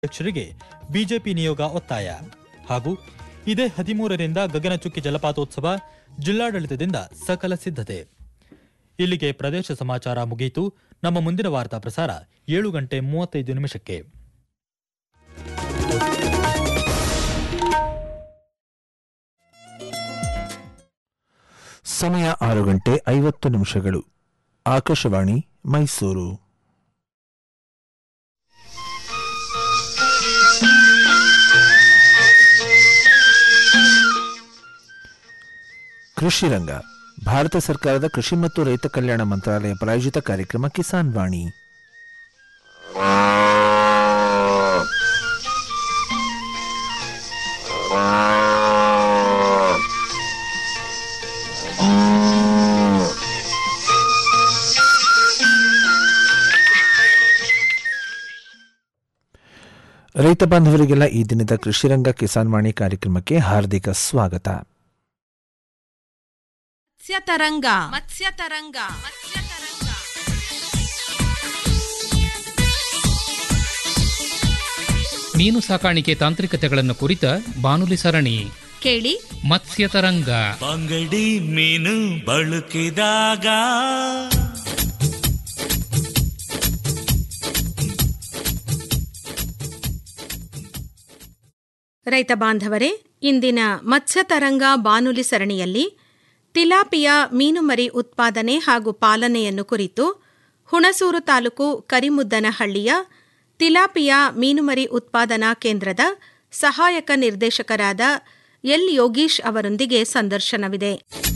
ಅಧ್ಯಕ್ಷರಿಗೆ ಬಿಜೆಪಿ ನಿಯೋಗ ಒತ್ತಾಯ ಹಾಗೂ ಇದೇ ಹದಿಮೂರರಿಂದ ಗಗನಚುಕ್ಕಿ ಜಲಪಾತೋತ್ಸವ ಜಿಲ್ಲಾಡಳಿತದಿಂದ ಸಕಲ ಸಿದ್ಧತೆ ಇಲ್ಲಿಗೆ ಪ್ರದೇಶ ಸಮಾಚಾರ ಮುಗಿಯಿತು ನಮ್ಮ ಮುಂದಿನ ವಾರ್ತಾ ಪ್ರಸಾರ ಏಳು ಗಂಟೆ ಮೂವತ್ತೈದು ನಿಮಿಷಕ್ಕೆ ಸಮಯ ಆರು ಗಂಟೆ ಐವತ್ತು ನಿಮಿಷಗಳು ಆಕಾಶವಾಣಿ ಮೈಸೂರು ಕೃಷಿ ರಂಗ ಭಾರತ ಸರ್ಕಾರದ ಕೃಷಿ ಮತ್ತು ರೈತ ಕಲ್ಯಾಣ ಮಂತ್ರಾಲಯ ಪ್ರಾಯೋಜಿತ ಕಾರ್ಯಕ್ರಮ ಕಿಸಾನ್ ವಾಣಿ ರೈತ ಬಾಂಧವರಿಗೆಲ್ಲ ಈ ದಿನದ ಕೃಷಿರಂಗ ಕಿಸಾನ್ ವಾಣಿ ಕಾರ್ಯಕ್ರಮಕ್ಕೆ ಹಾರ್ದಿಕ ಸ್ವಾಗತ ಮತ್ಸ್ಯತರಂಗ ಮತ್ಸ್ಯತರಂಗ ಮತ್ಸ್ಯತರಂಗ ಮೀನು ಸಾಕಾಣಿಕೆ ತಾಂತ್ರಿಕತೆಗಳನ್ನು ಕುರಿತ ಬಾನುಲಿ ಸರಣಿ ಕೇಳಿ ಮತ್ಸ್ಯತರಂಗ ಬಂಗಡಿ ಮೀನು ಬಳುಕಿದಾಗ ರೈತ ಬಾಂಧವರೇ ಇಂದಿನ ಮತ್ಸ್ಯತರಂಗ ಬಾನುಲಿ ಸರಣಿಯಲ್ಲಿ ತಿಲಾಪಿಯಾ ಮೀನುಮರಿ ಉತ್ಪಾದನೆ ಹಾಗೂ ಪಾಲನೆಯನ್ನು ಕುರಿತು ಹುಣಸೂರು ತಾಲೂಕು ಕರಿಮುದ್ದನಹಳ್ಳಿಯ ತಿಲಾಪಿಯಾ ಮೀನುಮರಿ ಉತ್ಪಾದನಾ ಕೇಂದ್ರದ ಸಹಾಯಕ ನಿರ್ದೇಶಕರಾದ ಎಲ್ ಯೋಗೀಶ್ ಅವರೊಂದಿಗೆ ಸಂದರ್ಶನವಿದೆ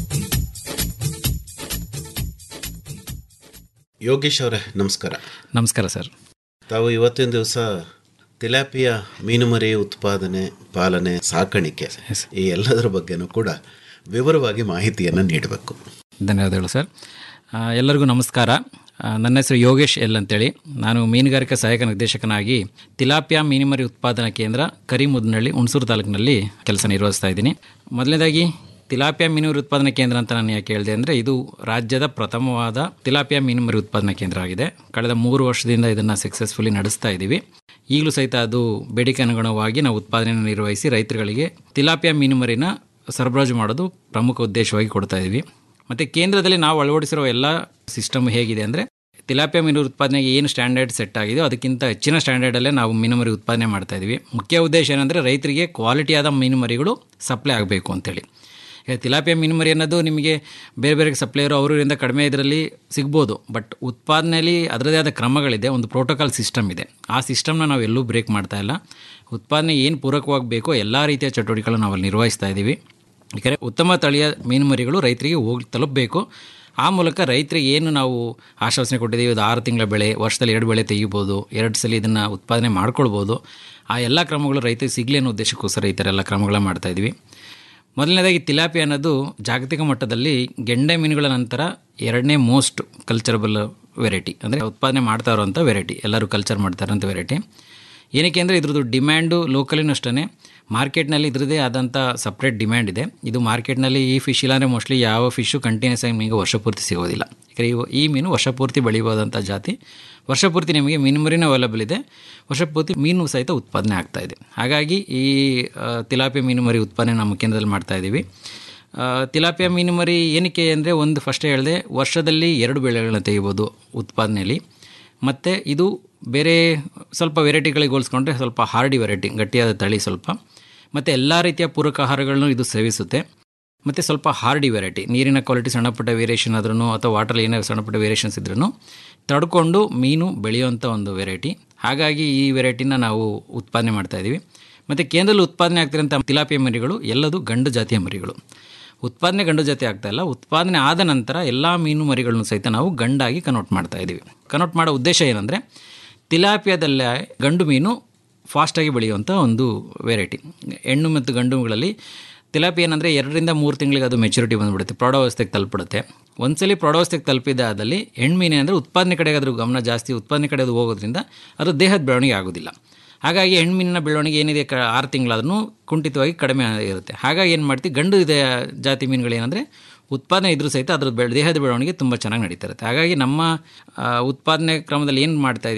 ಯೋಗೇಶ್ ಅವರೇ ನಮಸ್ಕಾರ ನಮಸ್ಕಾರ ಸರ್ ತಾವು ಇವತ್ತಿನ ದಿವಸ ತಿಲಾಪಿಯ ಮೀನುಮರಿ ಉತ್ಪಾದನೆ ಪಾಲನೆ ಸಾಕಾಣಿಕೆ ಈ ಎಲ್ಲದರ ಬಗ್ಗೆನೂ ಕೂಡ ವಿವರವಾಗಿ ಮಾಹಿತಿಯನ್ನು ನೀಡಬೇಕು ಧನ್ಯವಾದಗಳು ಸರ್ ಆ, ಎಲ್ಲರಿಗೂ ನಮಸ್ಕಾರ ಆ, ನನ್ನ ಹೆಸರು ಯೋಗೇಶ್ ಎಲ್ ಅಂತೇಳಿ ನಾನು ಮೀನುಗಾರಿಕಾ ಸಹಾಯಕ ನಿರ್ದೇಶಕನಾಗಿ ತಿಲಾಪಿಯಾ ಮೀನುಮರಿ ಉತ್ಪಾದನಾ ಕೇಂದ್ರ ಕರಿಮುದ್ನಹಳ್ಳಿ ಹುಣಸೂರು ತಾಲೂಕಿನಲ್ಲಿ ಕೆಲಸ ನಿರ್ವಹಿಸ್ತಾ ಇದ್ದೀನಿ ಮೊದಲನೇದಾಗಿ ತಿಲಾಪಿಯಾ ಮೀನುಮರಿ ಉತ್ಪಾದನಾ ಕೇಂದ್ರ ಅಂತ ನಾನು ಯಾಕೆ ಹೇಳಿದೆ ಅಂದರೆ ಇದು ರಾಜ್ಯದ ಪ್ರಥಮವಾದ ತಿಲಾಪಿಯಾ ಮೀನುಮರಿ ಉತ್ಪಾದನಾ ಕೇಂದ್ರ ಆಗಿದೆ ಕಳೆದ ಮೂರು ವರ್ಷದಿಂದ ಇದನ್ನು ಸಕ್ಸಸ್ಫುಲಿ ನಡೆಸ್ತಾ ಇದ್ದೀವಿ ಈಗಲೂ ಸಹಿತ ಅದು ಬೇಡಿಕೆ ಅನುಗುಣವಾಗಿ ನಾವು ಉತ್ಪಾದನೆಯನ್ನು ನಿರ್ವಹಿಸಿ ರೈತರುಗಳಿಗೆ ತಿಲಾಪಿಯಾ ಮೀನುಮರಿನ ಸರಬರಾಜು ಮಾಡೋದು ಪ್ರಮುಖ ಉದ್ದೇಶವಾಗಿ ಕೊಡ್ತಾ ಇದ್ದೀವಿ ಮತ್ತು ಕೇಂದ್ರದಲ್ಲಿ ನಾವು ಅಳವಡಿಸಿರೋ ಎಲ್ಲ ಸಿಸ್ಟಮ್ ಹೇಗಿದೆ ಅಂದರೆ ತಿಲಾಪಿಯಾ ಮೀನು ಉತ್ಪಾದನೆಗೆ ಏನು ಸ್ಟ್ಯಾಂಡರ್ಡ್ ಸೆಟ್ ಆಗಿದೆಯೋ ಅದಕ್ಕಿಂತ ಹೆಚ್ಚಿನ ಸ್ಟ್ಯಾಂಡರ್ಡಲ್ಲೇ ನಾವು ಮೀನುಮರಿ ಉತ್ಪಾದನೆ ಮಾಡ್ತಾ ಇದ್ದೀವಿ ಮುಖ್ಯ ಉದ್ದೇಶ ಏನಂದರೆ ರೈತರಿಗೆ ಕ್ವಾಲಿಟಿಯಾದ ಮೀನುಮರಿಗಳು ಸಪ್ಲೈ ಆಗಬೇಕು ಅಂತೇಳಿ ಈಗ ತಿಲಾಪಿಯಾ ಮೀನುಮರಿ ಅನ್ನೋದು ನಿಮಗೆ ಬೇರೆ ಬೇರೆ ಸಪ್ಲೈಯರು ಅವರಿಂದ ಕಡಿಮೆ ಇದರಲ್ಲಿ ಸಿಗ್ಬೋದು ಬಟ್ ಉತ್ಪಾದನೆಯಲ್ಲಿ ಅದರದೇ ಆದ ಕ್ರಮಗಳಿದೆ ಒಂದು ಪ್ರೋಟೋಕಾಲ್ ಸಿಸ್ಟಮ್ ಇದೆ ಆ ಸಿಸ್ಟಮ್ನ ನಾವು ಎಲ್ಲೂ ಬ್ರೇಕ್ ಮಾಡ್ತಾ ಇಲ್ಲ ಉತ್ಪಾದನೆ ಏನು ಪೂರಕವಾಗಿ ಬೇಕೋ ಎಲ್ಲ ರೀತಿಯ ಚಟುವಟಿಕೆಗಳನ್ನು ನಾವು ಅಲ್ಲಿ ನಿರ್ವಹಿಸ್ತಾ ಇದ್ದೀವಿ ಯಾಕಂದರೆ ಉತ್ತಮ ತಳಿಯ ಮೀನುಮರಿಗಳು ರೈತರಿಗೆ ಹೋಗಿ ತಲುಪಬೇಕು ಆ ಮೂಲಕ ರೈತರಿಗೆ ಏನು ನಾವು ಆಶ್ವಾಸನೆ ಕೊಟ್ಟಿದ್ದೀವಿ ಇದು ಆರು ತಿಂಗಳ ಬೆಳೆ ವರ್ಷದಲ್ಲಿ ಎರಡು ಬೆಳೆ ತೆಗಿಬೋದು ಎರಡು ಸಲ ಇದನ್ನು ಉತ್ಪಾದನೆ ಮಾಡ್ಕೊಳ್ಬೋದು ಆ ಎಲ್ಲ ಕ್ರಮಗಳು ರೈತರಿಗೆ ಸಿಗಲಿ ಅನ್ನೋ ಉದ್ದೇಶಕ್ಕೋಸ್ಕರ ಈ ಥರ ಎಲ್ಲ ಕ್ರಮಗಳನ್ನ ಮಾಡ್ತಾ ಇದ್ದೀವಿ ಮೊದಲನೇದಾಗಿ ತಿಲಾಪಿ ಅನ್ನೋದು ಜಾಗತಿಕ ಮಟ್ಟದಲ್ಲಿ ಗೆಂಡೆ ಮೀನುಗಳ ನಂತರ ಎರಡನೇ ಮೋಸ್ಟ್ ಕಲ್ಚರಬಲ್ ವೆರೈಟಿ ಅಂದರೆ ಉತ್ಪಾದನೆ ಮಾಡ್ತಾ ಇರೋಂಥ ವೆರೈಟಿ ಎಲ್ಲರೂ ಕಲ್ಚರ್ ಮಾಡ್ತಾ ಇರೋಂಥ ವೆರೈಟಿ ಏನಕ್ಕೆ ಅಂದರೆ ಇದ್ರದ್ದು ಡಿಮ್ಯಾಂಡು ಲೋಕಲಿನೂ ಅಷ್ಟೇ ಮಾರ್ಕೆಟ್ನಲ್ಲಿ ಇದ್ರದ್ದೇ ಆದಂಥ ಸಪ್ರೇಟ್ ಡಿಮ್ಯಾಂಡ್ ಇದೆ ಇದು ಮಾರ್ಕೆಟ್ನಲ್ಲಿ ಈ ಫಿಶ್ ಇಲ್ಲಾಂದರೆ ಮೋಸ್ಟ್ಲಿ ಯಾವ ಫಿಶ್ಶು ಕಂಟಿನ್ಯೂಸ್ ಆಗಿ ನಿಮಗೆ ವರ್ಷಪೂರ್ತಿ ಸಿಗೋದಿಲ್ಲ ಯಾಕಂದರೆ ಇವು- ಈ ಮೀನು ವರ್ಷಪೂರ್ತಿ ಬೆಳೆಯಬಹುದಂಥ ಜಾತಿ ವರ್ಷಪೂರ್ತಿ ನಿಮಗೆ ಮೀನುಮರಿನೂ ಅವೈಲಬಲ್ ಇದೆ ವರ್ಷಪೂರ್ತಿ ಮೀನು ಸಹಿತ ಉತ್ಪಾದನೆ ಆಗ್ತಾ ಇದೆ ಹಾಗಾಗಿ ಈ ಆ, ತಿಲಾಪಿಯ ಮೀನುಮರಿ ಉತ್ಪಾದನೆ ನಮ್ಮ ಕೇಂದ್ರದಲ್ಲಿ ಮಾಡ್ತಾ ಇದ್ದೀವಿ ಆ, ತಿಲಾಪಿಯ ಮೀನುಮರಿ ಏನಕ್ಕೆ ಅಂದರೆ ಒಂದು ಫಸ್ಟ್ ಹೇಳಿದೆ ವರ್ಷದಲ್ಲಿ ಎರಡು ಬೆಳೆಗಳನ್ನ ತೆಗಿಬೋದು ಉತ್ಪಾದನೆಯಲ್ಲಿ ಮತ್ತು ಇದು ಬೇರೆ ಸ್ವಲ್ಪ ವೆರೈಟಿಗಳಿಗೆ ಹೋಲಿಸ್ಕೊಂಡ್ರೆ ಸ್ವಲ್ಪ ಹಾರ್ಡಿ ವೆರೈಟಿ ಗಟ್ಟಿಯಾದ ತಳಿ ಸ್ವಲ್ಪ ಮತ್ತು ಎಲ್ಲ ರೀತಿಯ ಪೂರಕ ಆಹಾರಗಳನ್ನು ಇದು ಸೇವಿಸುತ್ತೆ ಮತ್ತು ಸ್ವಲ್ಪ ಹಾರ್ಡಿ ವೆರೈಟಿ ನೀರಿನ ಕ್ವಾಲಿಟಿ ಸಣ್ಣಪುಟ್ಟ ವೇರಿಯೇಷನ್ ಆದ್ರೂ ಅಥವಾ ವಾಟರ್ ಏನೇ ಸಣ್ಣಪುಟ್ಟ ವೇರಿಯೇಷನ್ಸ್ ಇದ್ರೂ ತಡ್ಕೊಂಡು ಮೀನು ಬೆಳೆಯುವಂಥ ಒಂದು ವೆರೈಟಿ ಹಾಗಾಗಿ ಈ ವೆರೈಟಿನ ನಾವು ಉತ್ಪಾದನೆ ಮಾಡ್ತಾ ಇದ್ದೀವಿ ಮತ್ತು ಕೇಂದ್ರದಲ್ಲಿ ಉತ್ಪಾದನೆ ಆಗ್ತಿರೋಂಥ ತಿಲಾಪಿಯ ಮರಿಗಳು ಎಲ್ಲದು ಗಂಡು ಜಾತಿಯ ಮರಿಗಳು ಉತ್ಪಾದನೆ ಗಂಡು ಜಾತಿ ಆಗ್ತಾ ಇಲ್ಲ ಉತ್ಪಾದನೆ ಆದ ನಂತರ ಎಲ್ಲ ಮೀನು ಮರಿಗಳನ್ನು ಸಹಿತ ನಾವು ಗಂಡಾಗಿ ಕನ್ವರ್ಟ್ ಮಾಡ್ತಾ ಇದ್ದೀವಿ ಕನ್ವರ್ಟ್ ಮಾಡೋ ಉದ್ದೇಶ ಏನಂದರೆ ತಿಲಾಪಿಯಾದಲ್ಲೇ ಗಂಡು ಮೀನು ಫಾಸ್ಟಾಗಿ ಬೆಳೆಯುವಂಥ ಒಂದು ವೆರೈಟಿ ಹೆಣ್ಣು ಮತ್ತು ಗಂಡುಗಳಲ್ಲಿ ತಿಲಾಪಿ ಏನಂದರೆ ಎರಡರಿಂದ ಮೂರು ತಿಂಗಳಿಗೆ ಅದು ಮೆಚುರಿಟಿ ಬಂದುಬಿಡುತ್ತೆ ಪ್ರೌಢಾವಸ್ಥೆಗೆ ತಲುಪಿಡುತ್ತೆ ಒಂದ್ಸಲಿ ಪ್ರೌಢಾವಸ್ಥೆಗೆ ತಲುಪಿದಾದಲ್ಲಿ ಹೆಣ್ಮೀನು ಅಂದರೆ ಉತ್ಪಾದನೆ ಕಡೆಗೆ ಅದ್ರ ಗಮನ ಜಾಸ್ತಿ ಉತ್ಪಾದನೆ ಕಡೆ ಅದು ಹೋಗೋದ್ರಿಂದ ಅದು ದೇಹದ ಬೆಳವಣಿಗೆ ಆಗೋದಿಲ್ಲ ಹಾಗಾಗಿ ಹೆಣ್ಮೀನಿನ ಬೆಳವಣಿಗೆ ಏನಿದೆ ಕ ಆರು ತಿಂಗಳಾದ್ರೂ ಕುಂಠಿತವಾಗಿ ಕಡಿಮೆ ಇರುತ್ತೆ ಹಾಗಾಗಿ ಏನು ಮಾಡ್ತೀವಿ ಗಂಡು ಇದೆ ಜಾತಿ ಮೀನುಗಳೇನೆಂದರೆ ಉತ್ಪಾದನೆ ಇದ್ರೂ ಸಹಿತ ಅದ್ರ ಬೆಳೆ ದೇಹದ ಬೆಳವಣಿಗೆ ತುಂಬ ಚೆನ್ನಾಗಿ ನಡೀತಾ ಇರುತ್ತೆ ಹಾಗಾಗಿ ನಮ್ಮ ಆ, ಉತ್ಪಾದನೆ ಕ್ರಮದಲ್ಲಿ ಏನು ಮಾಡ್ತಾ ಇದೀವಿ ಅಂದರೆ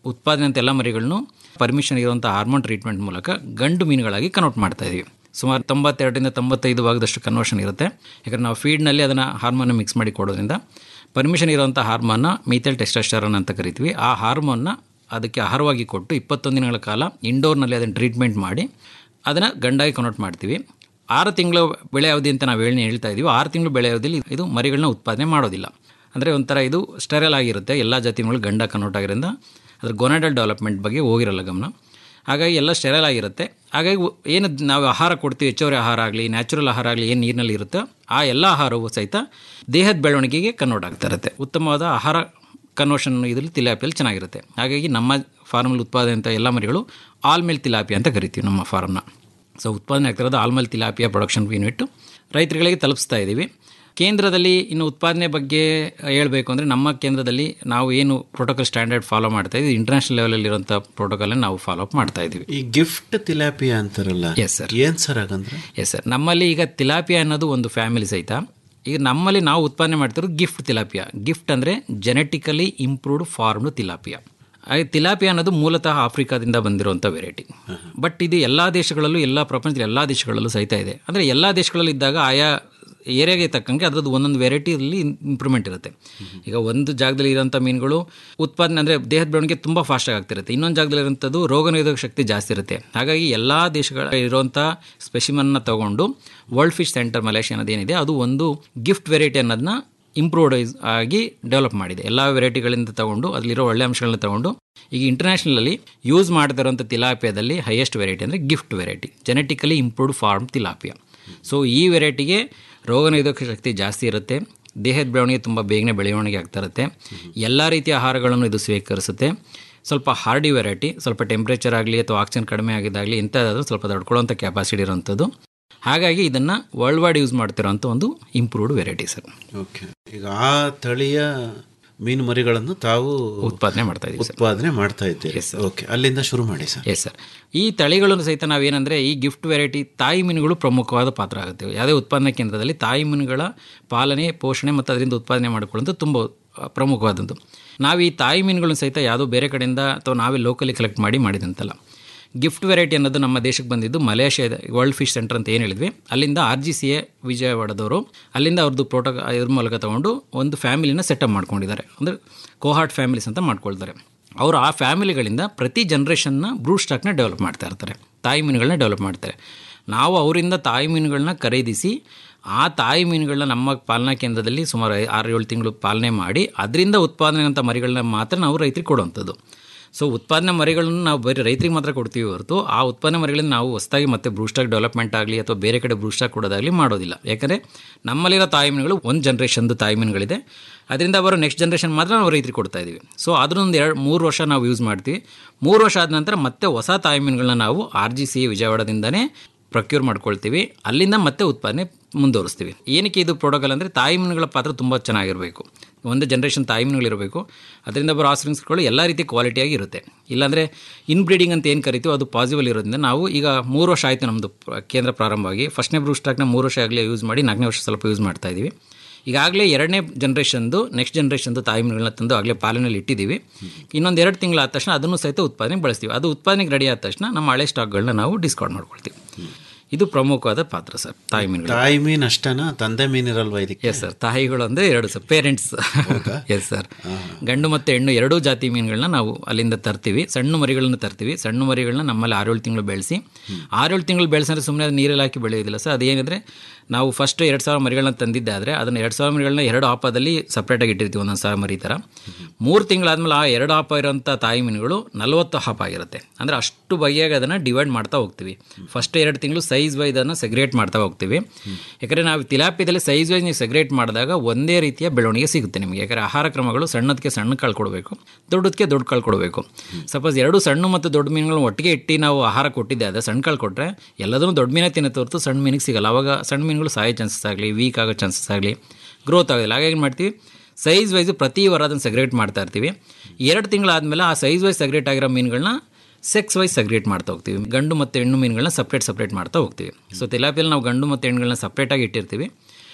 ಉತ್ಪಾದನೆ ಅಂತ ಎಲ್ಲ ಮರಿಗಳನ್ನು ಪರ್ಮಿಷನ್ ಇರುವಂಥ ಹಾರ್ಮೋನ್ ಟ್ರೀಟ್ಮೆಂಟ್ ಮೂಲಕ ಗಂಡು ಮೀನುಗಳಾಗಿ ಕನ್ವರ್ಟ್ ಮಾಡ್ತಾ ಇದೀವಿ ಸುಮಾರು ತೊಂಬತ್ತೆರಡರಿಂದ ತೊಂಬತ್ತೈದು ಭಾಗದಷ್ಟು ಕನ್ವರ್ಷನ್ ಇರುತ್ತೆ ಯಾಕಂದರೆ ನಾವು ಫೀಡ್ನಲ್ಲಿ ಅದನ್ನು ಹಾರ್ಮೋನ್ ಮಿಕ್ಸ್ ಮಾಡಿ ಕೊಡೋದ್ರಿಂದ ಪರ್ಮಿಷನ್ ಇರುವಂಥ ಹಾರ್ಮೋನ್ನ ಮೀಥೆಲ್ ಟೆಸ್ಟೋಸ್ಟೆರಾನ್ ಅಂತ ಕರಿತೀವಿ ಆ ಹಾರ್ಮೋನ್ನ ಅದಕ್ಕೆ ಆಹಾರವಾಗಿ ಕೊಟ್ಟು ಇಪ್ಪತ್ತೊಂದು ದಿನಗಳ ಕಾಲ ಇಂಡೋರ್ನಲ್ಲಿ ಅದನ್ನು ಟ್ರೀಟ್ಮೆಂಟ್ ಮಾಡಿ ಅದನ್ನು ಗಂಡಾಗಿ ಕನ್ವರ್ಟ್ ಮಾಡ್ತೀವಿ ಆರು ತಿಂಗಳು ಬೆಳೆ ಅವಧಿ ಅಂತ ನಾವು ಹೇಳಿ ಹೇಳ್ತಾ ಇದ್ದೀವಿ ಆರು ತಿಂಗಳು ಬೆಳೆ ಅವಧಿಯಲ್ಲಿ ಇದು ಮರಿಗಳನ್ನ ಉತ್ಪಾದನೆ ಮಾಡೋದಿಲ್ಲ ಅಂದರೆ ಒಂಥರ ಇದು ಸ್ಟೆರಲ್ ಆಗಿರುತ್ತೆ ಎಲ್ಲ ಜಾತಿಗಳು ಗಂಡ ಕನ್ವರ್ಟ್ ಆಗಿರೋದ್ರಿಂದ ಅದ್ರ ಗೊನಾಡಲ್ ಡೆವಲಪ್ಮೆಂಟ್ ಬಗ್ಗೆ ಹೋಗಿರಲ್ಲ ಗಮನ ಹಾಗಾಗಿ ಎಲ್ಲ ಸ್ಟೆರಲ್ ಆಗಿರುತ್ತೆ ಹಾಗಾಗಿ ಉ- ಏನು ನಾವು ಆಹಾರ ಕೊಡ್ತೀವಿ ಹೆಚ್ಚುವರಿ ಆಹಾರ ಆಗಲಿ ನ್ಯಾಚುರಲ್ ಆಹಾರ ಆಗಲಿ ಏನು ನೀರಿನಲ್ಲಿ ಇರುತ್ತೋ ಆ ಎಲ್ಲ ಆಹಾರವೂ ಸಹಿತ ದೇಹದ ಬೆಳವಣಿಗೆಗೆ ಕನ್ವರ್ಟ್ ಆಗ್ತಾ ಇರುತ್ತೆ ಉತ್ತಮವಾದ ಆಹಾರ ಕನ್ವರ್ಷನ್ ಇದರಲ್ಲಿ ತಿಲಾಪಿಯಲ್ಲಿ ಚೆನ್ನಾಗಿರುತ್ತೆ ಹಾಗಾಗಿ ನಮ್ಮ ಫಾರ್ಮಲ್ಲಿ ಉತ್ಪಾದನೆ ಅಂತ ಎಲ್ಲ ಮರಿಗಳು ಆಲ್ಮೇಲ್ ತಿಲಾಪಿ ಅಂತ ಕರಿತೀವಿ ನಮ್ಮ ಫಾರ್ಮ್ನ ಸೊ ಉತ್ಪಾದನೆ ಆಗ್ತಿರೋದು ಆಲ್ಮೇಲ್ ತಿಲಾಪಿಯ ಪ್ರೊಡಕ್ಷನ್ ಯೂನಿಟ್ ರೈತರುಗಳಿಗೆ ತಲುಪಿಸ್ತಾ ಇದ್ದೀವಿ ಕೇಂದ್ರದಲ್ಲಿ ಇನ್ನು ಉತ್ಪಾದನೆ ಬಗ್ಗೆ ಹೇಳಬೇಕು ಅಂದರೆ ನಮ್ಮ ಕೇಂದ್ರದಲ್ಲಿ ನಾವು ಏನು ಪ್ರೋಟೋಕಾಲ್ ಸ್ಟ್ಯಾಂಡರ್ಡ್ ಫಾಲೋ ಮಾಡ್ತಾ ಇದ್ದೀವಿ ಇಂಟರ್ನ್ಯಾಷನಲ್ ಲೆವೆಲಲ್ಲಿ ಇರುವಂಥ ಪ್ರೋಟೋಕಾಲನ್ನು ನಾವು ಫಾಲೋ ಅಪ್ ಮಾಡ್ತಾ ಇದ್ದೀವಿ ಈ ಗಿಫ್ಟ್ ತಿಲಾಪಿಯಾ ಅಂತಾರಲ್ಲ ಎಸ್ ಸರ್ ಏನ್ ಸರ್ ಹಾಗಂದ್ರೆ ಎಸ್ ಸರ್ ನಮ್ಮಲ್ಲಿ ಈಗ ತಿಲಾಪಿಯಾ ಅನ್ನೋದು ಒಂದು ಫ್ಯಾಮಿಲಿ ಸಹಿತ ಈಗ ನಮ್ಮಲ್ಲಿ ನಾವು ಉತ್ಪಾದನೆ ಮಾಡ್ತಿರೋದು ಗಿಫ್ಟ್ ತಿಲಾಪಿಯಾ ಗಿಫ್ಟ್ ಅಂದರೆ ಜೆನೆಟಿಕಲಿ ಇಂಪ್ರೂವ್ಡ್ ಫಾರ್ಮ್ಡ್ ತಿಲಾಪಿಯಾ ಹಾಗೆ ತಿಲಾಪಿಯಾ ಅನ್ನೋದು ಮೂಲತಃ ಆಫ್ರಿಕಾದಿಂದ ಬಂದಿರುವಂಥ ವೆರೈಟಿ ಬಟ್ ಇದು ಎಲ್ಲ ದೇಶಗಳಲ್ಲೂ ಎಲ್ಲ ಪ್ರಪಂಚದ ಎಲ್ಲ ದೇಶಗಳಲ್ಲೂ ಸಹಿತ ಇದೆ ಅಂದರೆ ಎಲ್ಲ ದೇಶಗಳಲ್ಲಿ ಇದ್ದಾಗ ಆಯಾ ಏರಿಯಾಗೆ ತಕ್ಕಂಗೆ ಅದರದ್ದು ಒಂದೊಂದು ವೆರೈಟಿಯಲ್ಲಿ ಇಂಪ್ರೂವ್ಮೆಂಟ್ ಇರುತ್ತೆ ಈಗ ಒಂದು ಜಾಗದಲ್ಲಿ ಇರೋಂಥ ಮೀನುಗಳು ಉತ್ಪಾದನೆ ಅಂದರೆ ದೇಹದ ಬೆಳವಣಿಗೆ ತುಂಬ ಫಾಸ್ಟಾಗಿ ಆಗ್ತಿರುತ್ತೆ ಇನ್ನೊಂದು ಜಾಗದಲ್ಲಿ ಇರೋಂಥದ್ದು ರೋಗ ನಿರೋಧಕ ಶಕ್ತಿ ಜಾಸ್ತಿ ಇರುತ್ತೆ ಹಾಗಾಗಿ ಎಲ್ಲ ದೇಶಗಳ ಇರುವಂಥ ಸ್ಪೆಸಿಮನ್ನ ತಗೊಂಡು ವರ್ಲ್ಡ್ ಫಿಶ್ ಸೆಂಟರ್ ಮಲೇಷಿಯಾ ಅನ್ನೋದೇನಿದೆ ಅದು ಒಂದು ಗಿಫ್ಟ್ ವೆರೈಟಿ ಅನ್ನೋದನ್ನ ಇಂಪ್ರೂವ್ಡ್ ಆಗಿ ಡೆವಲಪ್ ಮಾಡಿದೆ ಎಲ್ಲ ವೆರೈಟಿಗಳಿಂದ ತಗೊಂಡು ಅದರಲ್ಲಿರೋ ಒಳ್ಳೆ ಅಂಶಗಳನ್ನ ತಗೊಂಡು ಈಗ ಇಂಟರ್ನ್ಯಾಷನಲಲ್ಲಿ ಯೂಸ್ ಮಾಡ್ತಾ ಇರೋಂಥ ತಿಲಾಪಿಯಾದಲ್ಲಿ ಹೈಯೆಸ್ಟ್ ವೆರೈಟಿ ಅಂದರೆ GIFT variety genetically improved farm tilapia so ಈ ವೆರೈಟಿಗೆ ರೋಗ ನಿರೋಧಕ ಶಕ್ತಿ ಜಾಸ್ತಿ ಇರುತ್ತೆ ದೇಹದ ಬೆಳವಣಿಗೆ ತುಂಬ ಬೇಗನೆ ಬೆಳವಣಿಗೆ ಆಗ್ತಾ ಇರುತ್ತೆ ಎಲ್ಲ ರೀತಿಯ ಆಹಾರಗಳನ್ನು ಇದು ಸ್ವೀಕರಿಸುತ್ತೆ ಸ್ವಲ್ಪ ಹಾರ್ಡಿ ವೆರೈಟಿ ಸ್ವಲ್ಪ ಟೆಂಪ್ರೇಚರ್ ಆಗಲಿ ಅಥವಾ ಆಕ್ಸಿಜನ್ ಕಡಿಮೆ ಆಗಿದ್ದಾಗಲಿ ಇಂಥದ್ದಾದರೂ ಸ್ವಲ್ಪ ತಡ್ಕೊಳ್ಳೋಂಥ ಕೆಪಾಸಿಟಿ ಇರೋವಂಥದ್ದು ಹಾಗಾಗಿ ಇದನ್ನು ವರ್ಲ್ಡ್ ವೈಡ್ ಯೂಸ್ ಮಾಡ್ತಿರೋಂಥ ಒಂದು ಇಂಪ್ರೂವ್ಡ್ ವೆರೈಟಿ ಸರ್ ಓಕೆ ಈಗ ಆ ತಳಿಯ ಮೀನು ಮರಿಗಳನ್ನು ತಾವು ಉತ್ಪಾದನೆ ಮಾಡ್ತಾ ಇದ್ದೀವಿ ಸರ್ ಉತ್ಪಾದನೆ ಮಾಡ್ತಾ ಇದ್ದೀರಿ ಓಕೆ ಅಲ್ಲಿಂದ ಶುರು ಮಾಡಿ ಸರ್ ಎಸ್ ಸರ್ ಈ ತಳಿಗಳನ್ನು ಸಹಿತ ನಾವೇನಂದರೆ ಈ ಗಿಫ್ಟ್ ವೆರೈಟಿ ತಾಯಿ ಮೀನುಗಳು ಪ್ರಮುಖವಾದ ಪಾತ್ರ ಆಗುತ್ತೆ ಯಾವುದೇ ಉತ್ಪಾದನಾ ಕೇಂದ್ರದಲ್ಲಿ ತಾಯಿ ಮೀನುಗಳ ಪಾಲನೆ ಪೋಷಣೆ ಮತ್ತು ಅದರಿಂದ ಉತ್ಪಾದನೆ ಮಾಡಿಕೊಳ್ಳೋದು ತುಂಬ ಆ, ಪ್ರಮುಖವಾದದ್ದು ನಾವು ಈ ತಾಯಿ ಮೀನುಗಳನ್ನು ಸಹಿತ ಯಾವುದೋ ಬೇರೆ ಕಡೆಯಿಂದ ಅಥವಾ ನಾವೇ ಲೋಕಲಿ ಕಲೆಕ್ಟ್ ಮಾಡಿ ಮಾಡಿದಂತಲ್ಲ ಗಿಫ್ಟ್ ವೆರೈಟಿ ಅನ್ನೋದು ನಮ್ಮ ದೇಶಕ್ಕೆ ಬಂದಿದ್ದು ಮಲೇಷ್ಯಾದ ವರ್ಲ್ಡ್ ಫಿಶ್ ಸೆಂಟರ್ ಅಂತ ಏನು ಹೇಳಿದ್ವಿ ಅಲ್ಲಿಂದ ಆರ್ ಜಿ ಸಿ ಎ ವಿಜಯವಾಡದವರು ಅಲ್ಲಿಂದ ಅವ್ರದ್ದು ಪ್ರೋಟೋ ಇದ್ರ ಮೂಲಕ ತಗೊಂಡು ಒಂದು ಫ್ಯಾಮಿಲಿನ ಸೆಟಪ್ ಮಾಡ್ಕೊಂಡಿದ್ದಾರೆ ಅಂದರೆ ಕೋಹಾರ್ಟ್ ಫ್ಯಾಮಿಲೀಸ್ ಅಂತ ಮಾಡ್ಕೊಳ್ತಾರೆ ಅವರು ಆ ಫ್ಯಾಮಿಲಿಗಳಿಂದ ಪ್ರತಿ ಜನ್ರೇಷನ್ನ ಬ್ರೂ ಸ್ಟಾಕ್ನ ಡೆವಲಪ್ ಮಾಡ್ತಾ ಇರ್ತಾರೆ ತಾಯಿ ಮೀನುಗಳನ್ನ ಡೆವಲಪ್ ಮಾಡ್ತಾರೆ ನಾವು ಅವರಿಂದ ತಾಯಿ ಮೀನುಗಳನ್ನ ಖರೀದಿಸಿ ಆ ತಾಯಿ ಮೀನುಗಳನ್ನ ನಮ್ಮ ಪಾಲನಾ ಕೇಂದ್ರದಲ್ಲಿ ಸುಮಾರು ಐ- ಆರು ಏಳು ತಿಂಗಳು ಪಾಲನೆ ಮಾಡಿ ಅದರಿಂದ ಉತ್ಪಾದನೆ ಅಂತ ಮರಿಗಳನ್ನ ಮಾತ್ರ ನಾವು ರೈತರಿಗೆ ಕೊಡುವಂಥದ್ದು ಸೊ ಉತ್ಪಾದನೆ ಮರಿಗಳನ್ನು ನಾವು ಬರೀ ರೈತರಿಗೆ ಮಾತ್ರ ಕೊಡ್ತೀವಿ ಹೊರತು ಆ ಉತ್ಪಾದನೆ ಮರಿಗಳನ್ನು ನಾವು ಹೊಸದಾಗಿ ಮತ್ತೆ ಬ್ರೂಸ್ಟಾಕ್ ಡೆವಲಪ್ಮೆಂಟ್ ಆಗಲಿ ಅಥವಾ ಬೇರೆ ಕಡೆ ಬ್ರೂಸ್ಟಾಕ್ ಕೊಡೋದಾಗಲಿ ಮಾಡೋದಿಲ್ಲ ಯಾಕಂದರೆ ನಮ್ಮಲ್ಲಿರೋ ತಾಯಿ ಮೀನುಗಳು ಒಂದು ಜನ್ರೇಷನ್ದು ತಾಯಿ ಮೀನುಗಳಿದೆ ಅದರಿಂದ ಬರೋ ನೆಕ್ಸ್ಟ್ ಜನ್ರೇಷನ್ ಮಾತ್ರ ನಾವು ರೈತರಿಗೆ ಕೊಡ್ತಾ ಇದ್ದೀವಿ ಸೊ ಅದನ್ನೊಂದು ಎರಡು ಮೂರು ವರ್ಷ ನಾವು ಯೂಸ್ ಮಾಡ್ತೀವಿ ಮೂರು ವರ್ಷ ಆದ ನಂತರ ಮತ್ತೆ ಹೊಸ ತಾಯಿ ಮೀನುಗಳನ್ನ ನಾವು ಆರ್ ಜಿ ಸಿ ವಿಜಯವಾಡದಿಂದನೇ ಪ್ರೊಕ್ಯೂರ್ ಮಾಡ್ಕೊಳ್ತೀವಿ ಅಲ್ಲಿಂದ ಮತ್ತೆ ಉತ್ಪಾದನೆ ಮುಂದುವರಿಸ್ತೀವಿ ಏನಕ್ಕೆ ಇದು ಪ್ರೋಟೋಕಾಲ್ ಅಂದರೆ ತಾಯಿ ಮೀನುಗಳ ಪಾತ್ರ ತುಂಬ ಚೆನ್ನಾಗಿರಬೇಕು ಒಂದು ಜನ್ರೇಷನ್ ತಾಯಿ ಮೀನುಗಳಿರಬೇಕು ಅದರಿಂದ ಬರೋ ಆಸ್ಟ್ರಿಂಗ್ಸ್ಗಳು ಎಲ್ಲ ರೀತಿ ಕ್ವಾಲಿಟಿಯಾಗಿ ಇರುತ್ತೆ ಇಲ್ಲಾಂದರೆ ಇನ್ಬ್ರೀಡಿಂಗ್ ಅಂತ ಏನು ಕರಿತೀವೋ ಅದು ಪಾಸಿಬಲ್ ಇರೋದ್ರಿಂದ ನಾವು ಈಗ ಮೂರು ವರ್ಷ ಆಯಿತು ನಮ್ಮದು ಪ್ರ- ಕೇಂದ್ರ ಪ್ರಾರಂಭವಾಗಿ ಫಸ್ಟ್ನೇ ಬ್ರೂ ಸ್ಟಾಕ್ನ ಮೂರು ವರ್ಷ ಆಗಲೇ ಯೂಸ್ ಮಾಡಿ ನಾಲ್ಕನೇ ವರ್ಷ ಸ್ವಲ್ಪ ಯೂಸ್ ಮಾಡ್ತಾ ಇದ್ದೀವಿ ಈಗಾಗಲೇ ಎರಡನೇ ಜನ್ರೇಷನ್ದು ನೆಕ್ಸ್ಟ್ ಜನ್ರೇಷನ್ದು ತಾಯಿ ಮೀನುಗಳನ್ನ ತಂದು ಆಗಲೇ ಪಾಲನೆಯಲ್ಲಿ ಇಟ್ಟಿದ್ದೀವಿ ಇನ್ನೊಂದು ಎರಡು ತಿಂಗಳಾದ ತಕ್ಷಣ ಅದನ್ನು ಸಹಿತ ಉತ್ಪಾದನೆಗೆ ಬಳಸ್ತೀವಿ ಅದು ಉತ್ಪಾದನೆಗೆ ರೆಡಿ ಆದ ತಕ್ಷಣ ನಮ್ಮ ಹಳೆ ಸ್ಟಾಕ್ಗಳನ್ನ ನಾವು ಡಿಸ್ಕೌಂಟ್ ಮಾಡ್ಕೊಳ್ತೀವಿ ಇದು ಪ್ರಮುಖವಾದ ಪಾತ್ರ ಸರ್ ತಾಯಿ ಮೀನುಗಳು ತಾಯಿ ಮೀನು ಅಷ್ಟೇನಾ ತಂದೆ ಮೀನಿರಲ್ವಾ ಇದಕ್ಕೆ ಎಸ್ ಸರ್ ತಾಯಿಗಳು ಅಂದರೆ ಎರಡು ಸರ್ ಪೇರೆಂಟ್ಸ್ ಎಸ್ ಸರ್ ಗಂಡು ಮತ್ತು ಹೆಣ್ಣು ಎರಡೂ ಜಾತಿ ಮೀನುಗಳನ್ನ ನಾವು ಅಲ್ಲಿಂದ ತರ್ತೀವಿ ಸಣ್ಣ ಮರಿಗಳನ್ನ ತರ್ತೀವಿ ಸಣ್ಣ ಮರಿಗಳನ್ನ ನಮ್ಮಲ್ಲಿ ಆರೇಳು ತಿಂಗಳು ಬೆಳೆಸಿ ಆರೇಳು ತಿಂಗಳು ಬೆಳೆಸಿದ್ರೆ ಸುಮ್ಮನೆ ಅದು ನೀರಲ್ಲಿ ಹಾಕಿ ಬೆಳೆಯೋದಿಲ್ಲ ಸರ್ ಅದೇನಿದ್ರೆ ನಾವು ಫಸ್ಟ್ ಎರಡು ಸಾವಿರ ಮರಿಗಳನ್ನ ತಂದಿದ್ದೆ ಆದರೆ ಅದನ್ನು ಎರಡು ಸಾವಿರ ಮರಿಗಳನ್ನ ಎರಡು ಆಪದಲ್ಲಿ ಸಪ್ರೇಟಾಗಿ ಇಟ್ಟಿರ್ತೀವಿ ಒಂದೊಂದು ಸಾವಿರ ಮರಿ ಥರ ಮೂರು ತಿಂಗಳಾದ್ಮೇಲೆ ಆ ಎರಡು ಆಪ ಇರೋಂಥ ತಾಯಿ ಮೀನುಗಳು ನಲವತ್ತು ಹಾಪ ಆಗಿರುತ್ತೆ ಅಂದರೆ ಅಷ್ಟು ಬಗೆಯಾಗಿ ಅದನ್ನು ಡಿವೈಡ್ ಮಾಡ್ತಾ ಹೋಗ್ತೀವಿ ಫಸ್ಟ್ ಎರಡು ತಿಂಗಳು ಸೈಜ್ ವೈಸ್ ಅದನ್ನು ಸೆಗ್ರೇಟ್ ಮಾಡ್ತಾ ಹೋಗ್ತೀವಿ ಯಾಕಂದರೆ ನಾವು ತಿಲಾಪಿದಲ್ಲಿ ಸೈಜ್ ವೈಸ್ ನೀವು ಸೆಗ್ರೇಟ್ ಮಾಡಿದಾಗ ಒಂದೇ ರೀತಿಯ ಬೆಳವಣಿಗೆ ಸಿಗುತ್ತೆ ನಿಮಗೆ ಯಾಕಂದರೆ ಆಹಾರ ಕ್ರಮಗಳು ಸಣ್ಣದಕ್ಕೆ ಸಣ್ಣ ಕಾಳು ಕೊಡಬೇಕು ದೊಡ್ಡದಕ್ಕೆ ದೊಡ್ಡ ಕಾಳು ಕೊಡಬೇಕು ಸಪೋಸ್ ಎರಡು ಸಣ್ಣ ಮತ್ತು ದೊಡ್ಡ ಮೀನುಗಳನ್ನ ಒಟ್ಟಿಗೆ ಇಟ್ಟು ನಾವು ಆಹಾರ ಕೊಟ್ಟಿದ್ದೆ ಅದೇ ಸಣ್ಣ ಕಾಳು ಕೊಟ್ಟರೆ ಎಲ್ಲದನ್ನು ದೊಡ್ಡ ಮೀನೇ ತಿನ್ನತ್ತೆ ಹೊರತು ಸಣ್ಣ ಮೀನಿಗೆ ಸಿಗಲ್ಲ ಅವಾಗ ಸಣ್ಣ ಮೀನುಗಳು ಸಾಯೋ ಚಾನ್ಸಸ್ ಆಗಲಿ ವೀಕ್ ಆಗೋ ಚಾನ್ಸಸ್ ಆಗಲಿ ಗ್ರೋತ್ ಆಗೋದಿಲ್ಲ ಹಾಗಾಗಿ ಏನು ಮಾಡ್ತೀವಿ ಸೈಜ್ ವೈಸ್ ಪ್ರತಿ ವಾರ ಅದನ್ನು ಸೆಗ್ರೇಟ್ ಮಾಡ್ತಾ ಇರ್ತೀವಿ ಎರಡು ತಿಂಗಳಾದಮೇಲೆ ಆ ಸೈಜ್ ವೈಸ್ ಸೆಗ್ರೇಟ್ ಆಗಿರೋ ಮೀನುಗಳನ್ನ ಸೆಕ್ಸ್ ವೈಸ್ ಸೆಗ್ರೇಟ್ ಮಾಡ್ತಾ ಹೋಗ್ತೀವಿ ಗಂಡು ಮತ್ತು ಹೆಣ್ಣು ಮೀನುಗಳನ್ನ ಸಪ್ರೇಟ್ ಸಪ್ರೇಟ್ ಮಾಡ್ತಾ ಹೋಗ್ತೀವಿ ಸೊ ತಿಲಾಪಿಯಲ್ಲಿ ನಾವು ಗಂಡು ಮತ್ತು ಹೆಣ್ಣುಗಳನ್ನ ಸಪ್ರೇಟಾಗಿ ಇಟ್ಟಿರ್ತೀವಿ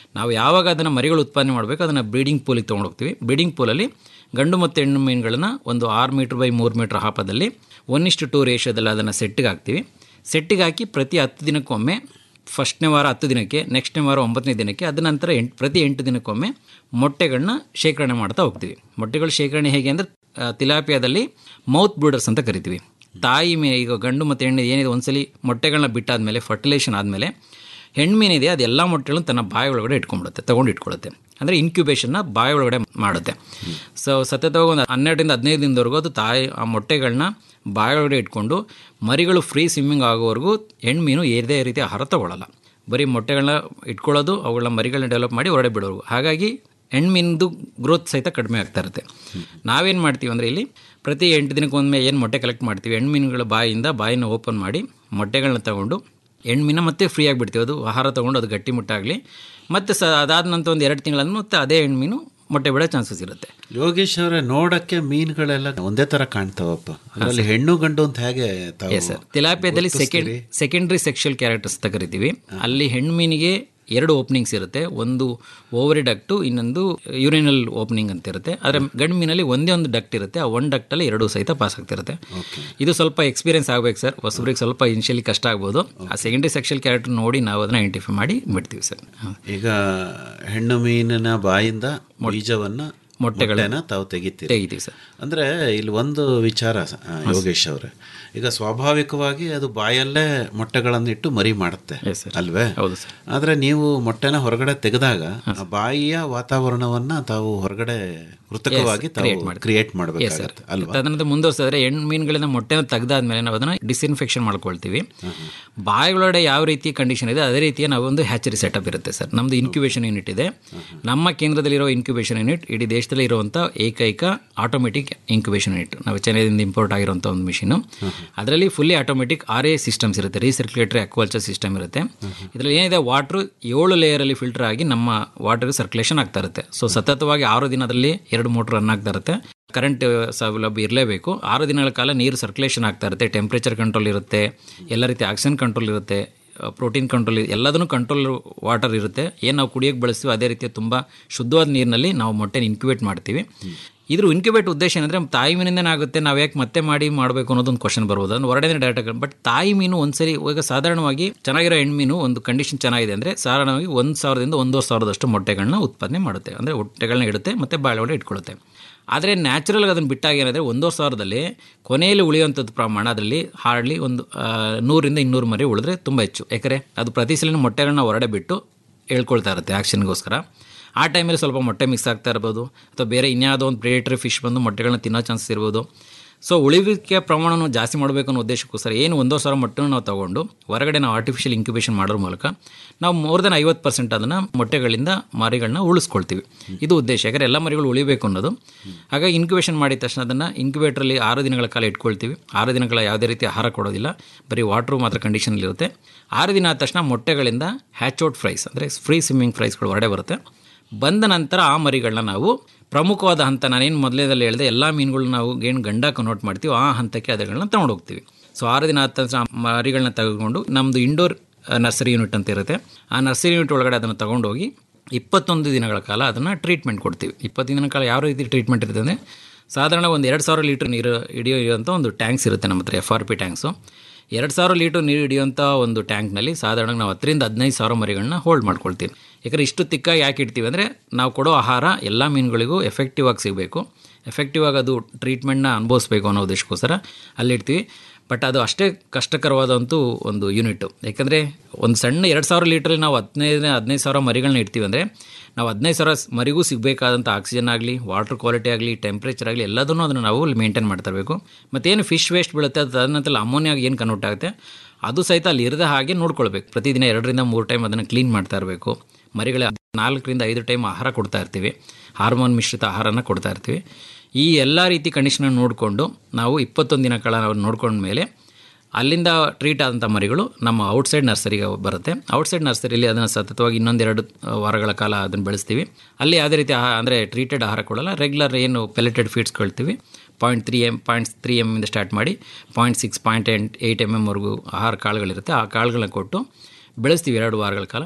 ನಾವು ಯಾವಾಗ ಅದನ್ನು ಮರಿಗಳು ಉತ್ಪಾದನೆ ಮಾಡಬೇಕು ಅದನ್ನು ಬ್ರೀಡಿಂಗ್ ಪೂಲಿಗೆ ತೊಗೊಂಡೋಗ್ತೀವಿ ಬ್ರೀಡಿಂಗ್ ಪೂಲಲ್ಲಿ ಗಂಡು ಮತ್ತು ಹೆಣ್ಣು ಮೀನುಗಳನ್ನು ಒಂದು ಆರು ಮೀಟ್ರ್ ಬೈ ಮೂರು ಮೀಟ್ರ್ ಹಾಪದಲ್ಲಿ ಒನ್ ಇಷ್ಟು ಟೂ ರೇಷದಲ್ಲಿ ಅದನ್ನು ಸೆಟ್ಟಿಗೆ ಹಾಕ್ತೀವಿ ಸೆಟ್ಟಿಗೆ ಹಾಕಿ ಪ್ರತಿ ಹತ್ತು ದಿನಕ್ಕೊಮ್ಮೆ ಫಸ್ಟ್ನೇ ವಾರ ಹತ್ತು ದಿನಕ್ಕೆ ನೆಕ್ಸ್ಟ್ನೇ ವಾರ ಒಂಬತ್ತನೇ ದಿನಕ್ಕೆ ಅದ ನಂತರ ಎಂಟು ಪ್ರತಿ ಎಂಟು ದಿನಕ್ಕೊಮ್ಮೆ ಮೊಟ್ಟೆಗಳನ್ನ ಶೇಖರಣೆ ಮಾಡ್ತಾ ಹೋಗ್ತೀವಿ ಮೊಟ್ಟೆಗಳ ಶೇಖರಣೆ ಹೇಗೆ ಅಂದರೆ ತಿಲಾಪಿಯಾದಲ್ಲಿ ಮೌತ್ ಬ್ರೂಡರ್ಸ್ ಅಂತ ಕರಿತೀವಿ ತಾಯಿ ಮೇ ಈಗ ಗಂಡು ಮತ್ತು ಹೆಣ್ಣು ಏನಿದೆ ಒಂದ್ಸಲಿ ಮೊಟ್ಟೆಗಳನ್ನ ಬಿಟ್ಟಾದಮೇಲೆ ಫರ್ಟಿಲೈಸೇಷನ್ ಆದಮೇಲೆ ಹೆಣ್ಮೀನಿದೆ ಅದು ಎಲ್ಲ ಮೊಟ್ಟೆಗಳನ್ನು ತನ್ನ ಬಾಯಿ ಒಳಗಡೆ ಇಟ್ಕೊಂಡ್ಬಿಡುತ್ತೆ ತೊಗೊಂಡು ಇಟ್ಕೊಳ್ಳುತ್ತೆ ಅಂದರೆ ಇನ್ಕ್ಯುಬೇಷನ್ನ ಬಾಯಿ ಒಳಗಡೆ ಮಾಡುತ್ತೆ ಸೊ ಸತತವಾಗಿ ಒಂದು ಹನ್ನೆರಡರಿಂದ ಹದಿನೈದು ದಿನದವರೆಗೂ ಅದು ತಾಯಿ ಆ ಮೊಟ್ಟೆಗಳನ್ನ ಬಾಯಿ ಒಳಗಡೆ ಇಟ್ಕೊಂಡು ಮರಿಗಳು ಫ್ರೀ ಸ್ವಿಮ್ಮಿಂಗ್ ಆಗೋವರೆಗೂ ಹೆಣ್ಮೀನು ಏದೇ ರೀತಿ ಆಹಾರ ತಗೊಳ್ಳಲ್ಲ ಬರೀ ಮೊಟ್ಟೆಗಳನ್ನ ಇಟ್ಕೊಳ್ಳೋದು ಅವುಗಳ ಮರಿಗಳನ್ನ ಡೆವಲಪ್ ಮಾಡಿ ಹೊರಡೆ ಬಿಡೋರು ಹಾಗಾಗಿ ಹೆಣ್ಮೀನ್ದು ಗ್ರೋತ್ ಸಹಿತ ಕಡಿಮೆ ಆಗ್ತಾ ಇರುತ್ತೆ ನಾವೇನು ಮಾಡ್ತೀವಿ ಅಂದರೆ ಇಲ್ಲಿ ಪ್ರತಿ ಎಂಟು ದಿನಕ್ಕೊಮ್ಮೆ ಏನು ಮೊಟ್ಟೆ ಕಲೆಕ್ಟ್ ಮಾಡ್ತೀವಿ ಹೆಣ್ಮೀನುಗಳ ಬಾಯಿಯಿಂದ ಬಾಯಿನ ಓಪನ್ ಮಾಡಿ ಮೊಟ್ಟೆಗಳನ್ನ ತಗೊಂಡು ಹೆಣ್ಮೀನ ಮತ್ತೆ ಫ್ರೀ ಆಗಿಬಿಡ್ತೀವಿ ಅದು ಆಹಾರ ತೊಗೊಂಡು ಅದು ಗಟ್ಟಿ ಮುಟ್ಟಾಗಲಿ ಮತ್ತು ಸ ಅದಾದ ನಂತರ ಒಂದು ಎರಡು ತಿಂಗಳನ್ನು ಮತ್ತೆ ಅದೇ ಹೆಣ್ಮೀನು ಮೊಟ್ಟೆ ಬಿಡೋ ಚಾನ್ಸಸ್ ಇರುತ್ತೆ ಯೋಗೇಶ್ ಅವರೇ ನೋಡಕ್ಕೆ ಮೀನುಗಳೆಲ್ಲ ಒಂದೇ ತರ ಕಾಣ್ತಾವಪ್ಪ ಅದರಲ್ಲಿ ಹೆಣ್ಣು ಗಂಡು ಅಂತ ಹೇಗೆ ತಾವು ಸರ್ ತಿಲಾಪಿಯಾದಲ್ಲಿ ಸೆಕೆಂಡ್ ಸೆಕೆಂಡ್ರಿ ಸೆಕ್ಷುವಲ್ ಕ್ಯಾರೆಕ್ಟರ್ಸ್ ಅಂತ ಕರಿತೀವಿ ಅಲ್ಲಿ ಹೆಣ್ಮೀನಿಗೆ ಎರಡು ಓಪನಿಂಗ್ಸ್ ಇರುತ್ತೆ ಒಂದು ಓವರಿ ಡಕ್ಟು ಇನ್ನೊಂದು ಯುರಿನಲ್ ಓಪನಿಂಗ್ ಅಂತ ಇರುತ್ತೆ ಆದರೆ ಗಂಡು ಮೀನಲ್ಲಿ ಒಂದೇ ಒಂದು ಡಕ್ಟ್ ಇರುತ್ತೆ ಆ ಒಂದು ಡಕ್ಟಲ್ಲಿ ಎರಡು ಸಹಿತ ಪಾಸ್ ಆಗ್ತಿರುತ್ತೆ ಇದು ಸ್ವಲ್ಪ ಎಕ್ಸ್ಪೀರಿಯನ್ಸ್ ಆಗಬೇಕು ಸರ್ ಹೊಸಬ್ರಿಗೆ ಸ್ವಲ್ಪ ಇನಿಷಿಯಲಿ ಕಷ್ಟ ಆಗ್ಬೋದು ಆ ಸೆಕೆಂಡ್ರಿ ಸೆಕ್ಷುವಲ್ ಕ್ಯಾರೆಕ್ಟರ್ ನೋಡಿ ನಾವು ಅದನ್ನ ಐಡೆಂಟಿಫೈ ಮಾಡಿ ಬಿಡ್ತೀವಿ ಸರ್ ಈಗ ಹೆಣ್ಣು ಮೀನಿನ ಬಾಯಿಂದ ಬೀಜವನ್ನ ಮೊಟ್ಟೆಗಳನ್ನ ಮೊಟ್ಟೆನ ತಾವು ತೆಗಿತೀರಿ ತೆಗಿತೀವಿ ಸರ್ ಅಂದ್ರೆ ಇಲ್ಲಿ ಒಂದು ವಿಚಾರ ಆ, ಯೋಗೇಶ್ ಅವರೇ ಈಗ ಸ್ವಾಭಾವಿಕವಾಗಿ ಅದು ಬಾಯಲ್ಲೇ ಮೊಟ್ಟೆಗಳನ್ನು ಇಟ್ಟು ಮರಿ ಮಾಡುತ್ತೆ ಅಲ್ವೇ ಹೌದು ಸರ್ ಆದ್ರೆ ನೀವು ಮೊಟ್ಟೆನ ಹೊರಗಡೆ ತೆಗೆದಾಗ ಆ ಬಾಯಿಯ ವಾತಾವರಣವನ್ನ ತಾವು ಹೊರಗಡೆ ಕೃತಕವಾಗಿ ತಾವು ಕ್ರಿಯೇಟ್ ಮಾಡಬೇಕಾಗುತ್ತೆ ಅಲ್ವಾ ತದನಂತರ ಮುಂದುವರ್ಸಿದ್ರೆ ಹೆಣ್ಣು ಮೀನುಗಳಿಂದ ಮೊಟ್ಟೆನ ತೆಗೆದಾದ್ಮೇಲೆ ನಾವು ಅದನ್ನ ಡಿಸ್ಇನ್ಫೆಕ್ಷನ್ ಮಾಡ್ಕೊಳ್ತೀವಿ ಬಾಯಿಗಳೊಳಗಡೆ ಯಾವ ರೀತಿ ಕಂಡೀಷನ್ ಇದೆ ಅದೇ ರೀತಿಯ ನಾವು ಒಂದು ಹ್ಯಾಚರಿ ಸೆಟಪ್ ಇರುತ್ತೆ ಸರ್ ನಮ್ದು ಇನ್ಕ್ಯುಬೇಷನ್ ಯೂನಿಟ್ ಇದೆ ನಮ್ಮ ಕೇಂದ್ರದಲ್ಲಿರೋ ಇನ್ಕ್ಯುಬೇಷನ್ ಯೂನಿಟ್ ಇಡೀ ದೇಶದಲ್ಲಿ ಇರುವಂಥ ಏಕೈಕ ಆಟೋಮೆಟಿಕ್ ಇನ್ಕ್ಯುಬೇಷನ್ ಯೂನಿಟ್ ನಾವು ಚೆನ್ನೈದಿಂದ ಇಂಪೋರ್ಟ್ ಆಗಿರುವಂಥ ಒಂದು ಮಿಷಿನು ಅದರಲ್ಲಿ fully automatic R A systems ಇರುತ್ತೆ ರೀಸರ್ಕ್ಯುಲೇಟರಿ ಅಕ್ವಾಲ್ಚರ್ ಸಿಸ್ಟಮ್ ಇರುತ್ತೆ ಇದರಲ್ಲಿ ಏನಿದೆ ವಾಟ್ರು ಏಳು ಲೇಯರಲ್ಲಿ ಫಿಲ್ಟರ್ ಆಗಿ ನಮ್ಮ ವಾಟರ್ ಸರ್ಕ್ಯುಲೇಷನ್ ಆಗ್ತಾ ಇರುತ್ತೆ ಸೊ ಸತತವಾಗಿ ಆರು ದಿನದಲ್ಲಿ ಎರಡು ಮೋಟ್ರ್ ರನ್ ಆಗ್ತಾ ಇರುತ್ತೆ ಕರೆಂಟ್ ಸೌಲಭ್ಯ ಇರಲೇಬೇಕು ಆರು ದಿನಗಳ ಕಾಲ ನೀರು ಸರ್ಕ್ಯುಲೇಷನ್ ಆಗ್ತಾ ಇರುತ್ತೆ ಟೆಂಪ್ರೇಚರ್ ಕಂಟ್ರೋಲ್ ಇರುತ್ತೆ ಎಲ್ಲ ರೀತಿ ಆಕ್ಸಿಜನ್ ಕಂಟ್ರೋಲ್ ಇರುತ್ತೆ ಪ್ರೋಟೀನ್ ಕಂಟ್ರೋಲ್ ಎಲ್ಲದನ್ನು ಕಂಟ್ರೋಲ್ ವಾಟರ್ ಇರುತ್ತೆ ಏನು ನಾವು ಕುಡಿಯೋಕ್ಕೆ ಬಳಸ್ತೀವಿ ಅದೇ ರೀತಿಯ ತುಂಬ ಶುದ್ಧವಾದ ನೀರಿನಲ್ಲಿ ನಾವು ಮೊಟ್ಟೆನ ಇನ್ಕ್ಯುಬೇಟ್ ಮಾಡ್ತೀವಿ ಇದ್ರ ಇನ್ಕ್ಯುಬೇಟ್ ಉದ್ದೇಶ ಏನಂದರೆ ತಾಯಿ ಮೀನಿಂದನೇ ಆಗುತ್ತೆ ನಾವು ಯಾಕೆ ಮತ್ತೆ ಮಾಡಿ ಮಾಡಬೇಕು ಅನ್ನೋದೊಂದು ಕ್ವಶನ್ ಬರ್ಬೋದು ಅಂದ್ರೆ ಹೊರಗಡೆ ಡೈರೆಕ್ಟ್ ಬಟ್ ತಾಯಿ ಮೀನು ಒಂದ್ಸರಿ ಈಗ ಸಾಧಾರಣವಾಗಿ ಚೆನ್ನಾಗಿರೋ ಹೆಣ್ಮೀನು ಒಂದು ಕಂಡೀಷನ್ ಚೆನ್ನಾಗಿದೆ ಅಂದರೆ ಸಾಧಾರಣವಾಗಿ ಒಂದು ಸಾವಿರದಿಂದ ಒಂದೂವರೆ ಸಾವಿರದಷ್ಟು ಮೊಟ್ಟೆಗಳನ್ನ ಉತ್ಪಾದನೆ ಮಾಡುತ್ತೆ ಅಂದರೆ ಮೊಟ್ಟೆಗಳನ್ನ ಇಡುತ್ತೆ ಮತ್ತು ಬಾಳೆಒಳಗೆ ಇಟ್ಕೊಳ್ಳುತ್ತೆ ಆದರೆ ನ್ಯಾಚುರಲ್ಗೆ ಅದನ್ನು ಬಿಟ್ಟಾಗ ಏನಾದರೆ ಒಂದೂವರೆ ಸಾವಿರದಲ್ಲಿ ಕೊನೆಯಲ್ಲಿ ಉಳಿಯುವಂಥದ್ದು ಪ್ರಮಾಣ ಅದರಲ್ಲಿ ಹಾರ್ಡ್ಲಿ ಒಂದು ಆ, ನೂರಿಂದ ಇನ್ನೂರು ಮರಿ ಉಳಿದ್ರೆ ತುಂಬ ಹೆಚ್ಚು ಯಾಕಂದರೆ ಅದು ಪ್ರತಿ ಸಲ ಮೊಟ್ಟೆಗಳನ್ನ ಹೊರಡೆ ಬಿಟ್ಟು ಹೇಳ್ಕೊಳ್ತಾ ಇರುತ್ತೆ ಆ್ಯಕ್ಷನ್ಗೋಸ್ಕರ ಆ ಟೈಮಲ್ಲಿ ಸ್ವಲ್ಪ ಮೊಟ್ಟೆ ಮಿಕ್ಸ್ ಆಗ್ತಾ ಇರ್ಬೋದು ಅಥವಾ ಬೇರೆ ಇನ್ಯಾವುದೋ ಒಂದು ಪ್ರೇಟರಿ ಫಿಶ್ ಬಂದು ಮೊಟ್ಟೆಗಳನ್ನ ತಿನ್ನೋ ಚಾನ್ಸಸ್ ಇರ್ಬೋದು ಸೊ ಉಳಿವಿಕೆ ಪ್ರಮಾಣವನ್ನು ಜಾಸ್ತಿ ಮಾಡಬೇಕು ಅನ್ನೋ ಉದ್ದೇಶಕ್ಕೋಸ್ಕರ ಏನು ಒಂದೋ ಸಾವಿರ ಮೊಟ್ಟೆನ ನಾವು ತಗೊಂಡು ಹೊರಗಡೆ ನಾವು ಆರ್ಟಿಫಿಷಿಯಲ್ ಇನ್ಕ್ಯುಬೇಷನ್ ಮಾಡೋದ್ರ ಮೂಲಕ ನಾವು ಮೋರ್ ದೆನ್ ಐವತ್ತು ಪರ್ಸೆಂಟ್ ಅದನ್ನು ಮೊಟ್ಟೆಗಳಿಂದ ಮರಿಗಳನ್ನ ಉಳಿಸ್ಕೊಳ್ತೀವಿ ಇದು ಉದ್ದೇಶ ಯಾಕಂದರೆ ಎಲ್ಲ ಮರಿಗಳು ಉಳಿಬೇಕು ಅನ್ನೋದು ಹಾಗಾಗಿ ಇನ್ಕ್ಯುಬೇಷನ್ ಮಾಡಿದ ತಕ್ಷಣ ಅದನ್ನು ಇನ್ಕ್ಯುಬೇಟ್ರಲ್ಲಿ ಆರು ದಿನಗಳ ಕಾಲ ಇಟ್ಕೊಳ್ತೀವಿ ಆರು ದಿನಗಳ ಯಾವುದೇ ರೀತಿ ಆಹಾರ ಕೊಡೋದಿಲ್ಲ ಬರೀ ವಾಟ್ರು ಮಾತ್ರ ಕಂಡೀಷನಲ್ಲಿರುತ್ತೆ ಆರು ದಿನ ಆದ ತಕ್ಷಣ ಮೊಟ್ಟೆಗಳಿಂದ ಹ್ಯಾಚೌಟ್ ಫ್ರೈಸ್ ಅಂದರೆ ಫ್ರೀ ಸ್ವಿಮ್ಮಿಂಗ್ ಫ್ರೈಸ್ಗಳು ಹೊರಡೆ ಬರುತ್ತೆ ಬಂದ ನಂತರ ಆ ಮರಿಗಳನ್ನ ನಾವು ಪ್ರಮುಖವಾದ ಹಂತ ನಾನೇನು ಮೊದಲೇದಲ್ಲಿ ಹೇಳಿದೆ ಎಲ್ಲ ಮೀನುಗಳನ್ನ ನಾವು ಏನು ಗಂಡ ಕನ್ವರ್ಟ್ ಮಾಡ್ತೀವಿ ಆ ಹಂತಕ್ಕೆ ಅದಗಳನ್ನ ತಗೊಂಡು ಹೋಗ್ತೀವಿ ಸೊ ಆರು ದಿನ ಆದ ತಕ್ಷಣ ಆ ಮರಿಗಳನ್ನ ತೆಗೆದುಕೊಂಡು ನಮ್ಮದು ಇಂಡೋರ್ ನರ್ಸರಿ ಯೂನಿಟ್ ಅಂತ ಇರುತ್ತೆ ಆ ನರ್ಸರಿ ಯೂನಿಟ್ ಒಳಗಡೆ ಅದನ್ನು ತಗೊಂಡೋಗಿ ಇಪ್ಪತ್ತೊಂದು ದಿನಗಳ ಕಾಲ ಅದನ್ನು ಟ್ರೀಟ್ಮೆಂಟ್ ಕೊಡ್ತೀವಿ ಇಪ್ಪತ್ತು ದಿನಗಳ ಕಾಲ ಯಾವ ರೀತಿ ಟ್ರೀಟ್ಮೆಂಟ್ ಇರುತ್ತೆ ಅಂದರೆ ಸಾಧಾರಣ ಒಂದು ಎರಡು ಸಾವಿರ ಲೀಟ್ರ್ ನೀರು ಹಿಡಿಯುವಂಥ ಒಂದು ಟ್ಯಾಂಕ್ಸ್ ಇರುತ್ತೆ ನಮ್ಮ ಹತ್ರ ಎಫ್ ಆರ್ ಪಿ ಟ್ಯಾಂಕ್ಸು ಎರಡು ಸಾವಿರ ಲೀಟ್ರ್ ನೀರು ಹಿಡಿಯುವಂಥ ಒಂದು ಟ್ಯಾಂಕ್ನಲ್ಲಿ ಸಾಧಾರಣ ನಾವು ಹತ್ತರಿಂದ ಹದಿನೈದು ಸಾವಿರ ಮರಿಗಳನ್ನ ಹೋಲ್ಡ್ ಮಾಡ್ಕೊಳ್ತೀವಿ ಯಾಕಂದರೆ ಇಷ್ಟು ತಿಕ್ಕಾಗಿ ಯಾಕೆ ಇಡ್ತೀವಿ ಅಂದರೆ ನಾವು ಕೊಡೋ ಆಹಾರ ಎಲ್ಲ ಮೀನುಗಳಿಗೂ ಎಫೆಕ್ಟಿವ್ ಆಗಿ ಸಿಗಬೇಕು ಎಫೆಕ್ಟಿವ್ ಆಗಿ ಅದು ಟ್ರೀಟ್ಮೆಂಟ್ನ ಅನುಭವಿಸ್ಬೇಕು ಅನ್ನೋ ಉದ್ದೇಶಕ್ಕೋಸ್ಕರ ಅಲ್ಲಿಡ್ತೀವಿ ಬಟ್ ಅದು ಅಷ್ಟೇ ಕಷ್ಟಕರವಾದಂತೂ ಒಂದು ಯೂನಿಟ್ಟು ಯಾಕಂದರೆ ಒಂದು ಸಣ್ಣ ಎರಡು ಸಾವಿರ ಲೀಟ್ರಲ್ಲಿ ನಾವು ಹದಿನೈದು ಹದಿನೈದು ಸಾವಿರ ಮರಿಗಳನ್ನ ಇಡ್ತೀವಿ ಅಂದರೆ ನಾವು ಹದಿನೈದು ಸಾವಿರ ಸ್- ಮರಿಗೂ ಸಿಗಬೇಕಾದಂಥ ಆಕ್ಸಿಜನ್ ಆಗಲಿ ವಾಟರ್ ಕ್ವಾಲಿಟಿ ಆಗಲಿ ಟೆಂಪ್ರೇಚರ್ ಆಗಲಿ ಎಲ್ಲದನ್ನೂ ಅದನ್ನು ನಾವು ಅಲ್ಲಿ ಮೇಂಟೈನ್ ಮಾಡ್ತಾ ಇರಬೇಕು ಮತ್ತೇನು ಫಿಶ್ ವೇಸ್ಟ್ ಬೀಳುತ್ತೆ ಅದು ತದನಂತರ ಅಮೋನಿಯಾಗಿ ಏನು ಕನ್ವರ್ಟ್ ಆಗುತ್ತೆ ಅದು ಸಹಿತ ಅಲ್ಲಿ ಇರದ ಹಾಗೆ ನೋಡ್ಕೊಳ್ಬೇಕು ಪ್ರತಿದಿನ ಎರಡರಿಂದ ಮೂರು ಟೈಮ್ ಅದನ್ನು ಕ್ಲೀನ್ ಮಾಡ್ತಾ ಇರಬೇಕು ಮರಿಗಳ ನಾಲ್ಕರಿಂದ ಐದು ಟೈಮ್ ಆಹಾರ ಕೊಡ್ತಾ ಇರ್ತೀವಿ ಹಾರ್ಮೋನ್ ಮಿಶ್ರಿತ ಆಹಾರನ ಕೊಡ್ತಾ ಇರ್ತೀವಿ ಈ ಎಲ್ಲ ರೀತಿ ಕಂಡೀಷನ್ ನೋಡಿಕೊಂಡು ನಾವು ಇಪ್ಪತ್ತೊಂದು ದಿನ ಕಾಲ ನಾವು ನೋಡ್ಕೊಂಡ್ಮೇಲೆ ಅಲ್ಲಿಂದ ಟ್ರೀಟ್ ಆದಂಥ ಮರಿಗಳು ನಮ್ಮ ಔಟ್ಸೈಡ್ ನರ್ಸರಿಗೆ ಬರುತ್ತೆ ಔಟ್ಸೈಡ್ ನರ್ಸರಿಯಲ್ಲಿ ಅದನ್ನು ಸತತವಾಗಿ ಇನ್ನೊಂದೆರಡು ಆ, ವಾರಗಳ ಕಾಲ ಅದನ್ನು ಬೆಳೆಸ್ತೀವಿ ಅಲ್ಲಿ ಯಾವುದೇ ರೀತಿ ಆಹಾರ ಅಂದರೆ ಟ್ರೀಟೆಡ್ ಆಹಾರ ಕೊಡಲ್ಲ ರೆಗ್ಯುಲರ್ ಏನು ಪೆಲೆಟೆಡ್ ಫೀಡ್ಸ್ ಕೊಳ್ತೀವಿ point three M point three ಎಮ್ಮಿಂದ ಸ್ಟಾರ್ಟ್ ಮಾಡಿ ಪಾಯಿಂಟ್ ಸಿಕ್ಸ್ ಪಾಯಿಂಟ್ ಎಂಟ್ ಏಯ್ಟ್ ಎಮ್ ಎಮ್ವರೆಗೂ ಆಹಾರ ಕಾಳುಗಳಿರುತ್ತೆ ಆ ಕಾಳುಗಳನ್ನ ಕೊಟ್ಟು ಬೆಳೆಸ್ತೀವಿ ಎರಡು ವಾರಗಳ ಕಾಲ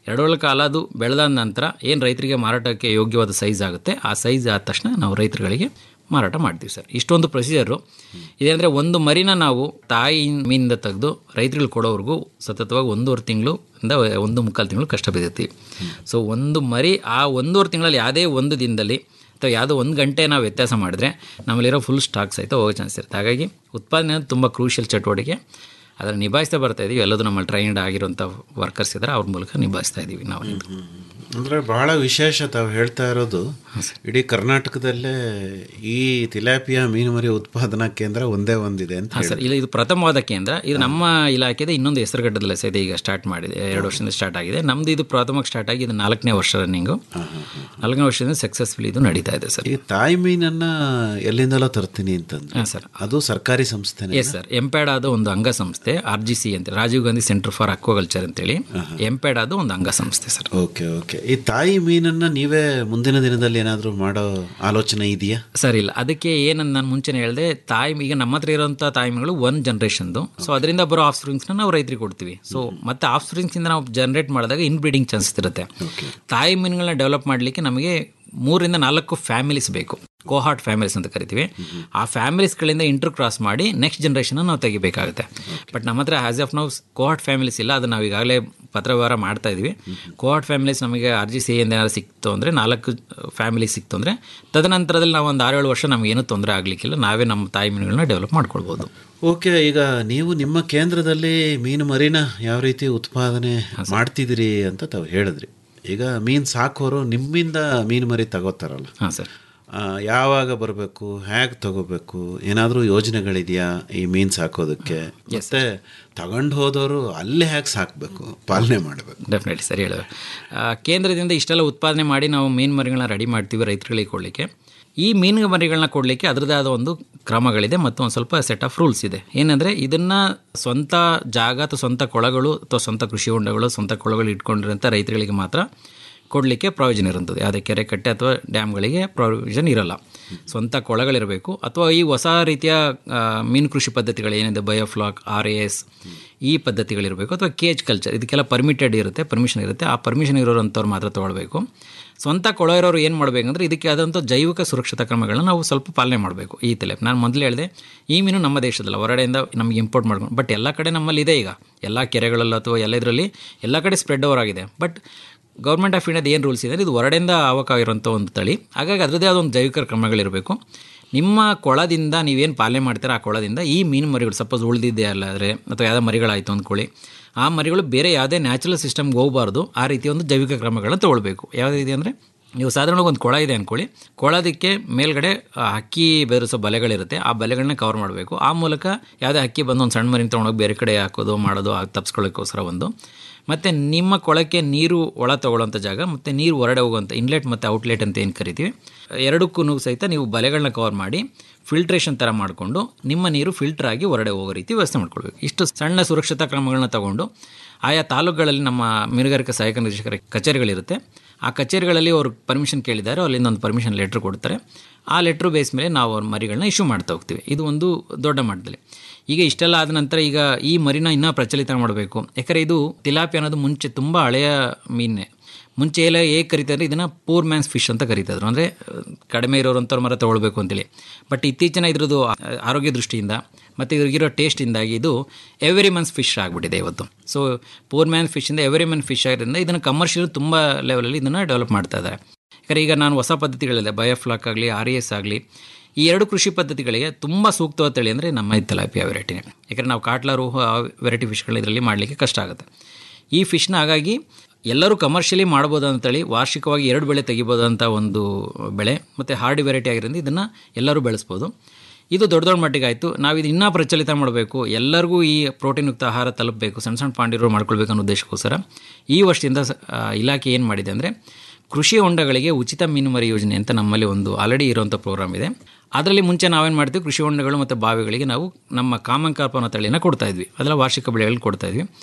ಎರಡೂವರೆ ಕಾಲ ಅದು ಬೆಳೆದಾದ ನಂತರ ಏನು ರೈತರಿಗೆ ಮಾರಾಟಕ್ಕೆ ಯೋಗ್ಯವಾದ ಸೈಜ್ ಆಗುತ್ತೆ ಆ ಸೈಜ್ ಆದ ತಕ್ಷಣ ನಾವು ರೈತರುಗಳಿಗೆ ಮಾರಾಟ ಮಾಡ್ತೀವಿ ಸರ್ ಇಷ್ಟೊಂದು ಪ್ರೊಸೀಜರು ಇದೇಂದರೆ ಒಂದು ಮರಿನ ನಾವು ತಾಯಿ ಮೀನಿಂದ ತೆಗೆದು ರೈತರುಗಳು ಕೊಡೋವರೆಗೂ ಸತತವಾಗಿ ಒಂದೂವರೆ ತಿಂಗಳು ಇಂದ ಒಂದು ಮುಕ್ಕಾಲು ತಿಂಗಳು ಕಷ್ಟ ಬಿದ್ದಿರ್ತೀವಿ ಸೊ ಒಂದು ಮರಿ ಆ ಒಂದೂವರೆ ತಿಂಗಳಲ್ಲಿ ಯಾವುದೇ ಒಂದು ದಿನದಲ್ಲಿ ಅಥವಾ ಯಾವುದೋ ಒಂದು ಗಂಟೆ ನಾವು ವ್ಯತ್ಯಾಸ ಮಾಡಿದ್ರೆ ನಮ್ಮಲ್ಲಿರೋ ಫುಲ್ ಸ್ಟಾಕ್ ಸಹಿತ ಹೋಗೋ ಚಾನ್ಸ್ ಇರುತ್ತೆ ಹಾಗಾಗಿ ಉತ್ಪಾದನೆ ಅನ್ನೋದು ತುಂಬ ಕ್ರೂಷಿಯಲ್ ಚಟುವಟಿಕೆ ಅದನ್ನು ನಿಭಾಯಿಸ್ತಾ ಬರ್ತಾ ಇದೀವಿ ಎಲ್ಲದೂ ನಮ್ಮಲ್ಲಿ ಟ್ರೈನ್ಡ್ ಆಗಿರುವಂಥ ವರ್ಕರ್ಸ್ ಇದ್ದಾರೆ ಅವ್ರ ಮೂಲಕ ನಿಭಾಯಿಸ್ತಾ ಇದ್ದೀವಿ ನಾವು ಅಂದರೆ ಬಹಳ ವಿಶೇಷ ತಾವು ಹೇಳ್ತಾ ಇರೋದು ಇಡೀ ಕರ್ನಾಟಕದಲ್ಲೇ ಈ ತಿಲಾಪಿಯಾ ಮೀನುಮರಿ ಉತ್ಪಾದನಾ ಕೇಂದ್ರ ಒಂದೇ ಒಂದಿದೆ ಅಂತ ಹಾಂ ಸರ್ ಇಲ್ಲ ಇದು ಪ್ರಥಮವಾದ ಕೇಂದ್ರ ಇದು ನಮ್ಮ ಇಲಾಖೆದ ಇನ್ನೊಂದು ಹೆಸರುಗಟ್ಟದಲ್ಲಿ ಸಹಿತ ಈಗ ಸ್ಟಾರ್ಟ್ ಮಾಡಿದೆ ಎರಡು ವರ್ಷದಿಂದ ಸ್ಟಾರ್ಟ್ ಆಗಿದೆ ನಮ್ಮದು ಇದು ಪ್ರಥಮಕ್ಕೆ ಸ್ಟಾರ್ಟ್ ಆಗಿ ಇದು ನಾಲ್ಕನೇ ವರ್ಷ ರನ್ನಿಂಗು ನಾಲ್ಕನೇ ವರ್ಷದಿಂದ ಸಕ್ಸಸ್ಫುಲ್ ಇದು ನಡೀತಾ ಇದೆ ಸರ್ ಈ ತಾಯಿ ಮೀನನ್ನ ಎಲ್ಲಿಂದಲೋ ತರ್ತೀನಿ ಅಂತಂದ್ರೆ ಹಾಂ ಸರ್ ಅದು ಸರ್ಕಾರಿ ಸಂಸ್ಥೆನೇ ಎಸ್ ಸರ್ ಎಂಪ್ಯಾಡ್ ಆದ ಒಂದು ಅಂಗಸಂಸ್ಥೆ ಆರ್ ಜಿ ಸಿ ಅಂತ Rajiv Gandhi centre for aquaculture ಅಂತೇಳಿ ಎಂಪ್ಯಾಡ್ ಆದ ಒಂದು ಅಂಗಸಂಸ್ಥೆ ಸರ್ ಓಕೆ ಓಕೆ ಈ ತಾಯಿ ಮೀನನ್ನ ನೀವೇ ಮುಂದಿನ ದಿನದಲ್ಲಿ ಏನಾದರೂ ಮಾಡೋ ಆಲೋಚನೆ ಇದೆಯಾ ಸರ್ ಇಲ್ಲ ಅದಕ್ಕೆ ಏನಂತ ನಾನು ಮುಂಚೆನೇ ಹೇಳಿದೆ ತಾಯಿ ಈಗ ನಮ್ಮ ಹತ್ರ ಇರೋಂಥ ತಾಯಿಗಳು ಒನ್ ಜನ್ರೇಷನ್ದು ಸೊ ಅದರಿಂದ ಬರೋ ಆಫ್ ಸ್ಪ್ರಿಂಗ್ಸ್ನ ನಾವು ರೈತರಿಗೆ ಕೊಡ್ತೀವಿ ಸೊ ಮತ್ತೆ ಆಫ್ ಸ್ಪ್ರಿಂಗ್ಸಿಂದ ನಾವು ಜನರೇಟ್ ಮಾಡಿದಾಗ ಇನ್ ಬ್ರೀಡಿಂಗ್ ಚಾನ್ಸಸ್ ಇರುತ್ತೆ ತಾಯಿ ಮೀನುಗಳನ್ನ ಡೆವಲಪ್ ಮಾಡಲಿಕ್ಕೆ ನಮಗೆ ಮೂರಿಂದ ನಾಲ್ಕು ಫ್ಯಾಮಿಲೀಸ್ ಬೇಕು ಕೋಹಾರ್ಟ್ ಫ್ಯಾಮಿಲೀಸ್ ಅಂತ ಕರಿತೀವಿ ಆ ಫ್ಯಾಮಿಲೀಸ್ಗಳಿಂದ ಇಂಟರ್ ಕ್ರಾಸ್ ಮಾಡಿ ನೆಕ್ಸ್ಟ್ ಜನ್ರೇಷನ್ ನಾವು ತೆಗಿಬೇಕಾಗುತ್ತೆ ಬಟ್ ನಮ್ಮ ಹತ್ರ ಆಸ್ ಆಫ್ ನಾವು ಕೋಹಾರ್ಟ್ ಫ್ಯಾಮಿಲೀಸ್ ಇಲ್ಲ ಅದು ನಾವು ಈಗಾಗಲೇ ಪತ್ರವ್ಯವಹಾರ ಮಾಡ್ತಾ ಇದ್ವಿ ಕೋಹಾರ್ಟ್ ಫ್ಯಾಮಿಲೀಸ್ ನಮಗೆ ಆರ್ ಜಿ ಸಿ ಏನಾದ್ರು ಸಿಕ್ತು ಅಂದರೆ ನಾಲ್ಕು ಫ್ಯಾಮಿಲಿ ಸಿಕ್ತು ಅಂದರೆ ತದನಂತರದಲ್ಲಿ ನಾವು ಒಂದು ಆರೇಳು ವರ್ಷ ನಮಗೇನು ತೊಂದರೆ ಆಗಲಿಕ್ಕಿಲ್ಲ ನಾವೇ ನಮ್ಮ ತಾಯಿ ಮೀನುಗಳನ್ನ ಡೆವಲಪ್ ಮಾಡ್ಕೊಳ್ಬೋದು ಓಕೆ ಈಗ ನೀವು ನಿಮ್ಮ ಕೇಂದ್ರದಲ್ಲಿ ಮೀನು ಮರಿನ ಯಾವ ರೀತಿ ಉತ್ಪಾದನೆ ಮಾಡ್ತಿದ್ದೀರಿ ಅಂತ ತಾವು ಹೇಳಿದ್ರಿ ಈಗ ಮೀನು ಸಾಕೋರು ನಿಮ್ಮಿಂದ ಮೀನು ಮರಿ ತಗೋತಾರಲ್ಲ ಹಾಂ ಸರ್ ಆ, ಯಾವಾಗ ಬರಬೇಕು ಹೇಗೆ ತಗೋಬೇಕು ಏನಾದರೂ ಯೋಜನೆಗಳಿದೆಯಾ ಈ ಮೀನು ಸಾಕೋದಕ್ಕೆ ಮತ್ತೆ ತಗೊಂಡು ಹೋದವರು ಅಲ್ಲೇ ಹೇಗೆ ಸಾಕಬೇಕು ಪಾಲನೆ ಮಾಡಬೇಕು ಡೆಫಿನೆಟ್ಲಿ ಸರಿ ಹೇಳಿದ್ರೆ ಕೇಂದ್ರದಿಂದ ಇಷ್ಟೆಲ್ಲ ಉತ್ಪಾದನೆ ಮಾಡಿ ನಾವು ಮೀನು ಮರಿಗಳನ್ನ ರೆಡಿ ಮಾಡ್ತೀವಿ ರೈತರುಗಳಿಗೆ ಕೊಡಲಿಕ್ಕೆ ಈ ಮೀನು ಮರಿಗಳನ್ನ ಕೊಡಲಿಕ್ಕೆ ಅದರದೇ ಆದ ಒಂದು ಕ್ರಮಗಳಿದೆ ಮತ್ತು ಒಂದು ಸ್ವಲ್ಪ ಸೆಟ್ ಆಫ್ ರೂಲ್ಸ್ ಇದೆ ಏನಂದರೆ ಇದನ್ನು ಸ್ವಂತ ಜಾಗ ಅಥವಾ ಸ್ವಂತ ಕೊಳಗಳು ಅಥವಾ ಸ್ವಂತ ಕೃಷಿ ಹೊಂಡಗಳು ಸ್ವಂತ ಕೊಳಗಳು ಇಟ್ಕೊಂಡಿರೋಂಥ ರೈತರುಗಳಿಗೆ ಮಾತ್ರ ಕೊಡಲಿಕ್ಕೆ ಪ್ರಾವಿಷನ್ ಇರುತ್ತದೆ ಯಾವುದೇ ಕೆರೆ ಕಟ್ಟೆ ಅಥವಾ ಡ್ಯಾಮ್ಗಳಿಗೆ ಪ್ರಾವಿಷನ್ ಇರಲ್ಲ ಸ್ವಂತ ಕೊಳಗಳಿರಬೇಕು ಅಥವಾ ಈ ಹೊಸ ರೀತಿಯ ಆ, ಮೀನು ಕೃಷಿ ಪದ್ಧತಿಗಳು ಏನಿದೆ ಬಯೋಫ್ಲಾಕ್ ಆರ್ ಎ ಎಸ್ ಈ ಪದ್ಧತಿಗಳಿರಬೇಕು ಅಥವಾ ಕೇಜ್ ಕಲ್ಚರ್ ಇದಕ್ಕೆಲ್ಲ ಪರ್ಮಿಟೆಡ್ ಇರುತ್ತೆ ಪರ್ಮಿಷನ್ ಇರುತ್ತೆ ಆ ಪರ್ಮಿಷನ್ ಇರೋರಂಥವ್ರು ಮಾತ್ರ ತೊಗೊಳ್ಬೇಕು ಸ್ವಂತ ಕೊಳ ಇರೋರು ಏನು ಮಾಡಬೇಕಂದ್ರೆ ಇದಕ್ಕೆ ಆದಂಥ ಜೈವಿಕ ಸುರಕ್ಷತಾ ಕ್ರಮಗಳನ್ನ ನಾವು ಸ್ವಲ್ಪ ಪಾಲನೆ ಮಾಡಬೇಕು ಈ ತಲೆ ನಾನು ಮೊದಲು ಹೇಳಿದೆ ಈ ಮೀನು ನಮ್ಮ ದೇಶದಲ್ಲ ಹೊರಗಡೆಯಿಂದ ನಮಗೆ ಇಂಪೋರ್ಟ್ ಮಾಡ್ಕೊಂಡು ಬಟ್ ಎಲ್ಲ ಕಡೆ ನಮ್ಮಲ್ಲಿ ಇದೆ ಈಗ ಎಲ್ಲ ಕೆರೆಗಳಲ್ಲೂ ಅಥವಾ ಎಲ್ಲ ಇದರಲ್ಲಿ ಎಲ್ಲ ಕಡೆ ಸ್ಪ್ರೆಡ್ ಓವರ್ ಆಗಿದೆ ಬಟ್ ಗೌರ್ಮೆಂಟ್ ಆಫ್ ಇಂಡಿಯಾದ ಏನು ರೂಲ್ಸ್ ಇದೆ ಇದು ಹೊರಡೆಯಿಂದ ಆವಕ್ಕಾಗಿರೋಂಥ ಒಂದು ತಳಿ ಹಾಗಾಗಿ ಅದರದ್ದೇ ಆದ ಒಂದು ಜೈವಿಕ ಕ್ರಮಗಳಿರಬೇಕು ನಿಮ್ಮ ಕೊಳದಿಂದ ನೀವೇನು ಪಾಲನೆ ಮಾಡ್ತೀರ ಆ ಕೊಳದಿಂದ ಈ ಮೀನು ಮರಿಗಳು ಸಪೋಸ್ ಉಳಿದಿದೆ ಅಲ್ಲಾದರೆ ಅಥವಾ ಯಾವುದೋ ಮರಿಗಳಾಯಿತು ಅಂದ್ಕೊಳ್ಳಿ ಆ ಮರಿಗಳು ಬೇರೆ ಯಾವುದೇ ನ್ಯಾಚುರಲ್ ಸಿಸ್ಟಮ್ಗೆ ಹೋಗಬಾರ್ದು ಆ ರೀತಿ ಒಂದು ಜೈವಿಕ ಕ್ರಮಗಳನ್ನ ತೊಗೊಳ್ಬೇಕು ಯಾವ ರೀತಿ ಅಂದರೆ ನೀವು ಸಾಧಾರಣವಾಗಿ ಒಂದು ಕೊಳ ಇದೆ ಅಂದ್ಕೊಳ್ಳಿ ಕೊಳದಕ್ಕೆ ಮೇಲ್ಗಡೆ ಆ, ಹಕ್ಕಿ ಬೆದರಿಸೋ ಬಲೆಗಳಿರುತ್ತೆ ಆ ಬಲೆಗಳನ್ನ ಕವರ್ ಮಾಡಬೇಕು ಆ ಮೂಲಕ ಯಾವುದೇ ಹಕ್ಕಿ ಬಂದು ಒಂದು ಸಣ್ಣ ಮರಿನ ತೊಗೊಂಡೋಗಿ ಬೇರೆ ಕಡೆ ಹಾಕೋದು ಮಾಡೋದು ಆ ತಪ್ಪಿಸ್ಕೊಳ್ಳೋಕ್ಕೋಸ್ಕರ ಒಂದು ಮತ್ತು ನಿಮ್ಮ ಕೊಳಕ್ಕೆ ನೀರು ಒಳ ತಗೊಳ್ಳೋಂಥ ಜಾಗ ಮತ್ತು ನೀರು ಹೊರಡೆ ಹೋಗುವಂಥ ಇನ್ಲೆಟ್ ಮತ್ತು ಔಟ್ಲೆಟ್ ಅಂತ ಏನು ಕರಿತೀವಿ ಎರಡಕ್ಕೂ ಸಹಿತ ನೀವು ಬಲೆಗಳನ್ನ ಕವರ್ ಮಾಡಿ ಫಿಲ್ಟ್ರೇಷನ್ ಥರ ಮಾಡಿಕೊಂಡು ನಿಮ್ಮ ನೀರು ಫಿಲ್ಟರ್ ಆಗಿ ಹೊರಡೆ ಹೋಗೋ ರೀತಿ ವ್ಯವಸ್ಥೆ ಮಾಡ್ಕೊಳ್ಬೇಕು ಇಷ್ಟು ಸಣ್ಣ ಸುರಕ್ಷತಾ ಕ್ರಮಗಳನ್ನ ತಗೊಂಡು ಆಯಾ ತಾಲೂಕುಗಳಲ್ಲಿ ನಮ್ಮ ಮೀನುಗಾರಿಕೆ ಸಹಾಯಕ ನಿರ್ದೇಶಕರ ಕಚೇರಿಗಳಿರುತ್ತೆ ಆ ಕಚೇರಿಗಳಲ್ಲಿ ಅವರು ಪರ್ಮಿಷನ್ ಕೇಳಿದ್ದಾರೆ ಅಲ್ಲಿಂದ ಒಂದು ಪರ್ಮಿಷನ್ ಲೆಟ್ರ್ ಕೊಡ್ತಾರೆ ಆ ಲೆಟ್ರ್ ಬೇಸ್ ಮೇಲೆ ನಾವು ಅವ್ರ ಮರಿಗಳನ್ನ ಇಶ್ಯೂ ಮಾಡ್ತಾ ಹೋಗ್ತೀವಿ ಇದು ಒಂದು ದೊಡ್ಡ ಮಟ್ಟದಲ್ಲಿ ಈಗ ಇಷ್ಟೆಲ್ಲ ಆದ ನಂತರ ಈಗ ಈ ಮರಿನ ಇನ್ನೂ ಪ್ರಚಲಿತ ಮಾಡಬೇಕು ಯಾಕಂದರೆ ಇದು ತಿಲಾಪಿ ಅನ್ನೋದು ಮುಂಚೆ ತುಂಬ ಹಳೆಯ ಮೀನೇ ಮುಂಚೆ ಎಲ್ಲ ಹೇಗೆ ಕರಿತಾರೆ ಇದನ್ನು ಪೂರ್ ಮ್ಯಾನ್ಸ್ ಫಿಶ್ ಅಂತ ಕರೀತಾಯಿದ್ರು ಅಂದರೆ ಕಡಿಮೆ ಇರೋರಂಥವ್ರ ಮರ ತೊಗೊಳ್ಬೇಕು ಅಂತೇಳಿ ಬಟ್ ಇತ್ತೀಚಿನ ಇದ್ರದ್ದು ಆ- ಆರೋಗ್ಯ ದೃಷ್ಟಿಯಿಂದ ಮತ್ತು ಇದ್ರಿಗಿರೋ ಟೇಸ್ಟಿಂದಾಗಿ ಇದು ಎವರಿ ಮನ್ಸ್ ಫಿಶ್ ಆಗಿಬಿಟ್ಟಿದೆ ಇವತ್ತು ಸೊ ಪೂರ್ ಮ್ಯಾನ್ ಫಿಶಿಂದ ಎವರಿ ಮನ್ ಫಿಶ್ ಆಗಿರೋದ್ರಿಂದ ಇದನ್ನು ಕಮರ್ಷಿಯಲ್ ತುಂಬ ಲೆವೆಲಲ್ಲಿ ಇದನ್ನು ಡೆವಲಪ್ ಮಾಡ್ತಾ ಇದ್ದಾರೆ ಯಾಕಂದರೆ ಈಗ ನಾನು ಹೊಸ ಪದ್ಧತಿಗಳಿದೆ ಬಯೋಫ್ಲಾಕ್ ಆಗಲಿ ಆರ್ ಎಸ್ ಆಗಲಿ ಈ ಎರಡು ಕೃಷಿ ಪದ್ಧತಿಗಳಿಗೆ ತುಂಬ ಸೂಕ್ತವಾದ ತಳಿ ಅಂದರೆ ನಮ್ಮ ಈ ತಲಾಪಿಯ ವೆರೈಟಿನೇ ಯಾಕಂದರೆ ನಾವು ಕಾಟ್ಲಾರು ವೆರೈಟಿ ಫಿಶ್ಗಳು ಇದರಲ್ಲಿ ಮಾಡಲಿಕ್ಕೆ ಕಷ್ಟ ಆಗುತ್ತೆ ಈ ಫಿಶ್ನ ಹಾಗಾಗಿ ಎಲ್ಲರೂ ಕಮರ್ಷಿಯಲಿ ಮಾಡ್ಬೋದಂತ ತಳಿ ವಾರ್ಷಿಕವಾಗಿ ಎರಡು ಬೆಳೆ ತೆಗಿಬೋದಂಥ ಒಂದು ಬೆಳೆ ಮತ್ತು ಹಾರ್ಡಿ ವೆರೈಟಿ ಆಗಿರೋದ್ರಿಂದ ಇದನ್ನು ಎಲ್ಲರೂ ಬೆಳೆಸ್ಬೋದು ಇದು ದೊಡ್ಡ ದೊಡ್ಡ ಮಟ್ಟಿಗೆ ಆಯಿತು ನಾವು ಇದು ಇನ್ನೂ ಪ್ರಚಲಿತ ಮಾಡಬೇಕು ಎಲ್ಲರಿಗೂ ಈ ಪ್ರೋಟೀನ್ಯುಕ್ತ ಆಹಾರ ತಲುಪಬೇಕು ಸಣ್ಣ ಸಣ್ಣ ಪಾಂಡಿರು ಮಾಡ್ಕೊಳ್ಬೇಕು ಅನ್ನೋ ಉದ್ದೇಶಕ್ಕೋಸ್ಕರ ಈ ವರ್ಷದಿಂದ ಸ- ಆ, ಇಲಾಖೆ ಏನು ಮಾಡಿದೆ ಅಂದರೆ ಕೃಷಿ ಹೊಂಡಗಳಿಗೆ ಉಚಿತ ಮೀನುಮರಿ ಯೋಜನೆ ಅಂತ ನಮ್ಮಲ್ಲಿ ಒಂದು ಆಲ್ರೆಡಿ ಇರುವಂಥ ಪ್ರೋಗ್ರಾಮ್ ಇದೆ ಅದರಲ್ಲಿ ಮುಂಚೆ ನಾವೇನು ಮಾಡ್ತೀವಿ ಕೃಷಿ ಹೊಂಡಗಳು ಮತ್ತು ಬಾವಿಗಳಿಗೆ ನಾವು ನಮ್ಮ ಕಾಮನ್ ಕಾರ್ಪ್ ಅನ್ನೋ ತಳಿನ ಕೊಡ್ತಾ ಇದ್ವಿ ಅದೆಲ್ಲ ವಾರ್ಷಿಕ ಬೆಳೆಗಳು ಕೊಡ್ತಾ ಇದ್ವಿ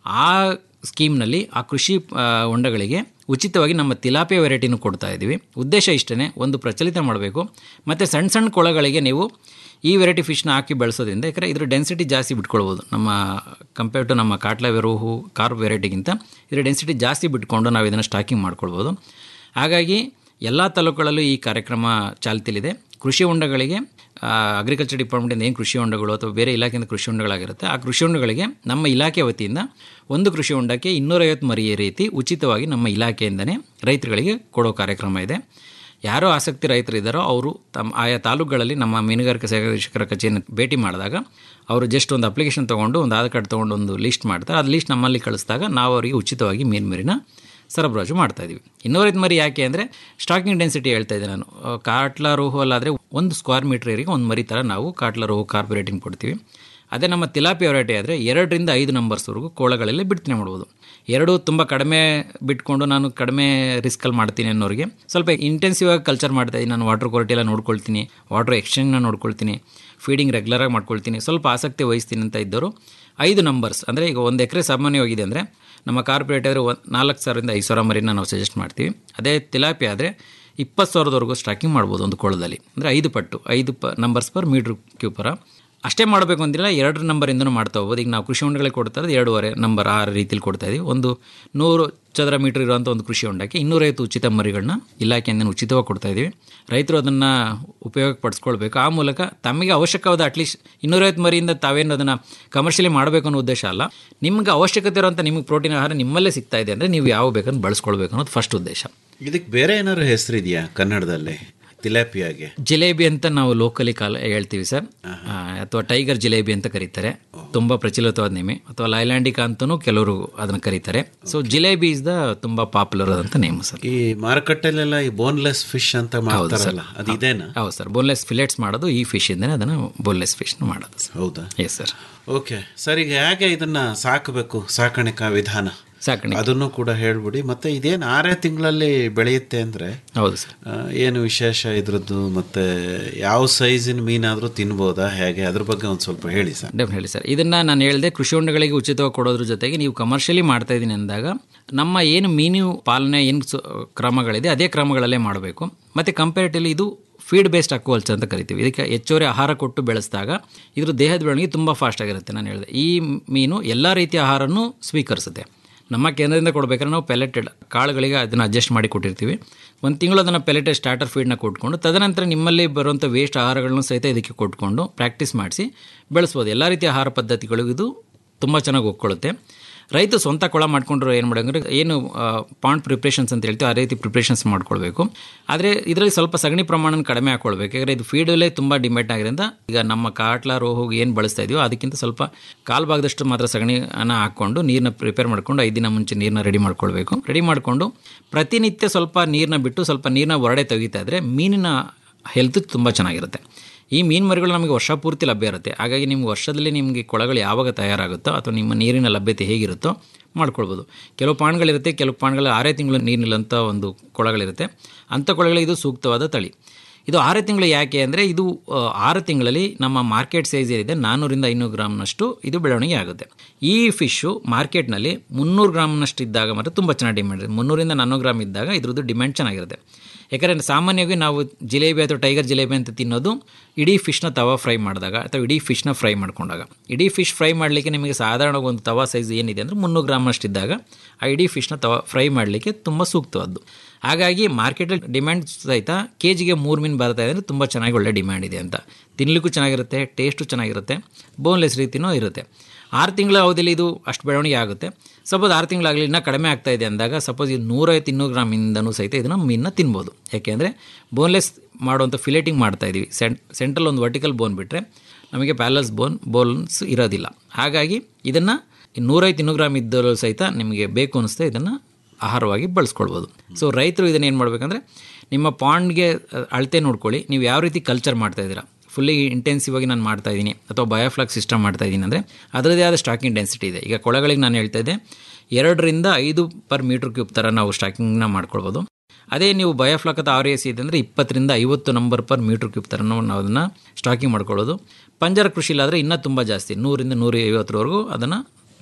ಆ ಸ್ಕೀಮ್ನಲ್ಲಿ ಆ ಕೃಷಿ ಆ, ಹೊಂಡಗಳಿಗೆ ಉಚಿತವಾಗಿ ನಮ್ಮ ತಿಲಾಪಿಯ ವೆರೈಟಿನೂ ಕೊಡ್ತಾ ಇದ್ದೀವಿ ಉದ್ದೇಶ ಇಷ್ಟೇ ಒಂದು ಪ್ರಚಲಿತ ಮಾಡಬೇಕು ಮತ್ತು ಸಣ್ಣ ಸಣ್ಣ ಕೊಳಗಳಿಗೆ ನೀವು ಈ ವೆರೈಟಿ ಫಿಶ್ನ ಹಾಕಿ ಬೆಳೆಸೋದ್ರಿಂದ ಯಾಕಂದರೆ ಇದ್ರ ಡೆನ್ಸಿಟಿ ಜಾಸ್ತಿ ಬಿಟ್ಕೊಳ್ಬೋದು ನಮ್ಮ ಕಂಪೇರ್ ಟು ನಮ್ಮ ಕಾಟ್ಲಾ ವೆರೋಹು ಕಾರ್ಪ್ ವೆರೈಟಿಗಿಂತ ಇದರ ಡೆನ್ಸಿಟಿ ಜಾಸ್ತಿ ಬಿಟ್ಕೊಂಡು ನಾವು ಇದನ್ನು ಸ್ಟಾಕಿಂಗ್ ಮಾಡ್ಕೊಳ್ಬೋದು ಹಾಗಾಗಿ ಎಲ್ಲ ತಾಲೂಕುಗಳಲ್ಲೂ ಈ ಕಾರ್ಯಕ್ರಮ ಚಾಲ್ತಿಲಿದೆ ಕೃಷಿ ಹೊಂಡಗಳಿಗೆ ಅಗ್ರಿಕಲ್ಚರ್ ಡಿಪಾರ್ಟ್ಮೆಂಟಿಂದ ಏನು ಕೃಷಿ ಹೊಂಡಗಳು ಅಥವಾ ಬೇರೆ ಇಲಾಖೆಯಿಂದ ಕೃಷಿ ಹೊಂಡಗಳಾಗಿರುತ್ತೆ ಆ ಕೃಷಿ ಹೊಂಡಗಳಿಗೆ ನಮ್ಮ ಇಲಾಖೆ ವತಿಯಿಂದ ಒಂದು ಕೃಷಿ ಹೊಂಡಕ್ಕೆ ಇನ್ನೂರೈವತ್ತು ಮರಿಯ ರೀತಿ ಉಚಿತವಾಗಿ ನಮ್ಮ ಇಲಾಖೆಯಿಂದನೇ ರೈತರುಗಳಿಗೆ ಕೊಡೋ ಕಾರ್ಯಕ್ರಮ ಇದೆ ಯಾರೋ ಆಸಕ್ತಿ ರೈತರು ಇದ್ದಾರೋ ಅವರು ತಮ್ಮ ಆಯಾ ತಾಲೂಕುಗಳಲ್ಲಿ ನಮ್ಮ ಮೀನುಗಾರಿಕೆ ಸಹಾಯಕ ಕಚೇರಿನ ಭೇಟಿ ಮಾಡಿದಾಗ ಅವರು ಜಸ್ಟ್ ಒಂದು ಅಪ್ಲಿಕೇಶನ್ ತೊಗೊಂಡು ಒಂದು ಆಧಾರ್ ಕಾರ್ಡ್ ತೊಗೊಂಡು ಒಂದು ಲಿಸ್ಟ್ ಮಾಡ್ತಾರೆ ಅದು ಲಿಸ್ಟ್ ನಮ್ಮಲ್ಲಿ ಕಳಿಸಿದಾಗ ನಾವು ಅವರಿಗೆ ಉಚಿತವಾಗಿ ಮೀನು ಮರಿನ ಸರಬರಾಜು ಮಾಡ್ತಾ ಇದೀವಿ ಇನ್ನೂರೈದು ಮರಿ ಯಾಕೆ ಅಂದರೆ ಸ್ಟಾಕಿಂಗ್ ಡೆನ್ಸಿಟಿ ಹೇಳ್ತಾ ಇದ್ದೆ ನಾನು ಆ, ಕಾಟ್ಲಾ ರೋಹು ಅಲ್ಲಾದರೆ ಒಂದು ಸ್ಕ್ವೇರ್ ಮೀಟರ್ ಏರಿಗೆ ಒಂದು ಮರಿ ಥರ ನಾವು ಕಾಟ್ಲಾ ರೋಹು ಕಾರ್ಪೊರೇಟಿಂಗ್ ಕೊಡ್ತೀವಿ ಅದೇ ನಮ್ಮ ತಿಲಾಪಿ ವೆರೈಟಿ ಆದರೆ ಎರಡರಿಂದ ಐದು ನಂಬರ್ಸ್ವರೆಗೂ ಕೋಳಗಳಲ್ಲಿ ಬಿಡ್ತನೆ ಮಾಡ್ಬೋದು ಎರಡು ತುಂಬ ಕಡಿಮೆ ಬಿಟ್ಕೊಂಡು ನಾನು ಕಡಿಮೆ ರಿಸ್ಕಲ್ಲಿ ಮಾಡ್ತೀನಿ ಅನ್ನೋರಿಗೆ ಸ್ವಲ್ಪ ಇಂಟೆನ್ಸಿವ್ ಆಗಿ ಕಲ್ಚರ್ ಮಾಡ್ತಾ ಇದ್ದೀನಿ ನಾನು ವಾಟರ್ ಕ್ವಾಲಿಟಿ ಎಲ್ಲ ನೋಡ್ಕೊಳ್ತೀನಿ ವಾಟರ್ ಎಕ್ಸ್ಚೇಂಜ್ನ ನೋಡ್ಕೊಳ್ತೀನಿ ಫೀಡಿಂಗ್ ರೆಗ್ಯುಲರಾಗಿ ಮಾಡ್ಕೊಳ್ತೀನಿ ಸ್ವಲ್ಪ ಆಸಕ್ತಿ ವಹಿಸ್ತೀನಿ ಅಂತ ಇದ್ದವರು ಐದು ನಂಬರ್ಸ್ ಅಂದರೆ ಈಗ ಒಂದು ಎಕರೆ ಸಾಮಾನ್ಯವಾಗಿದೆ ಅಂದರೆ ನಮ್ಮ ಕಾರ್ಪೊರೇಟ್ ಆದರೆ ಒಂದು ನಾಲ್ಕು ಸಾವಿರದಿಂದ ಐದು ಸಾವಿರ ಮರಿನ ನಾವು ಸಜೆಸ್ಟ್ ಮಾಡ್ತೀವಿ ಅದೇ ತಿಲಾಪಿ ಆದರೆ ಇಪ್ಪತ್ತು ಸಾವಿರದವರೆಗೂ ಸ್ಟಾಕಿಂಗ್ ಮಾಡ್ಬೋದು ಒಂದು ಕೋಳದಲ್ಲಿ ಅಂದರೆ ಐದು ಪಟ್ಟು ಐದು ಪ ನಂಬರ್ಸ್ ಪರ್ ಮೀಟ್ರ್ ಕ್ಯೂಪರ ಅಷ್ಟೇ ಮಾಡಬೇಕು ಅಂತಿಲ್ಲ ಎರಡು ನಂಬರಿಂದನೂ ಮಾಡ್ತಾ ಹೋಗ್ಬೋದು ಈಗ ನಾವು ಕೃಷಿ ಹೊಂಡಗಳಿಗೆ ಕೊಡ್ತಾ ಇರೋದು ಎರಡೂವರೆ ನಂಬರ್ ಆ ರೀತಿಲಿ ಕೊಡ್ತಾ ಇದೀವಿ ಒಂದು ನೂರು ಚದರ ಮೀಟರ್ ಇರುವಂಥ ಒಂದು ಕೃಷಿ ಹೊಂಡಕ್ಕೆ ಇನ್ನೂರೈವತ್ತು ಉಚಿತ ಮರಿಗಳನ್ನ ಇಲಾಖೆಯಿಂದ ಉಚಿತವಾಗಿ ಕೊಡ್ತಾ ಇದ್ದೀವಿ ರೈತರು ಅದನ್ನು ಉಪಯೋಗ ಪಡಿಸ್ಕೊಳ್ಬೇಕು ಆ ಮೂಲಕ ತಮಗೆ ಅವಶ್ಯಕವಾದ ಅಟ್ಲೀಸ್ಟ್ ಇನ್ನೂರೈವತ್ತು ಮರಿಯಿಂದ ತಾವೇನು ಅದನ್ನು ಕಮರ್ಷಿಯಲಿ ಮಾಡಬೇಕು ಅನ್ನೋ ಉದ್ದೇಶ ಅಲ್ಲ ನಿಮ್ಗೆ ಅವಶ್ಯಕತೆ ಇರುವಂಥ ನಿಮಗೆ ಪ್ರೋಟೀನ್ ಆಹಾರ ನಿಮ್ಮಲ್ಲೇ ಸಿಗ್ತಾ ಇದೆ ಅಂದರೆ ನೀವು ಯಾವ ಬೇಕಂತ ಬಳಸ್ಕೊಳ್ಬೇಕು ಅನ್ನೋದು ಫಸ್ಟ್ ಉದ್ದೇಶ ಇದಕ್ಕೆ ಬೇರೆ ಏನಾದ್ರು ಹೆಸರಿದೆಯಾ ಕನ್ನಡದಲ್ಲಿ ತಿಲಾಪಿಯಾಗೆ ಜಿಲೇಬಿ ಅಂತ ನಾವು ಲೋಕಲಿ ಕಾಲ ಹೇಳ್ತೀವಿ ಸರ್ ಆ, ಅಥವಾ ಟೈಗರ್ ಜಿಲೇಬಿ ಅಂತ ಕರೀತಾರೆ ತುಂಬಾ ಪ್ರಚಲಿತವಾದ ನೇಮೆ ಅಥವಾ ಲೈಲ್ಯಾಂಡಿಕಾ ಅಂತಲೂ ಕೆಲವರು ಅದನ್ನು ಕರೀತಾರೆ ಸೊ ಜಿಲೇಬಿ ಇಸ್ ದ ತುಂಬಾ ಪಾಪ್ಯುಲರ್ ಆದಂಥ ನೇಮ್ ಸರ್ ಈ ಮಾರುಕಟ್ಟೆಲೆಲ್ಲ ಈ ಬೋನ್ಲೆಸ್ ಫಿಶ್ ಅಂತ ಮಾಡ್ತಾರಲ್ಲ ಅದು ಇದೇನಾ ಹೌದು ಸರ್ ಬೋನ್ಲೆಸ್ ಫಿಲೆಟ್ಸ್ ಮಾಡೋದು ಈ ಫಿಶ್ ಇಂದನೇ ಅದನ್ನು ಬೋನ್ಲೆಸ್ ಫಿಶ್ ಮಾಡೋದು ಸರ್ ಹೌದಾ ಎಸ್ ಸರ್ ಓಕೆ ಸರ್ ಈಗ ಹೇಗೆ ಇದನ್ನ ಸಾಕಬೇಕು ಸಾಕಾಣಿಕಾ ವಿಧಾನ ಸಾಕಣೆ ಅದನ್ನು ಕೂಡ ಹೇಳ್ಬಿಡಿ ಮತ್ತೆ ಇದೇನು ಆರೇ ತಿಂಗಳಲ್ಲಿ ಬೆಳೆಯುತ್ತೆ ಅಂದ್ರೆ ಹೌದು ಸರ್ ಆ, ಏನು ವಿಶೇಷ ಇದ್ರದ್ದು ಮತ್ತೆ ಯಾವ ಸೈಜಿನ ಮೀನಾದ್ರೂ ತಿನ್ಬೋದಾ ಹೇಗೆ ಅದ್ರ ಬಗ್ಗೆ ಒಂದು ಸ್ವಲ್ಪ ಹೇಳಿ ಸರ್ ಡೆಫ್ ಹೇಳಿ ಸರ್ ಇದನ್ನ ನಾನು ಹೇಳಿದೆ ಕೃಷಿ ಹೊಂಡಗಳಿಗೆ ಉಚಿತವಾಗಿ ಕೊಡೋದ್ರ ಜೊತೆಗೆ ನೀವು ಕಮರ್ಷಿಯಲಿ ಮಾಡ್ತಾ ಇದ್ದೀನಿ ಅಂದಾಗ ನಮ್ಮ ಏನು ಮೀನು ಪಾಲನೆ ಏನು ಸು- ಕ್ರಮಗಳಿದೆ ಅದೇ ಕ್ರಮಗಳಲ್ಲೇ ಮಾಡಬೇಕು ಮತ್ತು ಕಂಪೇರಿಟಿವ್ಲಿ ಇದು ಫೀಡ್ ಬೇಸ್ಡ್ ಅಕ್ವಾಲ್ಚರ್ ಅಂತ ಕರಿತೀವಿ ಇದಕ್ಕೆ ಹೆಚ್ಚುವರಿ ಆಹಾರ ಕೊಟ್ಟು ಬೆಳೆಸಿದಾಗ ಇದ್ರ ದೇಹದ ಬೆಳವಣಿಗೆ ತುಂಬ ಫಾಸ್ಟ್ ಆಗಿರುತ್ತೆ ನಾನು ಹೇಳಿದೆ ಈ ಮೀನು ಎಲ್ಲ ರೀತಿಯ ಆಹಾರನೂ ಸ್ವೀಕರಿಸುತ್ತೆ ನಮ್ಮ ಕೇಂದ್ರದಿಂದ ಕೊಡಬೇಕಾದ್ರೆ ನಾವು ಪೆಲೆಟೆಡ್ ಕಾಳುಗಳಿಗೆ ಅದನ್ನು ಅಡ್ಜಸ್ಟ್ ಮಾಡಿ ಕೊಟ್ಟಿರ್ತೀವಿ ಒಂದು ತಿಂಗಳು ಅದನ್ನು ಪೆಲೆಟೆಡ್ ಸ್ಟಾರ್ಟರ್ ಫೀಡ್ನ ಕೊಟ್ಕೊಂಡು ತದನಂತರ ನಿಮ್ಮಲ್ಲಿ ಬರುವಂಥ ವೇಸ್ಟ್ ಆಹಾರಗಳನ್ನು ಸಹಿತ ಇದಕ್ಕೆ ಕೊಟ್ಕೊಂಡು ಪ್ರಾಕ್ಟೀಸ್ ಮಾಡಿಸಿ ಬೆಳೆಸ್ಬೋದು ಎಲ್ಲ ರೀತಿಯ ಆಹಾರ ಪದ್ಧತಿಗಳಿಗೂ ಇದು ತುಂಬ ಚೆನ್ನಾಗಿ ಒಪ್ಕೊಳ್ಳುತ್ತೆ ರೈತ ಸ್ವಂತ ಕೊಳ ಮಾಡ್ಕೊಂಡ್ರು ಏನು ಮಾಡೋಂದ್ರೆ ಏನು ಪಾಂಡ್ ಪ್ರಿಪ್ರೇಷನ್ಸ್ ಅಂತ ಹೇಳ್ತೀವಿ ಆ ರೀತಿ ಪ್ರಿಪ್ರೇಷನ್ಸ್ ಮಾಡ್ಕೊಳ್ಬೇಕು ಆದರೆ ಇದರಲ್ಲಿ ಸ್ವಲ್ಪ ಸಗಣಿ ಪ್ರಮಾಣ ಕಡಿಮೆ ಹಾಕ್ಕೊಳ್ಬೇಕು ಯಾಕಂದರೆ ಇದು ಫೀಡಲ್ಲೇ ತುಂಬ ಡಿಮ್ಯಾಂಡ್ ಆಗಿರೋದ್ರಿಂದ ಈಗ ನಮ್ಮ ಕಾಟ್ಲಾ ರೋಹೋಗಿ ಏನು ಬಳಸ್ತಾ ಇದೀವೋ ಅದಕ್ಕಿಂತ ಸ್ವಲ್ಪ ಕಾಲು ಭಾಗದಷ್ಟು ಮಾತ್ರ ಸಗಣಿನ ಹಾಕ್ಕೊಂಡು ನೀರನ್ನ ಪ್ರಿಪೇರ್ ಮಾಡ್ಕೊಂಡು ಐದು ದಿನ ಮುಂಚೆ ನೀರನ್ನ ರೆಡಿ ಮಾಡ್ಕೊಳ್ಬೇಕು ರೆಡಿ ಮಾಡಿಕೊಂಡು ಪ್ರತಿನಿತ್ಯ ಸ್ವಲ್ಪ ನೀರನ್ನ ಬಿಟ್ಟು ಸ್ವಲ್ಪ ನೀರನ್ನ ಹೊರಡೆ ತೆಗಿತಾ ಇದ್ದರೆ ಮೀನಿನ ಹೆಲ್ತ್ ತುಂಬ ಚೆನ್ನಾಗಿರುತ್ತೆ ಈ ಮೀನು ಮರಿಗಳು ನಮಗೆ ವರ್ಷ ಪೂರ್ತಿ ಲಭ್ಯ ಇರುತ್ತೆ ಹಾಗಾಗಿ ನಿಮ್ಗೆ ವರ್ಷದಲ್ಲಿ ನಿಮಗೆ ಕೊಳಗಳು ಯಾವಾಗ ತಯಾರಾಗುತ್ತೋ ಅಥವಾ ನಿಮ್ಮ ನೀರಿನ ಲಭ್ಯತೆ ಹೇಗಿರುತ್ತೋ ಮಾಡ್ಕೊಳ್ಬೋದು ಕೆಲವು ಪಾಣ್ಗಳಿರುತ್ತೆ ಕೆಲವು ಪಾಣ್ಗಳು ಆರೇ ತಿಂಗಳು ನೀರಿನಲ್ಲಂಥ ಒಂದು ಕೊಳಗಳಿರುತ್ತೆ ಅಂಥ ಕೊಳಗಳಿಗೆ ಇದು ಸೂಕ್ತವಾದ ತಳಿ ಇದು ಆರು ತಿಂಗಳು ಯಾಕೆ ಅಂದರೆ ಇದು ಆ, ಆರು ತಿಂಗಳಲ್ಲಿ ನಮ್ಮ ಮಾರ್ಕೆಟ್ ಸೈಜ್ ಏನಿದೆ ನಾನ್ನೂರಿಂದ ಐನೂರು ಗ್ರಾಮ್ನಷ್ಟು ಇದು ಬೆಳವಣಿಗೆ ಆಗುತ್ತೆ ಈ ಫಿಶ್ಶು ಮಾರ್ಕೆಟ್ನಲ್ಲಿ ಮುನ್ನೂರು ಗ್ರಾಮ್ನಷ್ಟು ಇದ್ದಾಗ ಮಾತ್ರ ತುಂಬ ಚೆನ್ನಾಗಿ ಡಿಮ್ಯಾಂಡ್ ಇದೆ ಮುನ್ನೂರಿಂದ ನಾನ್ನೂರು ಗ್ರಾಮ್ ಇದ್ದಾಗ ಇದ್ರದ್ದು ಡಿಮ್ಯಾಂಡ್ ಚೆನ್ನಾಗಿರುತ್ತೆ ಯಾಕಂದರೆ ಸಾಮಾನ್ಯವಾಗಿ ನಾವು ಜಿಲೇಬಿ ಅಥವಾ ಟೈಗರ್ ಜಿಲೇಬಿ ಅಂತ ತಿನ್ನೋದು ಇಡೀ ಫಿಶ್ನ ತವಾ ಫ್ರೈ ಮಾಡಿದಾಗ ಅಥವಾ ಇಡೀ ಫಿಶ್ನ ಫ್ರೈ ಮಾಡ್ಕೊಂಡಾಗ ಇಡೀ ಫಿಶ್ ಫ್ರೈ ಮಾಡಲಿಕ್ಕೆ ನಿಮಗೆ ಸಾಧಾರಣ ಒಂದು ತವಾ ಸೈಜ್ ಏನಿದೆ ಅಂದರೆ ಮುನ್ನೂರು ಗ್ರಾಮಷ್ಟು ಇದ್ದಾಗ ಆ ಇಡೀ ಫಿಶ್ನ ತವಾ ಫ್ರೈ ಮಾಡಲಿಕ್ಕೆ ತುಂಬ ಸೂಕ್ತವಾದ್ದು ಹಾಗಾಗಿ ಮಾರ್ಕೆಟಲ್ಲಿ ಡಿಮ್ಯಾಂಡ್ ಸಹಿತ ಕೆ ಜಿಗೆ ಮೂರು ಮೀನು ಬರ್ತಾ ಇದೆ ಅಂದರೆ ತುಂಬ ಚೆನ್ನಾಗಿ ಒಳ್ಳೆ ಡಿಮ್ಯಾಂಡ್ ಇದೆ ಅಂತ ತಿನ್ನಲಿಕ್ಕೂ ಚೆನ್ನಾಗಿರುತ್ತೆ ಟೇಸ್ಟು ಚೆನ್ನಾಗಿರುತ್ತೆ ಬೋನ್ಲೆಸ್ ರೀತಿಯೂ ಇರುತ್ತೆ ಆರು ತಿಂಗಳ ಅವಧಿಯಲ್ಲಿ ಇದು ಅಷ್ಟು ಬೆಳವಣಿಗೆ ಆಗುತ್ತೆ ಸಪೋಸ್ ಆರು ತಿಂಗಳಾಗಲಿ ಇನ್ನೂ ಕಡಿಮೆ ಆಗ್ತಾ ಇದೆ ಅಂದಾಗ ಸಪೋಸ್ ಇದು ನೂರೈವತ್ತು ಇನ್ನೂರು ಗ್ರಾಮಿಂದನೂ ಸಹಿತ ಇದನ್ನು ಮೀನನ್ನ ತಿನ್ಬೋದು ಯಾಕೆಂದರೆ ಬೋನ್ಲೆಸ್ ಮಾಡುವಂಥ ಫಿಲೇಟಿಂಗ್ ಮಾಡ್ತಾ ಇದೀವಿ ಸೆಂಟ್ ಸೆಂಟ್ರಲ್ ಒಂದು ವರ್ಟಿಕಲ್ ಬೋನ್ ಬಿಟ್ಟರೆ ನಮಗೆ ಪ್ಯಾಲಸ್ ಬೋನ್ ಬೋನ್ಸ್ ಇರೋದಿಲ್ಲ ಹಾಗಾಗಿ ಇದನ್ನು ನೂರೈವತ್ತು ಇನ್ನೂರು ಗ್ರಾಮ್ ಇದ್ದರೂ ಸಹಿತ ನಿಮಗೆ ಬೇಕು ಅನಿಸ್ತಾ ಇದನ್ನು ಆಹಾರವಾಗಿ ಬಳಸ್ಕೊಳ್ಬೋದು ಸೊ ರೈತರು ಇದನ್ನು ಏನು ಮಾಡಬೇಕಂದ್ರೆ ನಿಮ್ಮ ಪಾಂಡ್ಗೆ ಅಳತೆ ನೋಡ್ಕೊಳ್ಳಿ ನೀವು ಯಾವ ರೀತಿ ಕಲ್ಚರ್ ಮಾಡ್ತಾ ಇದ್ದೀರಾ ಫುಲ್ಲಿ ಇಂಟೆನ್ಸಿವ್ ಆಗಿ ನಾನು ಮಾಡ್ತಾ ಇದ್ದೀನಿ ಅಥವಾ ಬಯೋಫ್ಲಾಕ್ ಸಿಸ್ಟಮ್ ಮಾಡ್ತಾ ಇದ್ದೀನಿ ಅಂದರೆ ಅದರದೇ ಆದ ಸ್ಟಾಕಿಂಗ್ ಡೆನ್ಸಿಟಿ ಇದೆ ಈಗ ಕೊಳಗಳಿಗೆ ನಾನು ಹೇಳ್ತಾ ಇದ್ದೆ ಎರಡರಿಂದ ಐದು ಪರ್ ಮೀಟ್ರ್ ಕ್ಯೂಬ್ ಥರ ನಾವು ಸ್ಟಾಕಿಂಗ್ನ ಮಾಡ್ಕೊಳ್ಬೋದು ಅದೇ ನೀವು ಬಯೋಫ್ಲಾಕ್ ಅಥವಾ ಆರ್ ಎಸ್ ಇದೆ ಅಂದರೆ ಇಪ್ಪತ್ತರಿಂದ ಐವತ್ತು ನಂಬರ್ ಪರ್ ಮೀಟ್ರ್ ಕ್ಯೂಬ್ ಥರ ನಾವು ಅದನ್ನು ಸ್ಟಾಕಿಂಗ್ ಮಾಡ್ಕೊಳ್ಳೋದು ಪಂಜರ ಕೃಷಿಲಾದರೆ ಇನ್ನೂ ತುಂಬ ಜಾಸ್ತಿ ನೂರಿಂದ ನೂರ ಐವತ್ತರವರೆಗೂ ಅದನ್ನು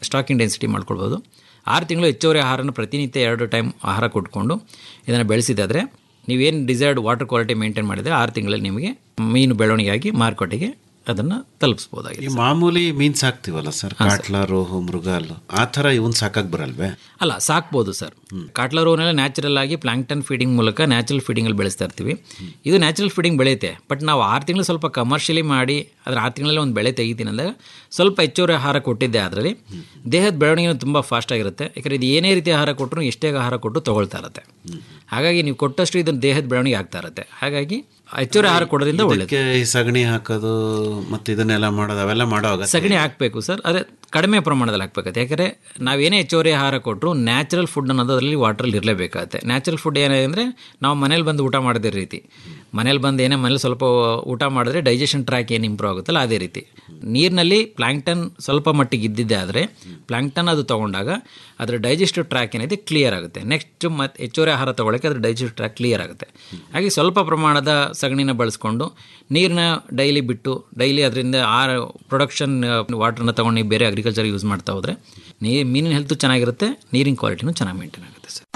ಸ್ಟಾಕಿಂಗ್ ಡೆನ್ಸಿಟಿ ಮಾಡ್ಕೊಳ್ಬೋದು ಆರು ತಿಂಗಳು ಹೆಚ್ಚುವರಿ ಆಹಾರನ ಪ್ರತಿನಿತ್ಯ ಎರಡು ಟೈಮ್ ಆಹಾರ ಕೊಟ್ಕೊಂಡು ಇದನ್ನು ಬೆಳೆಸಿದಾದರೆ ನೀವೇನು ಡಿಸೈರ್ಡ್ ವಾಟರ್ ಕ್ವಾಲಿಟಿ ಮೇಂಟೈನ್ ಮಾಡಿದರೆ ಆರು ತಿಂಗಳಲ್ಲಿ ನಿಮಗೆ ಮೀನು ಬೆಳವಣಿಗೆಯಾಗಿ ಮಾರುಕಟ್ಟೆಗೆ ಅದನ್ನು ತಲುಪಿಸ್ಬೋದಾಗಿದೆ ಈ ಮಾಮೂಲಿ ಮೀನ್ ಸಾಕ್ತಿವಲ್ಲ ಸರ್ ಕಾಟ್ಲಾ ರೋಹು ಮೃಗಾಲ್ ಆ ಥರ ಇವನ್ ಸಾಕಕ್ ಬರಲ್ವೇ ಅಲ್ಲ ಸಾಕ್ಬೋದು ಸರ್ ಕಾಟ್ಲಾ ರೋನೆಲ್ಲ ನ್ಯಾಚುರಲ್ ಆಗಿ ಪ್ಲಾಂಕ್ಟನ್ ಫೀಡಿಂಗ್ ಮೂಲಕ ನ್ಯಾಚುರಲ್ ಫೀಡಿಂಗಲ್ಲಿ ಬೆಳೆಸ್ತಾ ಇರ್ತೀವಿ ಇದು ನ್ಯಾಚುರಲ್ ಫೀಡಿಂಗ್ ಬೆಳೆಯುತ್ತೆ ಬಟ್ ನಾವು ಆರು ತಿಂಗಳು ಸ್ವಲ್ಪ ಕಮರ್ಷಿಯಲಿ ಮಾಡಿ ಅದ್ರ ಆರು ತಿಂಗಳಲ್ಲಿ ಒಂದು ಬೆಳೆ ತೆಗಿತೀನಿ ಅಂದಾಗ ಸ್ವಲ್ಪ ಹೆಚ್ಚುವರಿ ಆಹಾರ ಕೊಟ್ಟಿದ್ದೆ ಅದರಲ್ಲಿ ದೇಹದ ಬೆಳವಣಿಗೆ ತುಂಬ ಫಾಸ್ಟ್ ಆಗಿರುತ್ತೆ ಯಾಕಂದರೆ ಇದು ಏನೇ ರೀತಿ ಆಹಾರ ಕೊಟ್ಟರು ಎಷ್ಟೇ ಆಹಾರ ಕೊಟ್ಟು ತಗೊಳ್ತಾ ಇರುತ್ತೆ ಹಾಗಾಗಿ ನೀವು ಕೊಟ್ಟಷ್ಟು ಇದನ್ನ ದೇಹದ ಬೆಳವಣಿಗೆ ಆಗ್ತಾ ಇರುತ್ತೆ ಹಾಗಾಗಿ ಹೆಚ್ಚುವರಿ ಆಹಾರ ಕೊಡೋದ್ರಿಂದ ಒಳ್ಳೆಯದು ಇದಕ್ಕೆ ಈ ಸಗಣಿ ಹಾಕೋದು ಮತ್ತೆ ಇದನ್ನೆಲ್ಲ ಮಾಡೋದು ಅವೆಲ್ಲ ಮಾಡೋ ಅಗತ್ಯ ಸಗಣಿ ಹಾಕಬೇಕು ಸರ್ ಅದೇ ಕಡಿಮೆ ಪ್ರಮಾಣದಲ್ಲಿ ಹಾಕ್ಬೇಕಾಗುತ್ತೆ ಯಾಕಂದರೆ ನಾವೇನೇ ಹೆಚ್ಚುವರಿ ಆಹಾರ ಕೊಟ್ಟರು ನ್ಯಾಚುರಲ್ ಫುಡ್ ಅನ್ನೋದು ಅದರಲ್ಲಿ ವಾಟ್ರಲ್ಲಿ ಇರಲೇಬೇಕಾಗುತ್ತೆ ನ್ಯಾಚುರಲ್ ಫುಡ್ ಏನಿದೆ ಅಂದರೆ ನಾವು ಮನೇಲಿ ಬಂದು ಊಟ ಮಾಡಿದ ರೀತಿ ಮನೇಲಿ ಬಂದು ಏನೇ ಮನೇಲಿ ಸ್ವಲ್ಪ ಊಟ ಮಾಡಿದ್ರೆ ಡೈಜೆಷನ್ ಟ್ರ್ಯಾಕ್ ಏನು ಇಂಪ್ರೂವ್ ಆಗುತ್ತಲ್ಲ ಅದೇ ರೀತಿ ನೀರಿನಲ್ಲಿ ಪ್ಲಾಂಕ್ಟನ್ ಸ್ವಲ್ಪ ಮಟ್ಟಿಗೆ ಇದ್ದಿದ್ದೆ ಆದರೆ ಪ್ಲಾಂಕ್ಟನ್ ಅದು ತೊಗೊಂಡಾಗ ಅದರ ಡೈಜೆಸ್ಟಿವ್ ಟ್ರ್ಯಾಕ್ ಏನಿದೆ ಕ್ಲಿಯರ್ ಆಗುತ್ತೆ ನೆಕ್ಸ್ಟ್ ಮತ್ತು ಹೆಚ್ಚುವರಿ ಆಹಾರ ತೊಗೊಳಕ್ಕೆ ಅದ್ರ ಡೈಜೆಸ್ಟಿವ್ ಟ್ರ್ಯಾಕ್ ಕ್ಲಿಯರ್ ಆಗುತ್ತೆ ಹಾಗೆ ಸ್ವಲ್ಪ ಪ್ರಮಾಣದ ಸಗಣಿನ ಬಳಸ್ಕೊಂಡು ನೀರನ್ನ ಡೈಲಿ ಬಿಟ್ಟು ಡೈಲಿ ಅದರಿಂದ ಆ ಪ್ರೊಡಕ್ಷನ್ ವಾಟರ್ನ ತೊಗೊಂಡು ನೀವು ಬೇರೆ ಅಗ್ರಿಕಲ್ಚರ್ ಯೂಸ್ ಮಾಡ್ತಾ ಹೋದರೆ ನೀ ಮೀನಿನ ಹೆಲ್ತು ಚೆನ್ನಾಗಿರುತ್ತೆ ನೀರಿನ ಕ್ವಾಲಿಟಿನೂ ಚೆನ್ನಾಗಿ ಮೇಂಟೈನ್ ಆಗುತ್ತೆ ಸರ್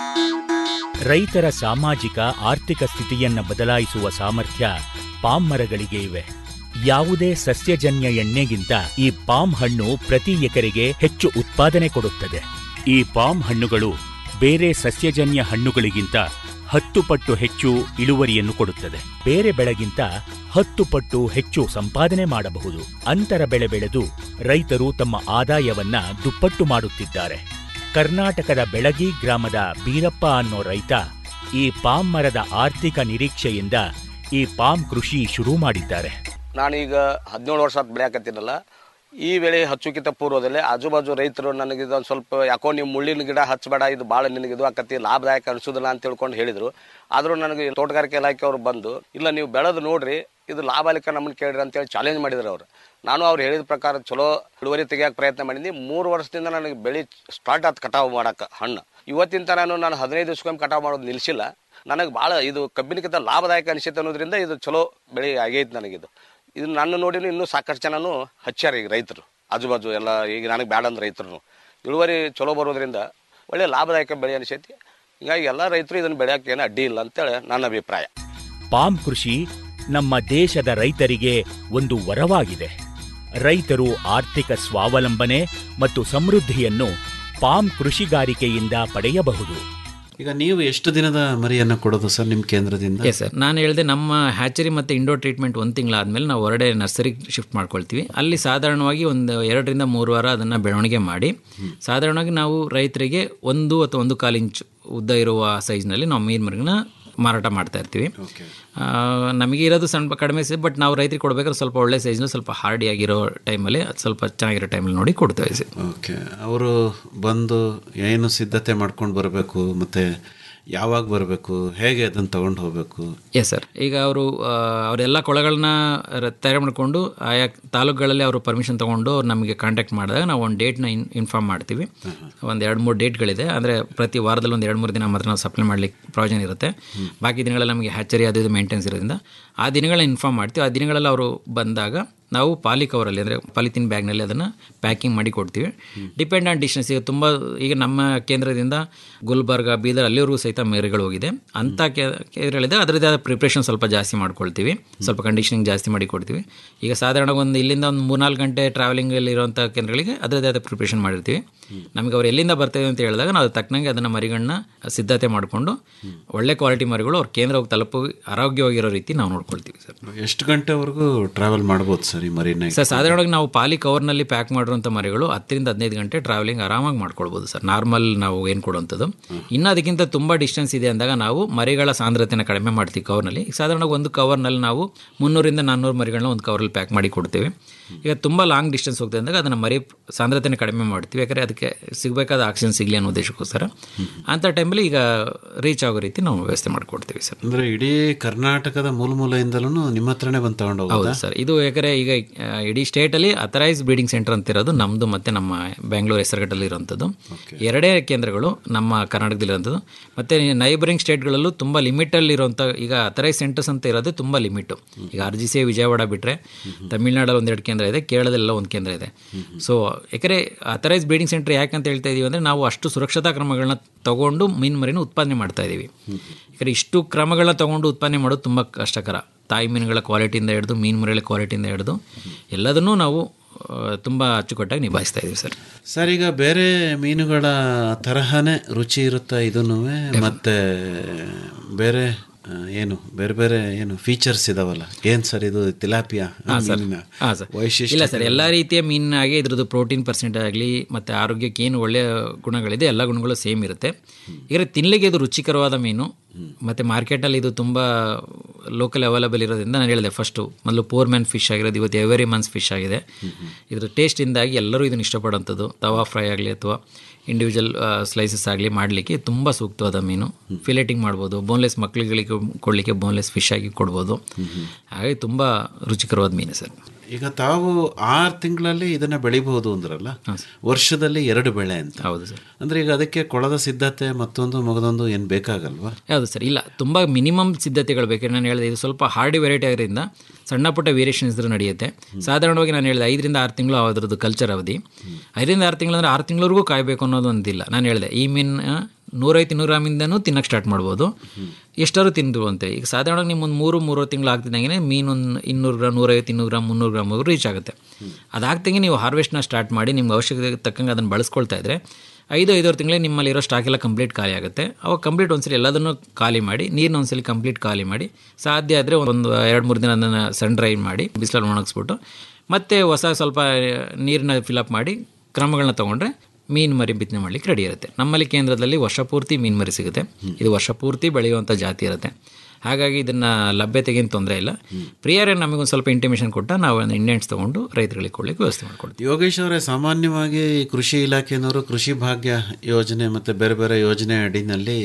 ರೈತರ ಸಾಮಾಜಿಕ ಆರ್ಥಿಕ ಸ್ಥಿತಿಯನ್ನ ಬದಲಾಯಿಸುವ ಸಾಮರ್ಥ್ಯ ಪಾಮ್ ಮರಗಳಿಗೆ ಇವೆ ಯಾವುದೇ ಸಸ್ಯಜನ್ಯ ಎಣ್ಣೆಗಿಂತ ಈ ಪಾಮ್ ಹಣ್ಣು ಪ್ರತಿ ಎಕರೆಗೆ ಹೆಚ್ಚು ಉತ್ಪಾದನೆ ಕೊಡುತ್ತದೆ ಈ ಪಾಮ್ ಹಣ್ಣುಗಳು ಬೇರೆ ಸಸ್ಯಜನ್ಯ ಹಣ್ಣುಗಳಿಗಿಂತ ಹತ್ತು ಪಟ್ಟು ಹೆಚ್ಚು ಇಳುವರಿಯನ್ನು ಕೊಡುತ್ತದೆ ಬೇರೆ ಬೆಳೆಗಿಂತ ಹತ್ತು ಪಟ್ಟು ಹೆಚ್ಚು ಸಂಪಾದನೆ ಮಾಡಬಹುದು ಅಂತರ ಬೆಳೆ ಬೆಳೆದು ರೈತರು ತಮ್ಮ ಆದಾಯವನ್ನ ದುಪ್ಪಟ್ಟು ಮಾಡುತ್ತಿದ್ದಾರೆ ಕರ್ನಾಟಕದ ಬೆಳಗಿ ಗ್ರಾಮದ ಬೀರಪ್ಪ ಅನ್ನೋ ರೈತ ಈ ಪಾಮ್ ಮರದ ಆರ್ಥಿಕ ನಿರೀಕ್ಷೆಯಿಂದ ಈ ಪಾಮ್ ಕೃಷಿ ಶುರು ಮಾಡಿದ್ದಾರೆ ನಾನೀಗ ಹದಿನೇಳು ವರ್ಷ ಆತ್ ಬೆಳೆಯಾಕತ್ತೀನಲ್ಲ ಈ ಬೆಳೆ ಹಚ್ಚುಕಿತ ಪೂರ್ವದಲ್ಲೇ ಆಜು ಬಾಜು ರೈತರು ನನಗೆ ಇದೊಂದು ಸ್ವಲ್ಪ ಯಾಕೋ ನೀವು ಮುಳ್ಳಿನ ಗಿಡ ಹಚ್ಚಬೇಡ ಇದು ಭಾಳ ನಿನಗೆ ಇದು ಆಕತಿ ಲಾಭದಾಯಕ ಅನಿಸೋದಿಲ್ಲ ಅಂತ ತಿಳ್ಕೊಂಡು ಹೇಳಿದ್ರು ಆದರೂ ನನಗೆ ತೋಟಗಾರಿಕೆ ಇಲಾಖೆಯವರು ಬಂದು ಇಲ್ಲ ನೀವು ಬೆಳೆದು ನೋಡ್ರಿ ಇದು ಲಾಭಾಲಿಕ ನಮ್ಮನ್ನು ಕೇಳ್ರಿ ಅಂತೇಳಿ ಚಾಲೆಂಜ್ ಮಾಡಿದ್ರು ಅವರು ನಾನು ಅವ್ರು ಹೇಳಿದ ಪ್ರಕಾರ ಚಲೋ ಇಳುವರಿ ತೆಗಿಯೋಕೆ ಪ್ರಯತ್ನ ಮಾಡಿದ್ನಿ ಮೂರು ವರ್ಷದಿಂದ ನನಗೆ ಬೆಳೆ ಸ್ಟಾರ್ಟ್ ಆಯ್ತು ಕಟಾವು ಮಾಡಕ್ಕೆ ಹಣ್ಣು ಇವತ್ತಿನ ನಾನು ನಾನು ಹದಿನೈದು ದಿವ್ಸಕ್ಕೊಮ್ಮೆ ಕಟಾವು ಮಾಡೋದು ನಿಲ್ಲಿಸಿಲ್ಲ ನನಗೆ ಭಾಳ ಇದು ಕಬ್ಬಿನಕ್ಕಿಂತ ಲಾಭದಾಯಕ ಅನಿಸುತ್ತೆ ಅನ್ನೋದ್ರಿಂದ ಇದು ಚಲೋ ಬೆಳೆ ಆಗೈತೆ ನನಗಿದು ಇದು ನನ್ನ ನೋಡಿ ಇನ್ನೂ ಸಾಕಷ್ಟು ಜನನು ಹಚ್ಚಾರ ಈಗ ರೈತರು ಆಜು ಬಾಜು ಎಲ್ಲ ಈಗ ನನಗೆ ಬ್ಯಾಡ ಅಂದ ರೈತರು ಇಳುವರಿ ಚಲೋ ಬರೋದ್ರಿಂದ ಒಳ್ಳೆ ಲಾಭದಾಯಕ ಬೆಳೆ ಅನಿಸೈತಿ ಹೀಗಾಗಿ ಎಲ್ಲ ರೈತರು ಇದನ್ನು ಬೆಳೆಯೋಕೆ ಏನು ಅಡ್ಡಿ ಇಲ್ಲ ಅಂತೇಳಿ ನನ್ನ ಅಭಿಪ್ರಾಯ ಪಾಮ್ ಕೃಷಿ ನಮ್ಮ ದೇಶದ ರೈತರಿಗೆ ಒಂದು ವರವಾಗಿದೆ ರೈತರು ಆರ್ಥಿಕ ಸ್ವಾವಲಂಬನೆ ಮತ್ತು ಸಮೃದ್ಧಿಯನ್ನು ಪಾಮ್ ಕೃಷಿಗಾರಿಕೆಯಿಂದ ಪಡೆಯಬಹುದು ಈಗ ನೀವು ಎಷ್ಟು ದಿನದ ಮರಿಯನ್ನ ಕೊಡೋದು ಸರ್ ನಿಮ್ಮ ಕೇಂದ್ರದಿಂದ ಎಸ್ ಸರ್ ನಾನು ಹೇಳಿದೆ ನಮ್ಮ ಹ್ಯಾಚರಿ ಮತ್ತು ಇಂಡೋ ಟ್ರೀಟ್ಮೆಂಟ್ ಒಂದು ತಿಂಗಳಾದಮೇಲೆ ನಾವು ಹೊರಡೆ ನರ್ಸರಿಗೆ ಶಿಫ್ಟ್ ಮಾಡ್ಕೊಳ್ತೀವಿ ಅಲ್ಲಿ ಸಾಧಾರಣವಾಗಿ ಒಂದು ಎರಡರಿಂದ ಮೂರು ವಾರ ಅದನ್ನು ಬೆಳವಣಿಗೆ ಮಾಡಿ ಸಾಧಾರಣವಾಗಿ ನಾವು ರೈತರಿಗೆ ಒಂದು ಅಥವಾ ಒಂದು ಕಾಲು ಇಂಚ್ ಉದ್ದ ಇರುವ ಸೈಜ್ನಲ್ಲಿ ನಾವು ಮೀನು ಮರಿನ ಮಾರಾಟ ಮಾಡ್ತಾ ಇರ್ತೀವಿ ಆ, ನಮಗೆ ಇರೋದು ಸಣ್ಣ ಕಡಿಮೆ ಸೈಜ್ ಬಟ್ ನಾವು ರೈತರಿಗೆ ಕೊಡಬೇಕಾದ್ರೆ ಸ್ವಲ್ಪ ಒಳ್ಳೆ ಸೈಜ್ನ ಸ್ವಲ್ಪ ಹಾರ್ಡಿ ಆಗಿರೋ ಟೈಮಲ್ಲಿ ಅದು ಸ್ವಲ್ಪ ಚೆನ್ನಾಗಿರೋ ಟೈಮಲ್ಲಿ ನೋಡಿ ಕೊಡ್ತೇವೆ ಸರ್ ಓಕೆ ಅವರು ಬಂದು ಏನು ಸಿದ್ಧತೆ ಮಾಡ್ಕೊಂಡು ಬರಬೇಕು ಮತ್ತೆ ಯಾವಾಗ ಬರಬೇಕು ಹೇಗೆ ಅದನ್ನು ತಗೊಂಡು ಹೋಗಬೇಕು ಎಸ್ ಸರ್ ಈಗ ಅವರು ಅವರೆಲ್ಲ ಕೊಳಗಳನ್ನ ರ- ತಯಾರು ಮಾಡಿಕೊಂಡು ಆಯಾ ತಾಲೂಕುಗಳಲ್ಲಿ ಅವರು ಪರ್ಮಿಷನ್ ತೊಗೊಂಡು ಅವ್ರು ನಮಗೆ ಕಾಂಟ್ಯಾಕ್ಟ್ ಮಾಡಿದಾಗ ನಾವು ಒಂದು ಡೇಟ್ನ ಇನ್ ಇನ್ಫಾರ್ಮ್ ಮಾಡ್ತೀವಿ ಒಂದು ಎರಡು ಮೂರು ಡೇಟ್ಗಳಿದೆ ಅಂದರೆ ಪ್ರತಿ ವಾರದಲ್ಲಿ ಒಂದು ಎರಡು ಮೂರು ದಿನ ಮಾತ್ರ ನಾವು ಸಪ್ಲೈ ಮಾಡ್ಲಿಕ್ಕೆ ಪ್ರಾವಿಷನ್ ಇರುತ್ತೆ ಬಾಕಿ ದಿನಗಳಲ್ಲಿ ನಮಗೆ ಹ್ಯಾಚರಿ ಅದು ಇದು ಮೇಂಟೆನ್ಸ್ ಇರೋದ್ರಿಂದ ಆ ದಿನಗಳನ್ನ ಇನ್ಫಾರ್ಮ್ ಮಾಡ್ತೀವಿ ಆ ದಿನಗಳಲ್ಲಿ ಅವರು ಬಂದಾಗ ನಾವು ಪಾಲಿ ಕವರಲ್ಲಿ ಅಂದರೆ ಪಾಲಿಥಿನ್ ಬ್ಯಾಗ್ನಲ್ಲಿ ಅದನ್ನು ಪ್ಯಾಕಿಂಗ್ ಮಾಡಿ ಕೊಡ್ತೀವಿ ಡಿಪೆಂಡ್ ಆನ್ ಡಿಸ್ಟೆನ್ಸ್ ಈಗ ತುಂಬ ಈಗ ನಮ್ಮ ಕೇಂದ್ರದಿಂದ ಗುಲ್ಬರ್ಗ ಬೀದರ್ ಅಲ್ಲಿವರೆಗೂ ಸಹಿತ ಮೇರೆಗಳು ಹೋಗಿದೆ ಅಂಥ ಕೇಂದ್ರಗಳಿದೆ ಅದರದ್ದೇ ಆದ ಪ್ರಿಪ್ರೇಷನ್ ಸ್ವಲ್ಪ ಜಾಸ್ತಿ ಮಾಡ್ಕೊಳ್ತೀವಿ ಸ್ವಲ್ಪ ಕಂಡೀಷನಿಂಗ್ ಜಾಸ್ತಿ ಮಾಡಿ ಕೊಡ್ತೀವಿ ಈಗ ಸಾಧಾರಣ ಒಂದು ಇಲ್ಲಿಂದ ಒಂದು ಮೂರ್ನಾಲ್ಕು ಗಂಟೆ ಟ್ರಾವೆಲಿಂಗಲ್ಲಿ ಇರುವಂಥ ಕೇಂದ್ರಗಳಿಗೆ ಅದರದ್ದೇ ಆದ ಪ್ರಿಪ್ರೇಷನ್ ಮಾಡಿರ್ತೀವಿ ನಮಗೆ ಅವ್ರು ಎಲ್ಲಿಂದ ಬರ್ತೇವೆ ಅಂತ ಹೇಳಿದಾಗ ನಾವು ತಕ್ಕನಂಗೆ ಅದನ್ನು ಮರಿಗಳನ್ನ ಸಿದ್ಧತೆ ಮಾಡಿಕೊಂಡು ಒಳ್ಳೆ ಕ್ವಾಲಿಟಿ ಮರಿಗಳು ಅವ್ರ ಕೇಂದ್ರ ಹೋಗಿ ತಲುಪು ಆರೋಗ್ಯವಾಗಿರೋ ರೀತಿ ನಾವು ನೋಡ್ಕೊಳ್ತೀವಿ ಸರ್ ಎಷ್ಟು ಗಂಟೆವರೆಗೂ ಟ್ರಾವೆಲ್ ಮಾಡ್ಬೋದು ಸರ್ ಈ ಮರಿನ ಸರ್ ಸಾಧಾರಣವಾಗಿ ನಾವು ಪಾಲಿ ಕವರ್ನಲ್ಲಿ ಪ್ಯಾಕ್ ಮಾಡಿರುವಂಥ ಮರಿಗಳು ಹತ್ತರಿಂದ ಹದಿನೈದು ಗಂಟೆ ಟ್ರಾವೆಲಿಂಗ್ ಆರಾಮಾಗಿ ಮಾಡ್ಕೊಳ್ಬೋದು ಸರ್ ನಾರ್ಮಲ್ ನಾವು ಏನು ಕೊಡುವಂಥದ್ದು ಇನ್ನು ಅದಕ್ಕಿಂತ ತುಂಬ ಡಿಸ್ಟೆನ್ಸ್ ಇದೆ ಅಂದಾಗ ನಾವು ಮರಿಗಳ ಸಾಂದ್ರತೆನ ಕಡಿಮೆ ಮಾಡ್ತೀವಿ ಕವರ್ನಲ್ಲಿ ಈಗ ಸಾಧಾರಣವಾಗಿ ಒಂದು ಕವರ್ನಲ್ಲಿ ನಾವು ಮುನ್ನೂರಿಂದ ನಾನ್ನೂರು ಮರಿಗಳನ್ನ ಒಂದು ಕವರಲ್ಲಿ ಪ್ಯಾಕ್ ಮಾಡಿ ಕೊಡ್ತೇವೆ ಈಗ ತುಂಬ ಲಾಂಗ್ ಡಿಸ್ಟೆನ್ಸ್ ಹೋಗ್ತದೆ ಅಂದಾಗ ಅದನ್ನು ಮರಿ ಸಾಂದ್ರತೆನ ಕಡಿಮೆ ಮಾಡ್ತೀವಿ ಯಾಕಂದರೆ ಅದಕ್ಕೆ ಸಿಗಬೇಕಾದ ಆಕ್ಸಿಜನ್ ಸಿಗಲಿ ಅನ್ನೋ ಉದ್ದೇಶಕ್ಕೋಸ್ಕರ ಅಂಥ ಟೈಮಲ್ಲಿ ಈಗ ರೀಚ್ ಆಗೋ ರೀತಿ ನಾವು ವ್ಯವಸ್ಥೆ ಮಾಡಿಕೊಡ್ತೀವಿ ಸರ್ ಅಂದ್ರೆ ಇಡೀ ಕರ್ನಾಟಕದ ಮೂಲ ಮೂಲೆಯಿಂದಲೂ ನಿಮ್ಮ ಹತ್ರನೇ ಬಂದು ತಗೊಂಡು ಹೌದು ಹೋಗೋದಾ ಸರ್ ಇದು ಯಾಕಂದರೆ ಈಗ ಆ, ಇಡೀ ಸ್ಟೇಟಲ್ಲಿ ಅಥರೈಸ್ ಬ್ರೀಡಿಂಗ್ ಸೆಂಟರ್ ಅಂತ ಇರೋದು ನಮ್ಮದು ಮತ್ತು ನಮ್ಮ ಬೆಂಗಳೂರು ಹೆಸರುಘಟ್ಟಲ್ಲಿ ಇರೋಂಥದ್ದು ಎರಡೇ ಕೇಂದ್ರಗಳು ನಮ್ಮ ಕರ್ನಾಟಕದಲ್ಲಿ ಇರೋಂಥದ್ದು ಮತ್ತು ನೈಬರಿಂಗ್ ಸ್ಟೇಟ್ಗಳಲ್ಲೂ ತುಂಬ ಲಿಮಿಟಲ್ಲಿ ಇರೋಂಥ ಈಗ ಅಥರೈಸ್ ಸೆಂಟರ್ಸ್ ಅಂತ ಇರೋದು ತುಂಬ ಲಿಮಿಟು ಈಗ ಆರ್ ಜಿ ಸಿ ವಿಜಯವಾಡ ಬಿಟ್ಟರೆ ತಮಿಳ್ನಾಡಲ್ಲಿ ಒಂದೆರಡು ಕೇಂದ್ರ ಕೇಂದ್ರ ಇದೆ ಕೇರಳದಲ್ಲೆಲ್ಲ ಒಂದು ಕೇಂದ್ರ ಇದೆ ಸೊ ಯಾಕಂದರೆ ಅಥರೈಸ್ ಬ್ರೀಡಿಂಗ್ ಸೆಂಟರ್ ಯಾಕೆ ಅಂತ ಹೇಳ್ತಾ ಇದೀವಿ ಅಂದರೆ ನಾವು ಅಷ್ಟು ಸುರಕ್ಷತಾ ಕ್ರಮಗಳನ್ನ ತಗೊಂಡು ಮೀನು ಮರಿನ ಉತ್ಪಾದನೆ ಮಾಡ್ತಾ ಇದ್ದೀವಿ ಯಾಕಂದರೆ ಇಷ್ಟು ಕ್ರಮಗಳನ್ನ ತಗೊಂಡು ಉತ್ಪಾದನೆ ಮಾಡೋದು ತುಂಬ ಕಷ್ಟಕರ ತಾಯಿ ಮೀನುಗಳ ಕ್ವಾಲಿಟಿಯಿಂದ ಹಿಡಿದು ಮೀನು ಮರಿಗಳ ಕ್ವಾಲಿಟಿಯಿಂದ ಹಿಡಿದು ಎಲ್ಲದನ್ನೂ ನಾವು ತುಂಬ ಅಚ್ಚುಕಟ್ಟಾಗಿ ನಿಭಾಯಿಸ್ತಾ ಇದ್ದೀವಿ ಸರ್ ಸರ್ ಈಗ ಬೇರೆ ಮೀನುಗಳ ತರಹನೇ ರುಚಿ ಇರುತ್ತಾ ಇದನ್ನು ಮತ್ತೆ ಬೇರೆ ಆ, ಏನು ಬೇರೆ ಬೇರೆ ಏನು ಫೀಚರ್ಸ್ ಇದಾವಲ್ಲ ಏನ್ ಸರ್ ಇದು ತಿಲಾಪಿಯಾ ಹಾಂ ಸರ್ ಮೀನಿನ ಹಾಂ ಸರ್ ವೈಶಿಷ್ಟ್ಯ ಇಲ್ಲ ಸರ್ ಎಲ್ಲ ರೀತಿಯ ಮೀನಾಗೆ ಇದ್ರದ್ದು ಪ್ರೋಟೀನ್ ಪರ್ಸೆಂಟ್ ಆಗಲಿ ಮತ್ತು ಆರೋಗ್ಯಕ್ಕೆ ಏನು ಒಳ್ಳೆಯ ಗುಣಗಳಿದೆ ಎಲ್ಲ ಗುಣಗಳು ಸೇಮ್ ಇರುತ್ತೆ ಈಗ ತಿನ್ನಲಿಕ್ಕೆ ಇದು ರುಚಿಕರವಾದ ಮೀನು ಮತ್ತು ಮಾರ್ಕೆಟಲ್ಲಿ ಇದು ತುಂಬ ಲೋಕಲ್ ಅವೈಲಬಲ್ ಇರೋದ್ರಿಂದ ನಾನು ಹೇಳಿದೆ ಫಸ್ಟು ಮೊದಲು ಪೋರ್ ಮ್ಯಾನ್ ಫಿಶ್ ಆಗಿರೋದು ಇವತ್ತು ಎವರಿ ಮನ್ಸ್ ಫಿಶ್ ಆಗಿದೆ ಇದ್ರ ಟೇಸ್ಟಿಂದಾಗಿ ಎಲ್ಲರೂ ಇದನ್ನು ಇಷ್ಟಪಡೋಂಥದ್ದು ತವಾ ಫ್ರೈ ಆಗಲಿ ಅಥವಾ ಇಂಡಿವಿಜುವಲ್ ಸ್ಲೈಸಸ್ ಆಗಲಿ ಮಾಡಲಿಕ್ಕೆ ತುಂಬ ಸೂಕ್ತವಾದ ಮೀನು ಫಿಲೆಟಿಂಗ್ ಮಾಡ್ಬೋದು ಬೋನ್ಲೆಸ್ ಮಕ್ಕಳುಗಳಿಗೆ ಕೊಡಲಿಕ್ಕೆ ಬೋನ್ಲೆಸ್ ಫಿಶ್ ಆಗಿ ಕೊಡ್ಬೋದು ಹಾಗಾಗಿ ತುಂಬ ರುಚಿಕರವಾದ ಮೀನು ಸರ್ ಈಗ ತಾವು ಆರು ತಿಂಗಳಲ್ಲಿ ಇದನ್ನ ಬೆಳಿಬಹುದು ಅಂದ್ರಲ್ಲ ವರ್ಷದಲ್ಲಿ ಎರಡು ಬೆಳೆ ಅಂತ ಹೌದು ಸರ್ ಅಂದ್ರೆ ಈಗ ಅದಕ್ಕೆ ಕೊಳದ ಸಿದ್ಧತೆ ಮತ್ತೊಂದು ಮಗದೊಂದು ಏನ್ ಬೇಕಾಗಲ್ವಾ ಹೌದು ಸರ್ ಇಲ್ಲ ತುಂಬ ಮಿನಿಮಮ್ ಸಿದ್ಧತೆಗಳು ಬೇಕು ನಾನು ಹೇಳಿದೆ ಇದು ಸ್ವಲ್ಪ ಹಾರ್ಡಿ ವೆರೈಟಿ ಆಗಿರೋದ್ರಿಂದ ಸಣ್ಣ ಪುಟ್ಟ ವೇರಿಯೇಷನ್ಸ್ ಇದ್ರೂ ನಡೆಯುತ್ತೆ ಸಾಧಾರಣವಾಗಿ ನಾನು ಹೇಳಿದೆ ಐದರಿಂದ ಆರು ತಿಂಗಳು ಅದರದ್ದು ಕಲ್ಚರ್ ಅವಧಿ ಐದರಿಂದ ಆರು ತಿಂಗಳು ಅಂದರೆ ಆರು ತಿಂಗಳವರೆಗೂ ಕಾಯಬೇಕು ಅನ್ನೋದು ಒಂದಿಲ್ಲ ನಾನು ಹೇಳಿದೆ ಈ ಮೀನು ನೂರೈವತ್ತು ಇನ್ನೂರು ಗ್ರಾಮಿಂದನೂ ತಿನ್ನಕ್ಕೆ ಸ್ಟಾರ್ಟ್ ಮಾಡ್ಬೋದು ಎಷ್ಟಾದ್ರು ತಿಂದು ಅಂತೆ ಈಗ ಸಾಧಾರಣವಾಗಿ ನಿಮ್ಮ ಒಂದು ಮೂರು ಮೂರು ತಿಂಗಳು ಆಗ್ತಿದ್ದಂಗೆ ಮೀನು ಒಂದು ಇನ್ನೂರು ಗ್ರಾಮ್ ನೂರೈವತ್ತು ಇನ್ನೂರು ಗ್ರಾಮ್ ಮುನ್ನೂರು ಗ್ರಾಮ್ವರೆಗೂ ರೀಚ್ ಆಗುತ್ತೆ ಅದಾಗ್ತಂಗೆ ನೀವು ಹಾರ್ವೆಸ್ಟ್ನ ಸ್ಟಾರ್ಟ್ ಮಾಡಿ ನಿಮ್ಗೆ ಅವಶ್ಯಕತೆ ತಕ್ಕಂಗೆ ಅದನ್ನು ಬಳಸ್ಕೊಳ್ತಾ ಇದ್ದರೆ ಐದು ಐದಾರು ತಿಂಗಳೇ ನಿಮ್ಮಲ್ಲಿರೋ ಸ್ಟಾಕ್ ಎಲ್ಲ ಕಂಪ್ಲೀಟ್ ಖಾಲಿ ಆಗುತ್ತೆ ಅವಾಗ ಕಂಪ್ಲೀಟ್ ಒಂದ್ಸಲಿ ಎಲ್ಲದನ್ನು ಖಾಲಿ ಮಾಡಿ ನೀರನ್ನ ಒಂದ್ಸಲಿ ಕಂಪ್ಲೀಟ್ ಖಾಲಿ ಮಾಡಿ ಸಾಧ್ಯ ಆದರೆ ಒಂದು ಎರಡು ಮೂರು ದಿನ ಅದನ್ನು ಸನ್ ಡ್ರೈ ಮಾಡಿ ಬಿಸಿಲಲ್ಲಿ ಒಣಗಿಸ್ಬಿಟ್ಟು ಮತ್ತೆ ಹೊಸ ಸ್ವಲ್ಪ ನೀರನ್ನ ಫಿಲಪ್ ಮಾಡಿ ಕ್ರಮಗಳನ್ನ ತೊಗೊಂಡ್ರೆ ಮೀನು ಮರಿ ಬಿತ್ತನೆ ಮಾಡಲಿಕ್ಕೆ ರೆಡಿ ಇರುತ್ತೆ ನಮ್ಮಲ್ಲಿ ಕೇಂದ್ರದಲ್ಲಿ ವರ್ಷ ಪೂರ್ತಿ ಮೀನು ಮರಿ ಸಿಗುತ್ತೆ ಇದು ವರ್ಷ ಪೂರ್ತಿ ಬೆಳೆಯುವಂಥ ಜಾತಿ ಇರುತ್ತೆ ಹಾಗಾಗಿ ಇದನ್ನು ಲಭ್ಯತೆಗೇನು ತೊಂದರೆ ಇಲ್ಲ ಪ್ರಿಯರೇ ನಮಗೊಂದು ಸ್ವಲ್ಪ ಇಂಟಿಮೇಷನ್ ಕೊಟ್ಟ ನಾವು ಒಂದು ಇಂಡೆಂಟ್ಸ್ ತೊಗೊಂಡು ರೈತರಿಗೆ ಕೊಡ್ಲಿಕ್ಕೆ ವ್ಯವಸ್ಥೆ ಮಾಡ್ಕೊಡ್ತೀವಿ ಯೋಗೇಶ್ ಅವರೇ ಸಾಮಾನ್ಯವಾಗಿ ಕೃಷಿ ಇಲಾಖೆಯವರು ಕೃಷಿ ಭಾಗ್ಯ ಯೋಜನೆ ಮತ್ತೆ ಬೇರೆ ಬೇರೆ ಯೋಜನೆ ಅಡಿನಲ್ಲಿ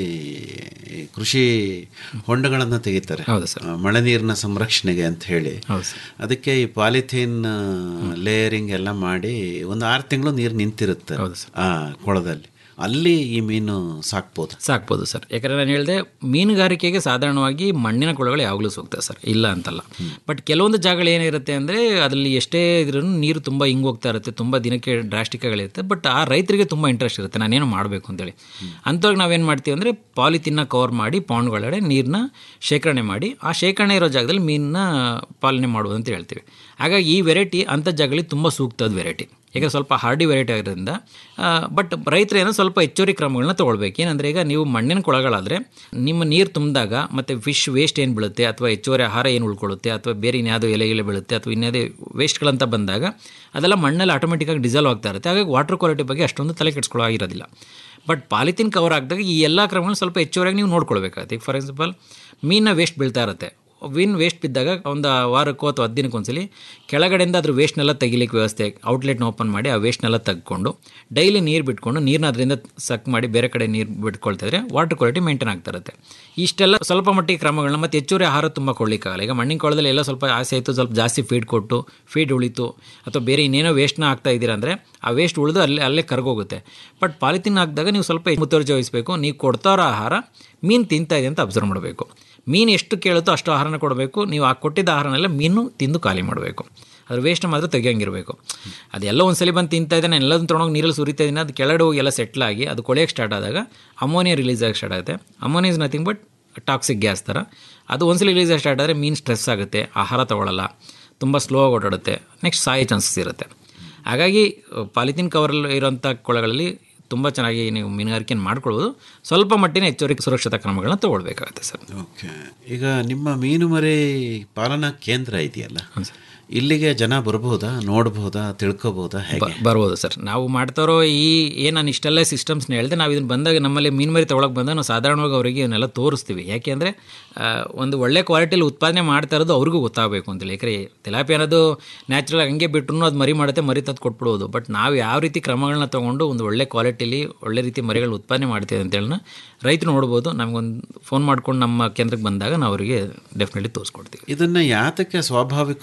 ಈ ಕೃಷಿ ಹೊಂಡಗಳನ್ನು ತೆಗಿತಾರೆ ಹೌದು ಸರ್ ಆ, ಮಳೆ ನೀರಿನ ಸಂರಕ್ಷಣೆಗೆ ಅಂತ ಹೇಳಿ ಹೌದು ಸರ್ ಅದಕ್ಕೆ ಈ ಪಾಲಿಥೀನ್ ಲೇಯರಿಂಗ್ ಎಲ್ಲ ಮಾಡಿ ಒಂದು ಆರು ತಿಂಗಳು ನೀರು ನಿಂತಿರುತ್ತೆ ಹೌದು ಸರ್. ಆ ಕೊಳದಲ್ಲಿ ಅಲ್ಲಿ ಈ ಮೀನು ಸಾಕ್ಬೋದು ಸಾಕ್ಬೋದು ಸರ್ ಯಾಕಂದರೆ ನಾನು ಹೇಳಿದೆ ಮೀನುಗಾರಿಕೆಗೆ ಸಾಧಾರಣವಾಗಿ ಮಣ್ಣಿನ ಕೊಳಗಳು ಯಾವಾಗಲೂ ಸೂಕ್ತ ಸರ್ ಇಲ್ಲ ಅಂತಲ್ಲ ಬಟ್ ಕೆಲವೊಂದು ಜಾಗಗಳು ಏನಿರುತ್ತೆ ಅಂದರೆ ಅದರಲ್ಲಿ ಎಷ್ಟೇ ಇದ್ರೂ ನೀರು ತುಂಬ ಹಿಂಗೆ ಹೋಗ್ತಾ ಇರುತ್ತೆ ತುಂಬ ದಿನಕ್ಕೆ ಡ್ರಾಸ್ಟಿಕ್ಗಳಿರುತ್ತೆ ಬಟ್ ಆ ರೈತರಿಗೆ ತುಂಬ ಇಂಟ್ರೆಸ್ಟ್ ಇರುತ್ತೆ ನಾನೇನು ಮಾಡಬೇಕು ಅಂತೇಳಿ ಅಂಥವ್ರಿಗೆ ನಾವೇನು ಮಾಡ್ತೀವಿ ಅಂದರೆ ಪಾಲಿಥಿನ್ನ ಕವರ್ ಮಾಡಿ ಪಾಂಡ್ಗಳಡೆ ನೀರನ್ನ ಶೇಖರಣೆ ಮಾಡಿ ಆ ಶೇಖರಣೆ ಇರೋ ಜಾಗದಲ್ಲಿ ಮೀನನ್ನ ಪಾಲನೆ ಮಾಡುವುದು ಅಂತ ಹೇಳ್ತೀವಿ ಹಾಗಾಗಿ ಈ ವೆರೈಟಿ ಅಂಥ ಜಾಗಗಳಲ್ಲಿ ತುಂಬ ಸೂಕ್ತದ ವೆರೈಟಿ ಯಾಕಂದ್ರೆ ಸ್ವಲ್ಪ ಹಾರ್ಡಿ ವೆರೈಟಿ ಆಗಿರೋದ್ರಿಂದ ಬಟ್ ರೈತರು ಏನೋ ಸ್ವಲ್ಪ ಹೆಚ್ಚುವರಿ ಕ್ರಮಗಳನ್ನ ತೊಗೊಳ್ಬೇಕು ಏನಂದರೆ ಈಗ ನೀವು ಮಣ್ಣಿನ ಕೊಳಗಳಾದರೆ ನಿಮ್ಮ ನೀರು ತುಂಬಿದಾಗ ಮತ್ತು ಫಿಶ್ ವೇಸ್ಟ್ ಏನು ಬೀಳುತ್ತೆ ಅಥವಾ ಹೆಚ್ಚುವರಿ ಆಹಾರ ಏನು ಉಳ್ಕೊಳ್ಳುತ್ತೆ ಅಥವಾ ಬೇರೆ ಇನ್ಯಾವುದೋ ಎಲೆ ಎಲೆ ಬೀಳುತ್ತೆ ಅಥವಾ ಇನ್ಯಾವುದೇ ವೇಸ್ಟ್ಗಳಂತ ಬಂದಾಗ ಅದೆಲ್ಲ ಮಣ್ಣಲ್ಲಿ ಆಟೋಮೆಟಿಕ್ಕಾಗಿ ಡಿಸಲ್ವ್ ಆಗ್ತಾ ಇರುತ್ತೆ ಹಾಗಾಗಿ ವಾಟರ್ ಕ್ವಾಲಿಟಿ ಬಗ್ಗೆ ಅಷ್ಟೊಂದು ತಲೆ ಕೆಡಿಸ್ಕೊಳ್ಳೋ ಆಗಿರೋದಿಲ್ಲ ಬಟ್ ಪಾಲಿಥಿನ್ ಕವರ್ ಆಗಿದಾಗ ಈ ಎಲ್ಲ ಕ್ರಮಗಳನ್ನ ಸ್ವಲ್ಪ ಹೆಚ್ಚುವರಿಯಾಗಿ ನೀವು ನೋಡ್ಕೊಳ್ಬೇಕಾಗುತ್ತೆ ಈಗ ಫಾರ್ ಎಕ್ಸಾಂಪಲ್ ಮೀನಿನ ವೇಸ್ಟ್ ಬೀಳ್ತಾ ಇರುತ್ತೆ ವಿನ್ ವೇಸ್ಟ್ ಬಿದ್ದಾಗ ಒಂದು ವಾರಕ್ಕೋ ಅಥವಾ ಹತ್ತು ದಿನಕ್ಕೆ ಒಂದ್ಸಲಿ ಕೆಳಗಡೆಯಿಂದ ಅದ್ರ ವೇಸ್ಟ್ನೆಲ್ಲ ತೆಗಿಲಿಕ್ಕೆ ವ್ಯವಸ್ಥೆ ಔಟ್ಲೆಟ್ನ ಓಪನ್ ಮಾಡಿ ಆ ವೇಸ್ಟ್ನೆಲ್ಲ ತೆಗೆದುಕೊಂಡು ಡೈಲಿ ನೀರು ಬಿಟ್ಕೊಂಡು ನೀರನ್ನ ಅದರಿಂದ ಸಕ್ ಮಾಡಿ ಬೇರೆ ಕಡೆ ನೀರು ಬಿಟ್ಕೊಳ್ತಾ ಇದ್ರೆ ವಾಟರ್ ಕ್ವಾಲಿಟಿ ಮೇಂಟೈನ್ ಆಗ್ತಾ ಇರುತ್ತೆ ಇಷ್ಟೆಲ್ಲ ಸ್ವಲ್ಪ ಮಟ್ಟಿಗೆ ಕ್ರಮಗಳನ್ನ ಮತ್ತು ಹೆಚ್ಚುವರಿ ಆಹಾರ ತುಂಬ ಕೊಡಲಿಕ್ಕಾಗಲ್ಲ ಈಗ ಮಣ್ಣಿನ ಕೊಳದಲ್ಲಿ ಎಲ್ಲ ಸ್ವಲ್ಪ ಆಸೆ ಆಯಿತು ಸ್ವಲ್ಪ ಜಾಸ್ತಿ ಫೀಡ್ ಕೊಟ್ಟು ಫೀಡ್ ಉಳಿತು ಅಥವಾ ಬೇರೆ ಇನ್ನೇನೋ ವೇಸ್ಟ್ನ ಹಾಕ್ತಾ ಇದ್ದೀರಾ ಅಂದರೆ ಆ ವೇಸ್ಟ್ ಉಳಿದು ಅಲ್ಲೇ ಅಲ್ಲೇ ಕರ್ಗೋಗುತ್ತೆ ಬಟ್ ಪಾಲಿಥಿನ್ ಹಾಕಿದಾಗ ನೀವು ಸ್ವಲ್ಪ ಮುತುವರ್ಜಿ ವಹಿಸಬೇಕು ನೀವು ಕೊಡ್ತಾ ಇರೋ ಆಹಾರ ಮೀನು ತಿಂತಾ ಇದೆ ಅಂತ ಅಬ್ಸರ್ವ್ ಮಾಡಬೇಕು ಮೀನು ಎಷ್ಟು ಕೇಳುತ್ತೋ ಅಷ್ಟು ಆಹಾರನ ಕೊಡಬೇಕು ನೀವು ಆ ಕೊಟ್ಟಿದ್ದ ಆಹಾರನೆಲ್ಲ ಮೀನು ತಿಂದು ಖಾಲಿ ಮಾಡಬೇಕು ಅದ್ರ ವೇಸ್ಟ್ ಮಾತ್ರ ತೆಗಿಯಂಗಿರಬೇಕು ಅದೆಲ್ಲ ಒಂದ್ಸಲಿ ಬಂದು ತಿಂತಾ ಇದ್ದಾನೆ ಎಲ್ಲದನ್ನು ತೊಗೊಂಡೋಗಿ ನೀರಲ್ಲಿ ಸುರಿತಾ ಇದ್ದೀನಿ ಅದು ಕೆಳಗಡೆ ಹೋಗಿ ಎಲ್ಲ ಸೆಟ್ಲ್ ಆಗಿ ಅದು ಕೊಳೆಯೋಕ್ಕೆ ಸ್ಟಾರ್ಟ್ ಆದಾಗ ಅಮೋನಿಯಾ ರಿಲೀಸ್ ಆಗಿ ಸ್ಟಾರ್ಟ್ ಆಗುತ್ತೆ ammonia is nothing but toxic gas ಥರ ಅದು ಒಂದ್ಸಲಿ ರಿಲೀಸ್ ಆಗಿ ಸ್ಟಾರ್ಟ್ ಆದರೆ ಮೀನು ಸ್ಟ್ರೆಸ್ ಆಗುತ್ತೆ ಆಹಾರ ತೊಗೊಳ್ಳಲ್ಲ ತುಂಬ ಸ್ಲೋ ಆಗಿ ಓಡಾಡುತ್ತೆ ನೆಕ್ಸ್ಟ್ ಸಾಯೋ ಚಾನ್ಸಸ್ ಇರುತ್ತೆ ಹಾಗಾಗಿ ಪಾಲಿಥಿನ್ ಕವರಲ್ಲಿ ಇರೋಂಥ ಕೊಳಗಳಲ್ಲಿ ತುಂಬ ಚೆನ್ನಾಗಿ ನೀವು ಮೀನುಗಾರಿಕೆಯನ್ನು ಮಾಡ್ಕೊಳ್ಬೋದು ಸ್ವಲ್ಪ ಮಟ್ಟಿನ ಹೆಚ್ಚುವರಿ ಸುರಕ್ಷತಾ ಕ್ರಮಗಳನ್ನ ತಗೊಳ್ಬೇಕಾಗುತ್ತೆ ಸರ್ ಓಕೆ ಈಗ ನಿಮ್ಮ ಮೀನು ಮರಿ ಪಾಲನಾ ಕೇಂದ್ರ ಇದೆಯಲ್ಲ ಇಲ್ಲಿಗೆ ಜನ ಬರ್ಬೋದಾ ನೋಡ್ಬೋದಾ ತಿಳ್ಕೊಬೋದಾ ಹೇಗೆ ಬರ್ಬೋದು ಸರ್ ನಾವು ಮಾಡ್ತಾರೋ ಈ ಏನು ನಾನು ಇಷ್ಟೆಲ್ಲ ಸಿಸ್ಟಮ್ಸ್ನ ಹೇಳಿದೆ ನಾವು ಇದನ್ನು ಬಂದಾಗ ನಮ್ಮಲ್ಲಿ ಮೀನು ಮರಿ ತೊಗೊಳಕ್ಕೆ ಬಂದಾಗ ನಾವು ಸಾಧಾರಣವಾಗಿ ಅವರಿಗೆ ಇವನ್ನೆಲ್ಲ ತೋರಿಸ್ತೀವಿ ಯಾಕೆಂದರೆ ಒಂದು ಒಳ್ಳೆ ಕ್ವಾಲಿಟಿಯಲ್ಲಿ ಉತ್ಪಾದನೆ ಮಾಡ್ತಾ ಇರೋದು ಅವ್ರಿಗೂ ಗೊತ್ತಾಗಬೇಕು ಅಂತೇಳಿ ಯಾಕಂದರೆ ತೆಲಾಪಿ ಅನ್ನೋದು ನ್ಯಾಚುರಲ್ ಹಂಗೆ ಬಿಟ್ಟರು ಅದು ಮರಿ ಮಾಡುತ್ತೆ ಮರಿ ತಂದು ಕೊಟ್ಬಿಡೋದು ಬಟ್ ನಾವು ಯಾವ ರೀತಿ ಕ್ರಮಗಳನ್ನ ತೊಗೊಂಡು ಒಂದು ಒಳ್ಳೆ ಕ್ವಾಲಿಟಿಲಿ ಒಳ್ಳೆ ರೀತಿ ಮರಿಗಳನ್ನ ಉತ್ಪಾದನೆ ಮಾಡ್ತೀವಿ ಅಂತೇಳಿ ರೈತರು ನೋಡ್ಬೋದು ನಮಗೊಂದು ಫೋನ್ ಮಾಡ್ಕೊಂಡು ನಮ್ಮ ಕೇಂದ್ರಕ್ಕೆ ಬಂದಾಗ ನಾವು ಅವರಿಗೆ ಡೆಫಿನೆಟ್ಲಿ ತೋರಿಸ್ಕೊಡ್ತೀವಿ ಇದನ್ನ ಯಾತಕ್ಕೆ ಸ್ವಾಭಾವಿಕವಾಗಿ ಬೇರೆ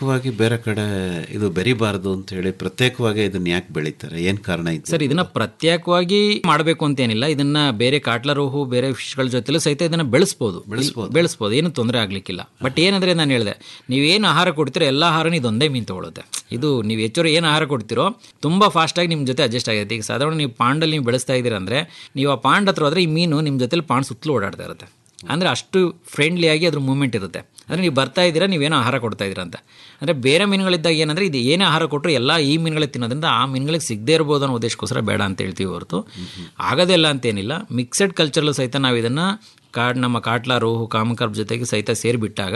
ಬೇರೆ ಕಡೆ ಇದು ಬೆರಿಬಾರ್ದು ಅಂತ ಹೇಳಿ ಪ್ರತ್ಯೇಕವಾಗಿ ಇದನ್ನ ಯಾಕೆ ಬೆಳೀತಾರೆ ಏನ್ ಕಾರಣ ಇದೆ ಸರ್ ಇದನ್ನ ಪ್ರತ್ಯೇಕವಾಗಿ ಮಾಡಬೇಕು ಅಂತೇನಿಲ್ಲ ಇದನ್ನ ಬೇರೆ ಕಾಟ್ಲರೋಹು ಬೇರೆ ಫಿಶ್ಗಳ ಜೊತೆಲೂ ಸಹಿತ ಇದನ್ನ ಬೆಳೆಸ್ಬೋದು ಬೆಳೆಸ್ಬೋದು ಬೆಳೆಸ್ಬೋದು ಏನು ತೊಂದರೆ ಆಗ್ಲಿಕ್ಕಿಲ್ಲ ಬಟ್ ಏನಂದ್ರೆ ನಾನು ಹೇಳಿದೆ ನೀವೇನು ಆಹಾರ ಕೊಡ್ತೀರೋ ಎಲ್ಲ ಆಹಾರನೂ ಇದೊಂದೇ ಮೀನು ತಗೊಳುತ್ತೆ ಇದು ನೀವು ಹೆಚ್ಚು ಏನು ಆಹಾರ ಕೊಡ್ತೀರೋ ತುಂಬ ಫಾಸ್ಟಾಗಿ ನಿಮ್ಮ ಜೊತೆ ಅಡ್ಜಸ್ಟ್ ಆಗುತ್ತೆ ಈಗ ಸಾಧಾರಣ ನೀವು ಪಾಂಡಲ್ಲಿ ನೀವು ಬೆಳೆಸ್ತಾ ಇದ್ದೀರಾ ಅಂದರೆ ನೀವು ಆ ಪಾಂಡ್ ಹತ್ರ ಹೋದ್ರೆ ಈ ಮೀನು ನಿಮ್ಮ ಜೊತೆಲಿ ಪಾಂಡ್ ಸುತ್ತಲೂ ಓಡಾಡ್ತಾ ಇರುತ್ತೆ ಅಂದರೆ ಅಷ್ಟು ಫ್ರೆಂಡ್ಲಿಯಾಗಿ ಅದ್ರ ಮೂವ್ಮೆಂಟ್ ಇರುತ್ತೆ ಅಂದರೆ ನೀವು ಬರ್ತಾ ಇದ್ದೀರಾ ನೀವೇನೋ ಆಹಾರ ಕೊಡ್ತಾ ಇದ್ದೀರಾ ಅಂತ ಅಂದರೆ ಬೇರೆ ಮೀನುಗಳಿದ್ದಾಗ ಏನಂದರೆ ಇದು ಏನೇ ಆಹಾರ ಕೊಟ್ಟರು ಎಲ್ಲ ಈ ಮೀನುಗಳಿಗೆ ತಿನ್ನೋದ್ರಿಂದ ಆ ಮೀನುಗಳಿಗೆ ಸಿಗದೇ ಇರ್ಬೋದು ಅನ್ನೋ ಉದ್ದೇಶಕ್ಕೋಸ್ಕರ ಬೇಡ ಅಂತ ಹೇಳ್ತೀವಿ ಹೊರತು ಆಗೋದಿಲ್ಲ ಅಂತೇನಿಲ್ಲ ಮಿಕ್ಸೆಡ್ ಕಲ್ಚರಲ್ಲೂ ಸಹಿತ ನಾವು ಇದನ್ನು ಕಾಡ್ ನಮ್ಮ ಕಾಟ್ಲಾ ರೋಹು ಕಾಮಕರ್ಬ್ ಜೊತೆಗೆ ಸಹಿತ ಸೇರಿಬಿಟ್ಟಾಗ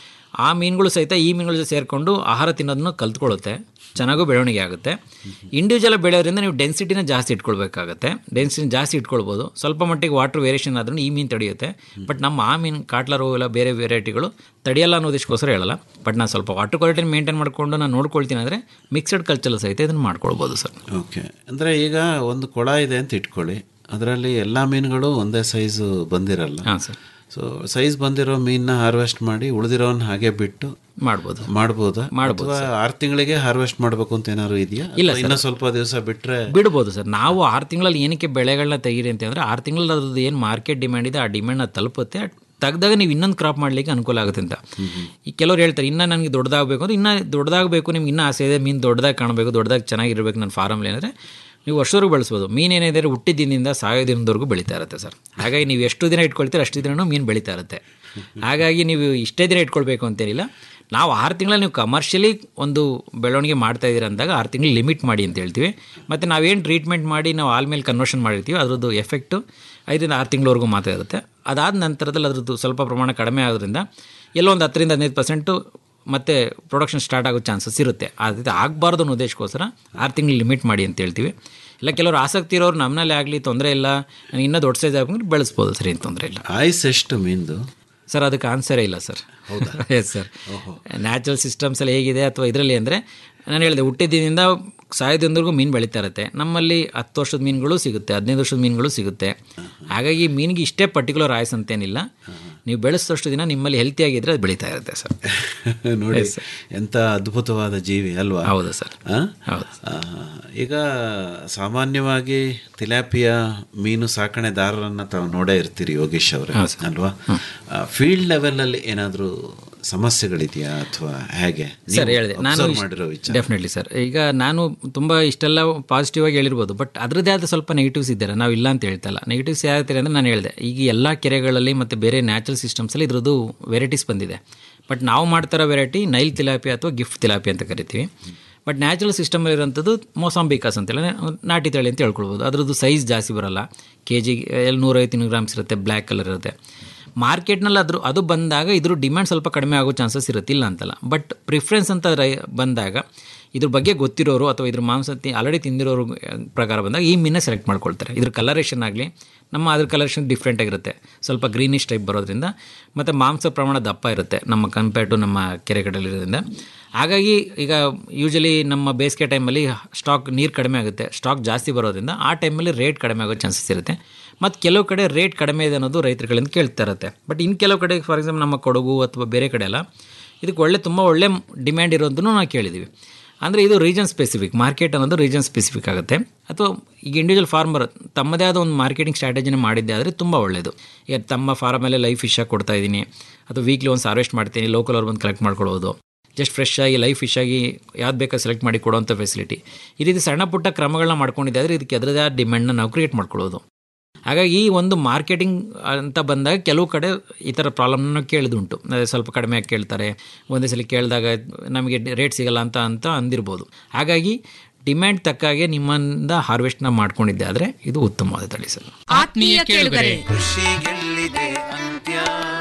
ಆ ಮೀನುಗಳು ಸಹಿತ ಈ ಮೀನುಗಳ ಜೊತೆ ಸೇರಿಕೊಂಡು ಆಹಾರ ತಿನ್ನೋದನ್ನು ಕಲ್ತ್ಕೊಳ್ಳುತ್ತೆ ಚೆನ್ನಾಗೂ ಬೆಳವಣಿಗೆ ಆಗುತ್ತೆ ಇಂಡಿವಿಜುವಲ್ ಬೆಳೆಯೋದ್ರಿಂದ ನೀವು ಡೆನ್ಸಿಟಿನ ಜಾಸ್ತಿ ಇಟ್ಕೊಳ್ಬೇಕಾಗತ್ತೆ ಡೆನ್ಸಿಟಿನ ಜಾಸ್ತಿ ಇಟ್ಕೊಳ್ಬೋದು ಸ್ವಲ್ಪ ಮಟ್ಟಿಗೆ ವಾಟರ್ ವೇರಿಯೇಷನ್ ಆದ್ರೂ ಈ ಮೀನು ತಡೆಯುತ್ತೆ ಬಟ್ ನಮ್ಮ ಆ ಮೀನು ಕಾಟ್ಲರು ಎಲ್ಲ ಬೇರೆ ವೆರೈಟಿಗಳು ತಡೆಯಲ್ಲ ಅನ್ನೋದಕ್ಕೋಸ್ಕರ ಹೇಳಲ್ಲ ಬಟ್ ನಾನು ಸ್ವಲ್ಪ ವಾಟರ್ ಕ್ವಾಲಿಟಿನ ಮೇಂಟೈನ್ ಮಾಡಿಕೊಂಡು ನಾನು ನೋಡ್ಕೊಳ್ತೀನಿ ಅಂದರೆ ಮಿಕ್ಸಡ್ ಕಲ್ಚರ್ ಸಹಿತ ಇದನ್ನು ಮಾಡ್ಕೊಳ್ಬೋದು ಸರ್ ಓಕೆ ಅಂದ್ರೆ ಈಗ ಒಂದು ಕೊಳ ಇದೆ ಅಂತ ಇಟ್ಕೊಳ್ಳಿ ಅದರಲ್ಲಿ ಎಲ್ಲ ಮೀನುಗಳು ಒಂದೇ ಸೈಜ್ ಬಂದಿರಲ್ಲ ಹಾಂ ಸರ್ ಸೊ ಸೈಜ್ ಬಂದಿರೋ ಮೀನನ್ನ ಹಾರ್ವೆಸ್ಟ್ ಮಾಡಿ ಉಳಿದಿರೋನ್ ಹಾಗೆ ಬಿಟ್ಟು ಮಾಡ್ಬೋದು ಮಾಡ್ಬೋದಾ ಮಾಡ್ಬೋದು ಅಥವಾ ಆರು ತಿಂಗಳಿಗೆ ಹಾರ್ವೆಸ್ಟ್ ಮಾಡ್ಬೇಕು ಅಂತ ಏನಾದ್ರು ಇದೆಯಾ ಇಲ್ಲ ಅಥವಾ ಇನ್ನೂ ಸ್ವಲ್ಪ ದಿವಸ ಬಿಟ್ರೆ ಬಿಡ್ಬೋದು ಸರ್ ನಾವು ಆರು ತಿಂಗಳಲ್ಲಿ ಏನಕ್ಕೆ ಬೆಳೆಗಳನ್ನ ತೆಗೀರಿ ಅಂತ ಅಂದರೆ ಆರು ತಿಂಗಳಲ್ಲಿ ಅದ್ರದ್ದು ಏನು ಮಾರ್ಕೆಟ್ ಡಿಮ್ಯಾಂಡ್ ಇದೆ ಆ ಡಿಮ್ಯಾಂಡ್ನ ತಲುಪುತ್ತೆ ತೆಗ್ದಾಗ ನೀವು ಇನ್ನೊಂದು ಕ್ರಾಪ್ ಮಾಡಲಿಕ್ಕೆ ಅನುಕೂಲ ಆಗುತ್ತೆ ಅಂತ ಈ ಕೆಲವ್ರು ಹೇಳ್ತಾರೆ ಇನ್ನೂ ನನಗೆ ದೊಡ್ಡದಾಗಬೇಕು ಅಂದ್ರೆ ಇನ್ನೂ ದೊಡ್ಡದಾಗಬೇಕು ನಿಮ್ಗೆ ಇನ್ನೂ ಆಸೆ ಇದೆ ಮೀನು ದೊಡ್ಡದಾಗಿ ಕಾಣಬೇಕು ದೊಡ್ಡದಾಗಿ ಚೆನ್ನಾಗಿರ್ಬೇಕು ನನ್ನ ಫಾರಮ್ಲಿ ಅಂದರೆ ನೀವು ವರ್ಷವರೆಗೂ ಬೆಳೆಸ್ಬೋದು ಮೀನು ಏನಿದೆ ಹುಟ್ಟಿದ ದಿನದಿಂದ ಸಾಯೋ ದಿನದವರೆಗೂ ಬೆಳೀತಾ ಇರುತ್ತೆ ಸರ್ ಹಾಗಾಗಿ ನೀವು ಎಷ್ಟು ದಿನ ಇಟ್ಕೊಳ್ತೀರ ಅಷ್ಟು ದಿನನೂ ಮೀನು ಬೆಳೀತಾ ಇರುತ್ತೆ ಹಾಗಾಗಿ ನೀವು ಇಷ್ಟೇ ದಿನ ಇಟ್ಕೊಳ್ಬೇಕು ಅಂತೇನಿಲ್ಲ ನಾವು ಆರು ತಿಂಗಳಲ್ಲಿ ನೀವು ಕಮರ್ಷಿಯಲಿ ಒಂದು ಬೆಳವಣಿಗೆ ಮಾಡ್ತಾ ಇದ್ದೀರ ಅಂದಾಗ ಆರು ತಿಂಗಳು ಲಿಮಿಟ್ ಮಾಡಿ ಅಂತ ಹೇಳ್ತೀವಿ ಮತ್ತು ನಾವೇನು ಟ್ರೀಟ್ಮೆಂಟ್ ಮಾಡಿ ನಾವು ಆಲ್ ಮೇಲೆ ಕನ್ವರ್ಷನ್ ಮಾಡಿರ್ತೀವಿ ಅದರದ್ದು ಎಫೆಕ್ಟು ಐದರಿಂದ ಆರು ತಿಂಗಳವರೆಗೂ ಮಾತ್ರ ಇರುತ್ತೆ ಅದಾದ ನಂತರದಲ್ಲಿ ಅದ್ರದ್ದು ಸ್ವಲ್ಪ ಪ್ರಮಾಣ ಕಡಿಮೆ ಆಗೋದ್ರಿಂದ ಎಲ್ಲೋ ಒಂದು ಹತ್ತರಿಂದ ಹದಿನೈದು ಪರ್ಸೆಂಟು ಮತ್ತೆ ಪ್ರೊಡಕ್ಷನ್ ಸ್ಟಾರ್ಟ್ ಆಗೋ ಚಾನ್ಸಸ್ ಇರುತ್ತೆ ಅದೇ ಆಗಬಾರ್ದು ಅನ್ನೋ ಉದ್ದೇಶಕ್ಕೋಸ್ಕರ ಆರು ತಿಂಗಳು ಲಿಮಿಟ್ ಮಾಡಿ ಅಂತ ಹೇಳ್ತೀವಿ ಇಲ್ಲ ಕೆಲವರು ಆಸಕ್ತಿ ಇರೋರು ನಮ್ಮಲ್ಲಿ ಆಗಲಿ ತೊಂದರೆ ಇಲ್ಲ ನಾನು ಇನ್ನೂ ದೊಡ್ಡ ಸೈಜ್ ಆಗ್ಬೇಕು ಬೆಳೆಸ್ಬೋದು ಸರ್ ಏನು ತೊಂದರೆ ಇಲ್ಲ ಆಯ್ಸ್ ಎಷ್ಟು ಮೀನ್ದು ಸರ್ ಅದಕ್ಕೆ ಆನ್ಸರೇ ಇಲ್ಲ sir yes sir natural systems ಎಲ್ಲ ಹೇಗಿದೆ ಅಥವಾ ಇದರಲ್ಲಿ ಅಂದರೆ ನಾನು ಹೇಳಿದೆ ಹುಟ್ಟಿದ್ದಿನಿಂದ ಸಾಯೋದಿಂದವರೆಗೂ ಮೀನು ಬೆಳೀತಾ ಇರುತ್ತೆ ನಮ್ಮಲ್ಲಿ ಹತ್ತು ವರ್ಷದ ಮೀನುಗಳು ಸಿಗುತ್ತೆ ಹದಿನೈದು ವರ್ಷದ ಮೀನುಗಳು ಸಿಗುತ್ತೆ ಹಾಗಾಗಿ ಮೀನಿಗೆ ಇಷ್ಟೇ ಪರ್ಟಿಕ್ಯುಲರ್ ಆಯ್ಸ್ ಅಂತೇನಿಲ್ಲ ನೀವು ಬೆಳೆಸಿದಷ್ಟು ದಿನ ನಿಮ್ಮಲ್ಲಿ ಹೆಲ್ತಿಯಾಗಿದ್ದರೆ ಅದು ಬೆಳೀತಾ ಇರುತ್ತೆ ಸರ್ ನೋಡಿ ಎಂತ ಅದ್ಭುತವಾದ ಜೀವಿ ಅಲ್ವಾ ಹೌದು ಸರ್ ಆ? ಹೌದು ಆ, ಈಗ ಸಾಮಾನ್ಯವಾಗಿ ತಿಲಾಪಿಯ ಮೀನು ಸಾಕಣೆದಾರರನ್ನ ತಾವು ನೋಡೇ ಇರ್ತೀರಿ ಯೋಗೇಶ್ ಅವರೇ ಅಲ್ವಾ ಫೀಲ್ಡ್ ಲೆವೆಲಲ್ಲಿ ಏನಾದರೂ ಸಮಸ್ಯೆಗಳಿದೆಯಾ ಅಥವಾ ಹೇಗೆ ಸರ್ ನೀವು ಹೇಳಿದೆ ನಾನು observe ಮಾಡಿರೋ ವಿಚಾರ ಡೆಫಿನೆಟ್ಲಿ ಸರ್ ಈಗ ನಾನು ತುಂಬ ಇಷ್ಟೆಲ್ಲ ಪಾಸಿಟಿವ್ ಆಗಿ ಹೇಳಿರ್ಬೋದು ಬಟ್ ಅದರದ್ದೇ ಆದ ಸ್ವಲ್ಪ ನೆಗೆಟಿವ್ಸ್ ಇದ್ದಾರೆ ನಾವು ಇಲ್ಲ ಅಂತ ಹೇಳ್ತಾ ಇಲ್ಲ ನೆಗೆಟಿವ್ಸ್ ಯಾವ್ತಾರೆ ಅಂದರೆ ನಾನು ಹೇಳಿದೆ ಈಗ ಎಲ್ಲ ಕೆರೆಗಳಲ್ಲಿ ಮತ್ತು ಬೇರೆ ನ್ಯಾಚುರಲ್ ಸಿಸ್ಟಮ್ಸಲ್ಲಿ ಇದ್ರದ್ದು ವೆರೈಟೀಸ್ ಬಂದಿದೆ ಬಟ್ ನಾವು ಮಾಡ್ತಿರೋ ವೆರೈಟಿ ನೈಲ್ ತಿಲಾಪಿ ಅಥವಾ ಗಿಫ್ಟ್ ತಿಲಾಪಿ ಅಂತ ಕರಿತೀವಿ ಬಟ್ ನ್ಯಾಚುರಲ್ ಸಿಸ್ಟಮಲ್ಲಿ ಇರೋಂಥದ್ದು ಮೋಸಾಂಬಿಕಾಸ್ ಅಂತೇಳಿ ನಾಟಿ ತಳಿ ಅಂತ ಹೇಳ್ಕೊಳ್ಬೋದು ಅದ್ರದ್ದು ಸೈಜ್ ಜಾಸ್ತಿ ಬರಲ್ಲ ಕೆ ಜಿಗೆ ಎಲ್ಲಿ ನೂರೈವತ್ತು ಇನ್ನೂರು ಗ್ರಾಮ್ಸ್ ಇರುತ್ತೆ ಬ್ಲ್ಯಾಕ್ ಕಲರ್ ಇರುತ್ತೆ ಮಾರ್ಕೆಟ್ನಲ್ಲಿ ಅದ್ರ ಅದು ಬಂದಾಗ ಇದ್ರ ಡಿಮ್ಯಾಂಡ್ ಸ್ವಲ್ಪ ಕಡಿಮೆ ಆಗೋ ಚಾನ್ಸಸ್ ಇರುತ್ತೆ ಇಲ್ಲ ಅಂತಲ್ಲ ಬಟ್ ಪ್ರಿಫರೆನ್ಸ್ ಅಂತ ರೈ ಬಂದಾಗ ಇದ್ರ ಬಗ್ಗೆ ಗೊತ್ತಿರೋರು ಅಥವಾ ಇದ್ರ ಮಾಂಸ ಆಲ್ರೆಡಿ ತಿಂದಿರೋರು ಪ್ರಕಾರ ಬಂದಾಗ ಈ ಮೀನೇ ಸೆಲೆಕ್ಟ್ ಮಾಡ್ಕೊಳ್ತಾರೆ ಇದ್ರ ಕಲರೇಷನ್ ಆಗಲಿ ನಮ್ಮ ಅದ್ರ ಕಲರೇಷನ್ ಡಿಫ್ರೆಂಟ್ ಆಗಿರುತ್ತೆ ಸ್ವಲ್ಪ ಗ್ರೀನಿಶ್ ಟೈಪ್ ಬರೋದ್ರಿಂದ ಮತ್ತು ಮಾಂಸ ಪ್ರಮಾಣ ದಪ್ಪ ಇರುತ್ತೆ ನಮ್ಮ ಕಂಪೇರ್ ಟು ನಮ್ಮ ಕೆರೆ ಕಡೆಯಲ್ಲಿರೋದ್ರಿಂದ ಹಾಗಾಗಿ ಈಗ ಯೂಶಲಿ ನಮ್ಮ ಬೇಸಿಗೆ ಟೈಮಲ್ಲಿ ಸ್ಟಾಕ್ ನೀರು ಕಡಿಮೆ ಆಗುತ್ತೆ ಸ್ಟಾಕ್ ಜಾಸ್ತಿ ಬರೋದ್ರಿಂದ ಆ ಟೈಮಲ್ಲಿ ರೇಟ್ ಕಡಿಮೆ ಆಗೋ ಚಾನ್ಸಸ್ ಇರುತ್ತೆ ಮತ್ತು ಕೆಲವು ಕಡೆ ರೇಟ್ ಕಡಿಮೆ ಇದೆ ಅನ್ನೋದು ರೈತರುಗಳಿಂದ ಕೇಳ್ತಾ ಇರುತ್ತೆ ಬಟ್ ಇನ್ನು ಕೆಲವು ಕಡೆ ಫಾರ್ ಎಕ್ಸಾಂಪಲ್ ನಮ್ಮ ಕೊಡಗು ಅಥವಾ ಬೇರೆ ಕಡೆ ಎಲ್ಲ ಇದಕ್ಕೆ ಒಳ್ಳೆ ತುಂಬ ಒಳ್ಳೆ ಡಿಮ್ಯಾಂಡ್ ಇರೋದನ್ನು ನಾವು ಕೇಳಿದ್ದೀವಿ ಅಂದರೆ ಇದು ರೀಜನ್ ಸ್ಪೆಸಿಫಿಕ್ ಮಾರ್ಕೆಟ್ ಅನ್ನೋದು ರೀಜನ್ ಸ್ಪೆಸಿಫಿಕ್ ಆಗುತ್ತೆ ಅಥವಾ ಈಗ ಇಂಡಿವಿಜುವಲ್ ಫಾರ್ಮರ್ ತಮ್ಮದೇ ಆದ ಒಂದು ಮಾರ್ಕೆಟಿಂಗ್ ಸ್ಟ್ರಾಟಜಿನ ಮಾಡಿದ್ದೆ ಆದರೆ ತುಂಬ ಒಳ್ಳೆಯದು ಈಗ ತಮ್ಮ ಫಾರಮಲ್ಲೇ ಲೈಫ್ ಫಿಶಾಗಿ ಕೊಡ್ತಾ ಇದ್ದೀನಿ ಅಥವಾ ವೀಕ್ಲಿ ಒಂದು ಹಾರ್ವೆಸ್ಟ್ ಮಾಡ್ತೀನಿ ಲೋಕಲ್ ಅವ್ರು ಬಂದು ಕಲೆಕ್ಟ್ ಮಾಡ್ಕೊಳ್ಳೋದು ಜಸ್ಟ್ ಫ್ರೆಶ್ ಆಗಿ ಲೈಫ್ ಫಿಶ್ ಆಗಿ ಯಾವ್ದು ಬೇಕಾದ್ರೆ ಸೆಲೆಕ್ಟ್ ಮಾಡಿ ಕೊಡುವಂಥ ಫೆಸಿಲಿಟಿ ಈ ರೀತಿ ಸಣ್ಣ ಪುಟ್ಟ ಕ್ರಮಗಳನ್ನ ಮಾಡ್ಕೊಂಡಿದ್ದೆ ಆದರೆ ಇದಕ್ಕೆ ಅದರದೇ ಆದ ಡಿಮ್ಯಾಂಡ್ನ ನಾವು ಕ್ರಿಯೇಟ್ ಮಾಡ್ಕೊಳ್ಳೋದು ಹಾಗಾಗಿ ಈ ಒಂದು ಮಾರ್ಕೆಟಿಂಗ್ ಅಂತ ಬಂದಾಗ ಕೆಲವು ಕಡೆ ಈ ಥರ ಪ್ರಾಬ್ಲಮ್ನ ಕೇಳಿದುಂಟು ಅದೇ ಸ್ವಲ್ಪ ಕಡಿಮೆಯಾಗಿ ಕೇಳ್ತಾರೆ ಒಂದೇ ಸಲ ಕೇಳಿದಾಗ ನಮಗೆ ರೇಟ್ ಸಿಗಲ್ಲ ಅಂತ ಅಂತ ಅಂದಿರ್ಬೋದು ಹಾಗಾಗಿ ಡಿಮ್ಯಾಂಡ್ ತಕ್ಕಾಗೆ ನಿಮ್ಮಿಂದ ಹಾರ್ವೆಸ್ಟ್ನ ಮಾಡ್ಕೊಂಡಿದ್ದೆ ಆದರೆ ಇದು ಉತ್ತಮವಾದ ತಳಿ ಸರ್ ಆತ್ಮೀಯ ಕೇಳುಗರೆ ಕೃಷಿಗೆಲ್ಲಿದೆ ಅಂತ್ಯ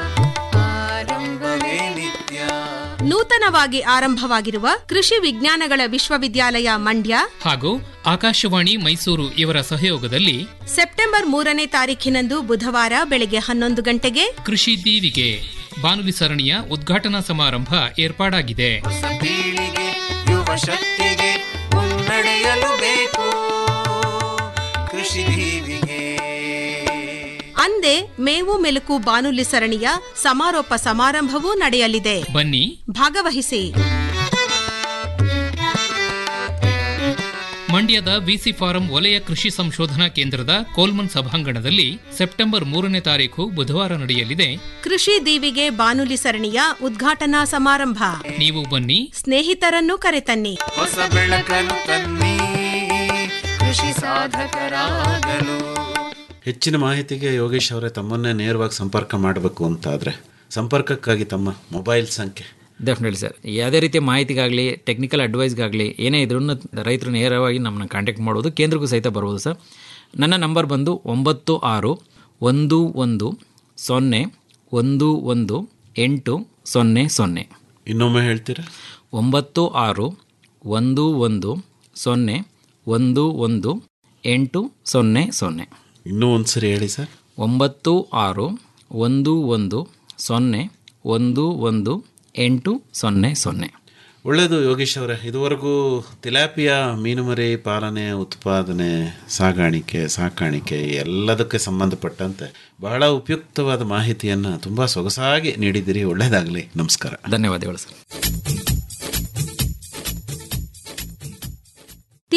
ಆರಂಭವೇ ನಿತ್ಯ ನೂತನವಾಗಿ ಆರಂಭವಾಗಿರುವ ಕೃಷಿ ವಿಜ್ಞಾನಗಳ ವಿಶ್ವವಿದ್ಯಾಲಯ ಮಂಡ್ಯ ಹಾಗೂ ಆಕಾಶವಾಣಿ ಮೈಸೂರು ಇವರ ಸಹಯೋಗದಲ್ಲಿ ಸೆಪ್ಟೆಂಬರ್ ಮೂರನೇ ತಾರೀಖಿನಂದು ಬುಧವಾರ ಬೆಳಗ್ಗೆ ಹನ್ನೊಂದು ಗಂಟೆಗೆ ಕೃಷಿ ದೀವಿಗೆ ಬಾನುಲಿ ಸರಣಿಯ ಉದ್ಘಾಟನಾ ಸಮಾರಂಭ ಏರ್ಪಾಡಾಗಿದೆ ಹೊಸ ಪೀಳಿಗೆ ಯುವ ಶಕ್ತಿಗೆ ಮುನ್ನಡೆಯಲು ಬೇಕು ಕೃಷಿ ದೀವಿಗೆ ಅಂದೇ ಮೇವು ಮೆಲುಕು ಬಾನುಲಿ ಸರಣಿಯ ಸಮಾರೋಪ ಸಮಾರಂಭವೂ ನಡೆಯಲಿದೆ ಬನ್ನಿ ಭಾಗವಹಿಸಿ ಮಂಡ್ಯದ ವಿಸಿ ಫಾರಂ ವಲಯ ಕೃಷಿ ಸಂಶೋಧನಾ ಕೇಂದ್ರದ ಕೋಲ್ಮನ್ ಸಭಾಂಗಣದಲ್ಲಿ ಸೆಪ್ಟೆಂಬರ್ ಮೂರನೇ ತಾರೀಕು ಬುಧವಾರ ನಡೆಯಲಿದೆ ಕೃಷಿ ದೀವಿಗೆ ಬಾನುಲಿ ಸರಣಿಯ ಉದ್ಘಾಟನಾ ಸಮಾರಂಭ ನೀವು ಬನ್ನಿ ಸ್ನೇಹಿತರನ್ನು ಕರೆತನ್ನಿ ಹೊಸ ಬೆಳಕನ್ನು ತನ್ನಿ ಕೃಷಿ ಸಾಧಕರಾಗಲು ಹೆಚ್ಚಿನ ಮಾಹಿತಿಗೆ ಯೋಗೇಶ್ ಅವರೇ ತಮ್ಮನ್ನೇ ನೇರವಾಗಿ ಸಂಪರ್ಕ ಮಾಡಬೇಕು ಅಂತಾದರೆ ಸಂಪರ್ಕಕ್ಕಾಗಿ ತಮ್ಮ ಮೊಬೈಲ್ ಸಂಖ್ಯೆ ಡೆಫಿನೆಟ್ಲಿ ಸರ್ ಯಾವುದೇ ರೀತಿಯ ಮಾಹಿತಿಗಾಗಲಿ ಟೆಕ್ನಿಕಲ್ ಅಡ್ವೈಸ್ಗಾಗಲಿ ಏನೇ ಇದ್ರೂ ರೈತರು ನೇರವಾಗಿ ನಮ್ಮನ್ನು ಕಾಂಟ್ಯಾಕ್ಟ್ ಮಾಡ್ಬೋದು ಕೇಂದ್ರಕ್ಕೂ ಸಹಿತ ಬರ್ಬೋದು ಸರ್ ನನ್ನ ನಂಬರ್ ಬಂದು ಒಂಬತ್ತು ಆರು ಒಂದು ಒಂದು ಸೊನ್ನೆ ಒಂದು ಒಂದು ಎಂಟು ಸೊನ್ನೆ ಸೊನ್ನೆ ಇನ್ನೊಮ್ಮೆ ಹೇಳ್ತೀರಾ ಒಂಬತ್ತು ಆರು ಒಂದು ಒಂದು ಸೊನ್ನೆ ಒಂದು ಒಂದು ಎಂಟು ಸೊನ್ನೆ ಸೊನ್ನೆ ಇನ್ನೂ ಒಂದು ಸರಿ ಹೇಳಿ ಸರ್ ಒಂಬತ್ತು ಆರು ಒಂದು ಒಂದು ಸೊನ್ನೆ ಒಂದು ಒಂದು ಎಂಟು ಸೊನ್ನೆ ಸೊನ್ನೆ ಒಳ್ಳೆಯದು ಯೋಗೇಶ್ ಅವರೇ ಇದುವರೆಗೂ ತಿಲಾಪಿಯ ಮೀನುಮರಿ ಪಾಲನೆ ಉತ್ಪಾದನೆ ಸಾಗಾಣಿಕೆ ಸಾಕಾಣಿಕೆ ಎಲ್ಲದಕ್ಕೆ ಸಂಬಂಧಪಟ್ಟಂತೆ ಬಹಳ ಉಪಯುಕ್ತವಾದ ಮಾಹಿತಿಯನ್ನು ತುಂಬ ಸೊಗಸಾಗಿ ನೀಡಿದ್ದೀರಿ ಒಳ್ಳೆಯದಾಗಲಿ ನಮಸ್ಕಾರ ಧನ್ಯವಾದಗಳು ಸರ್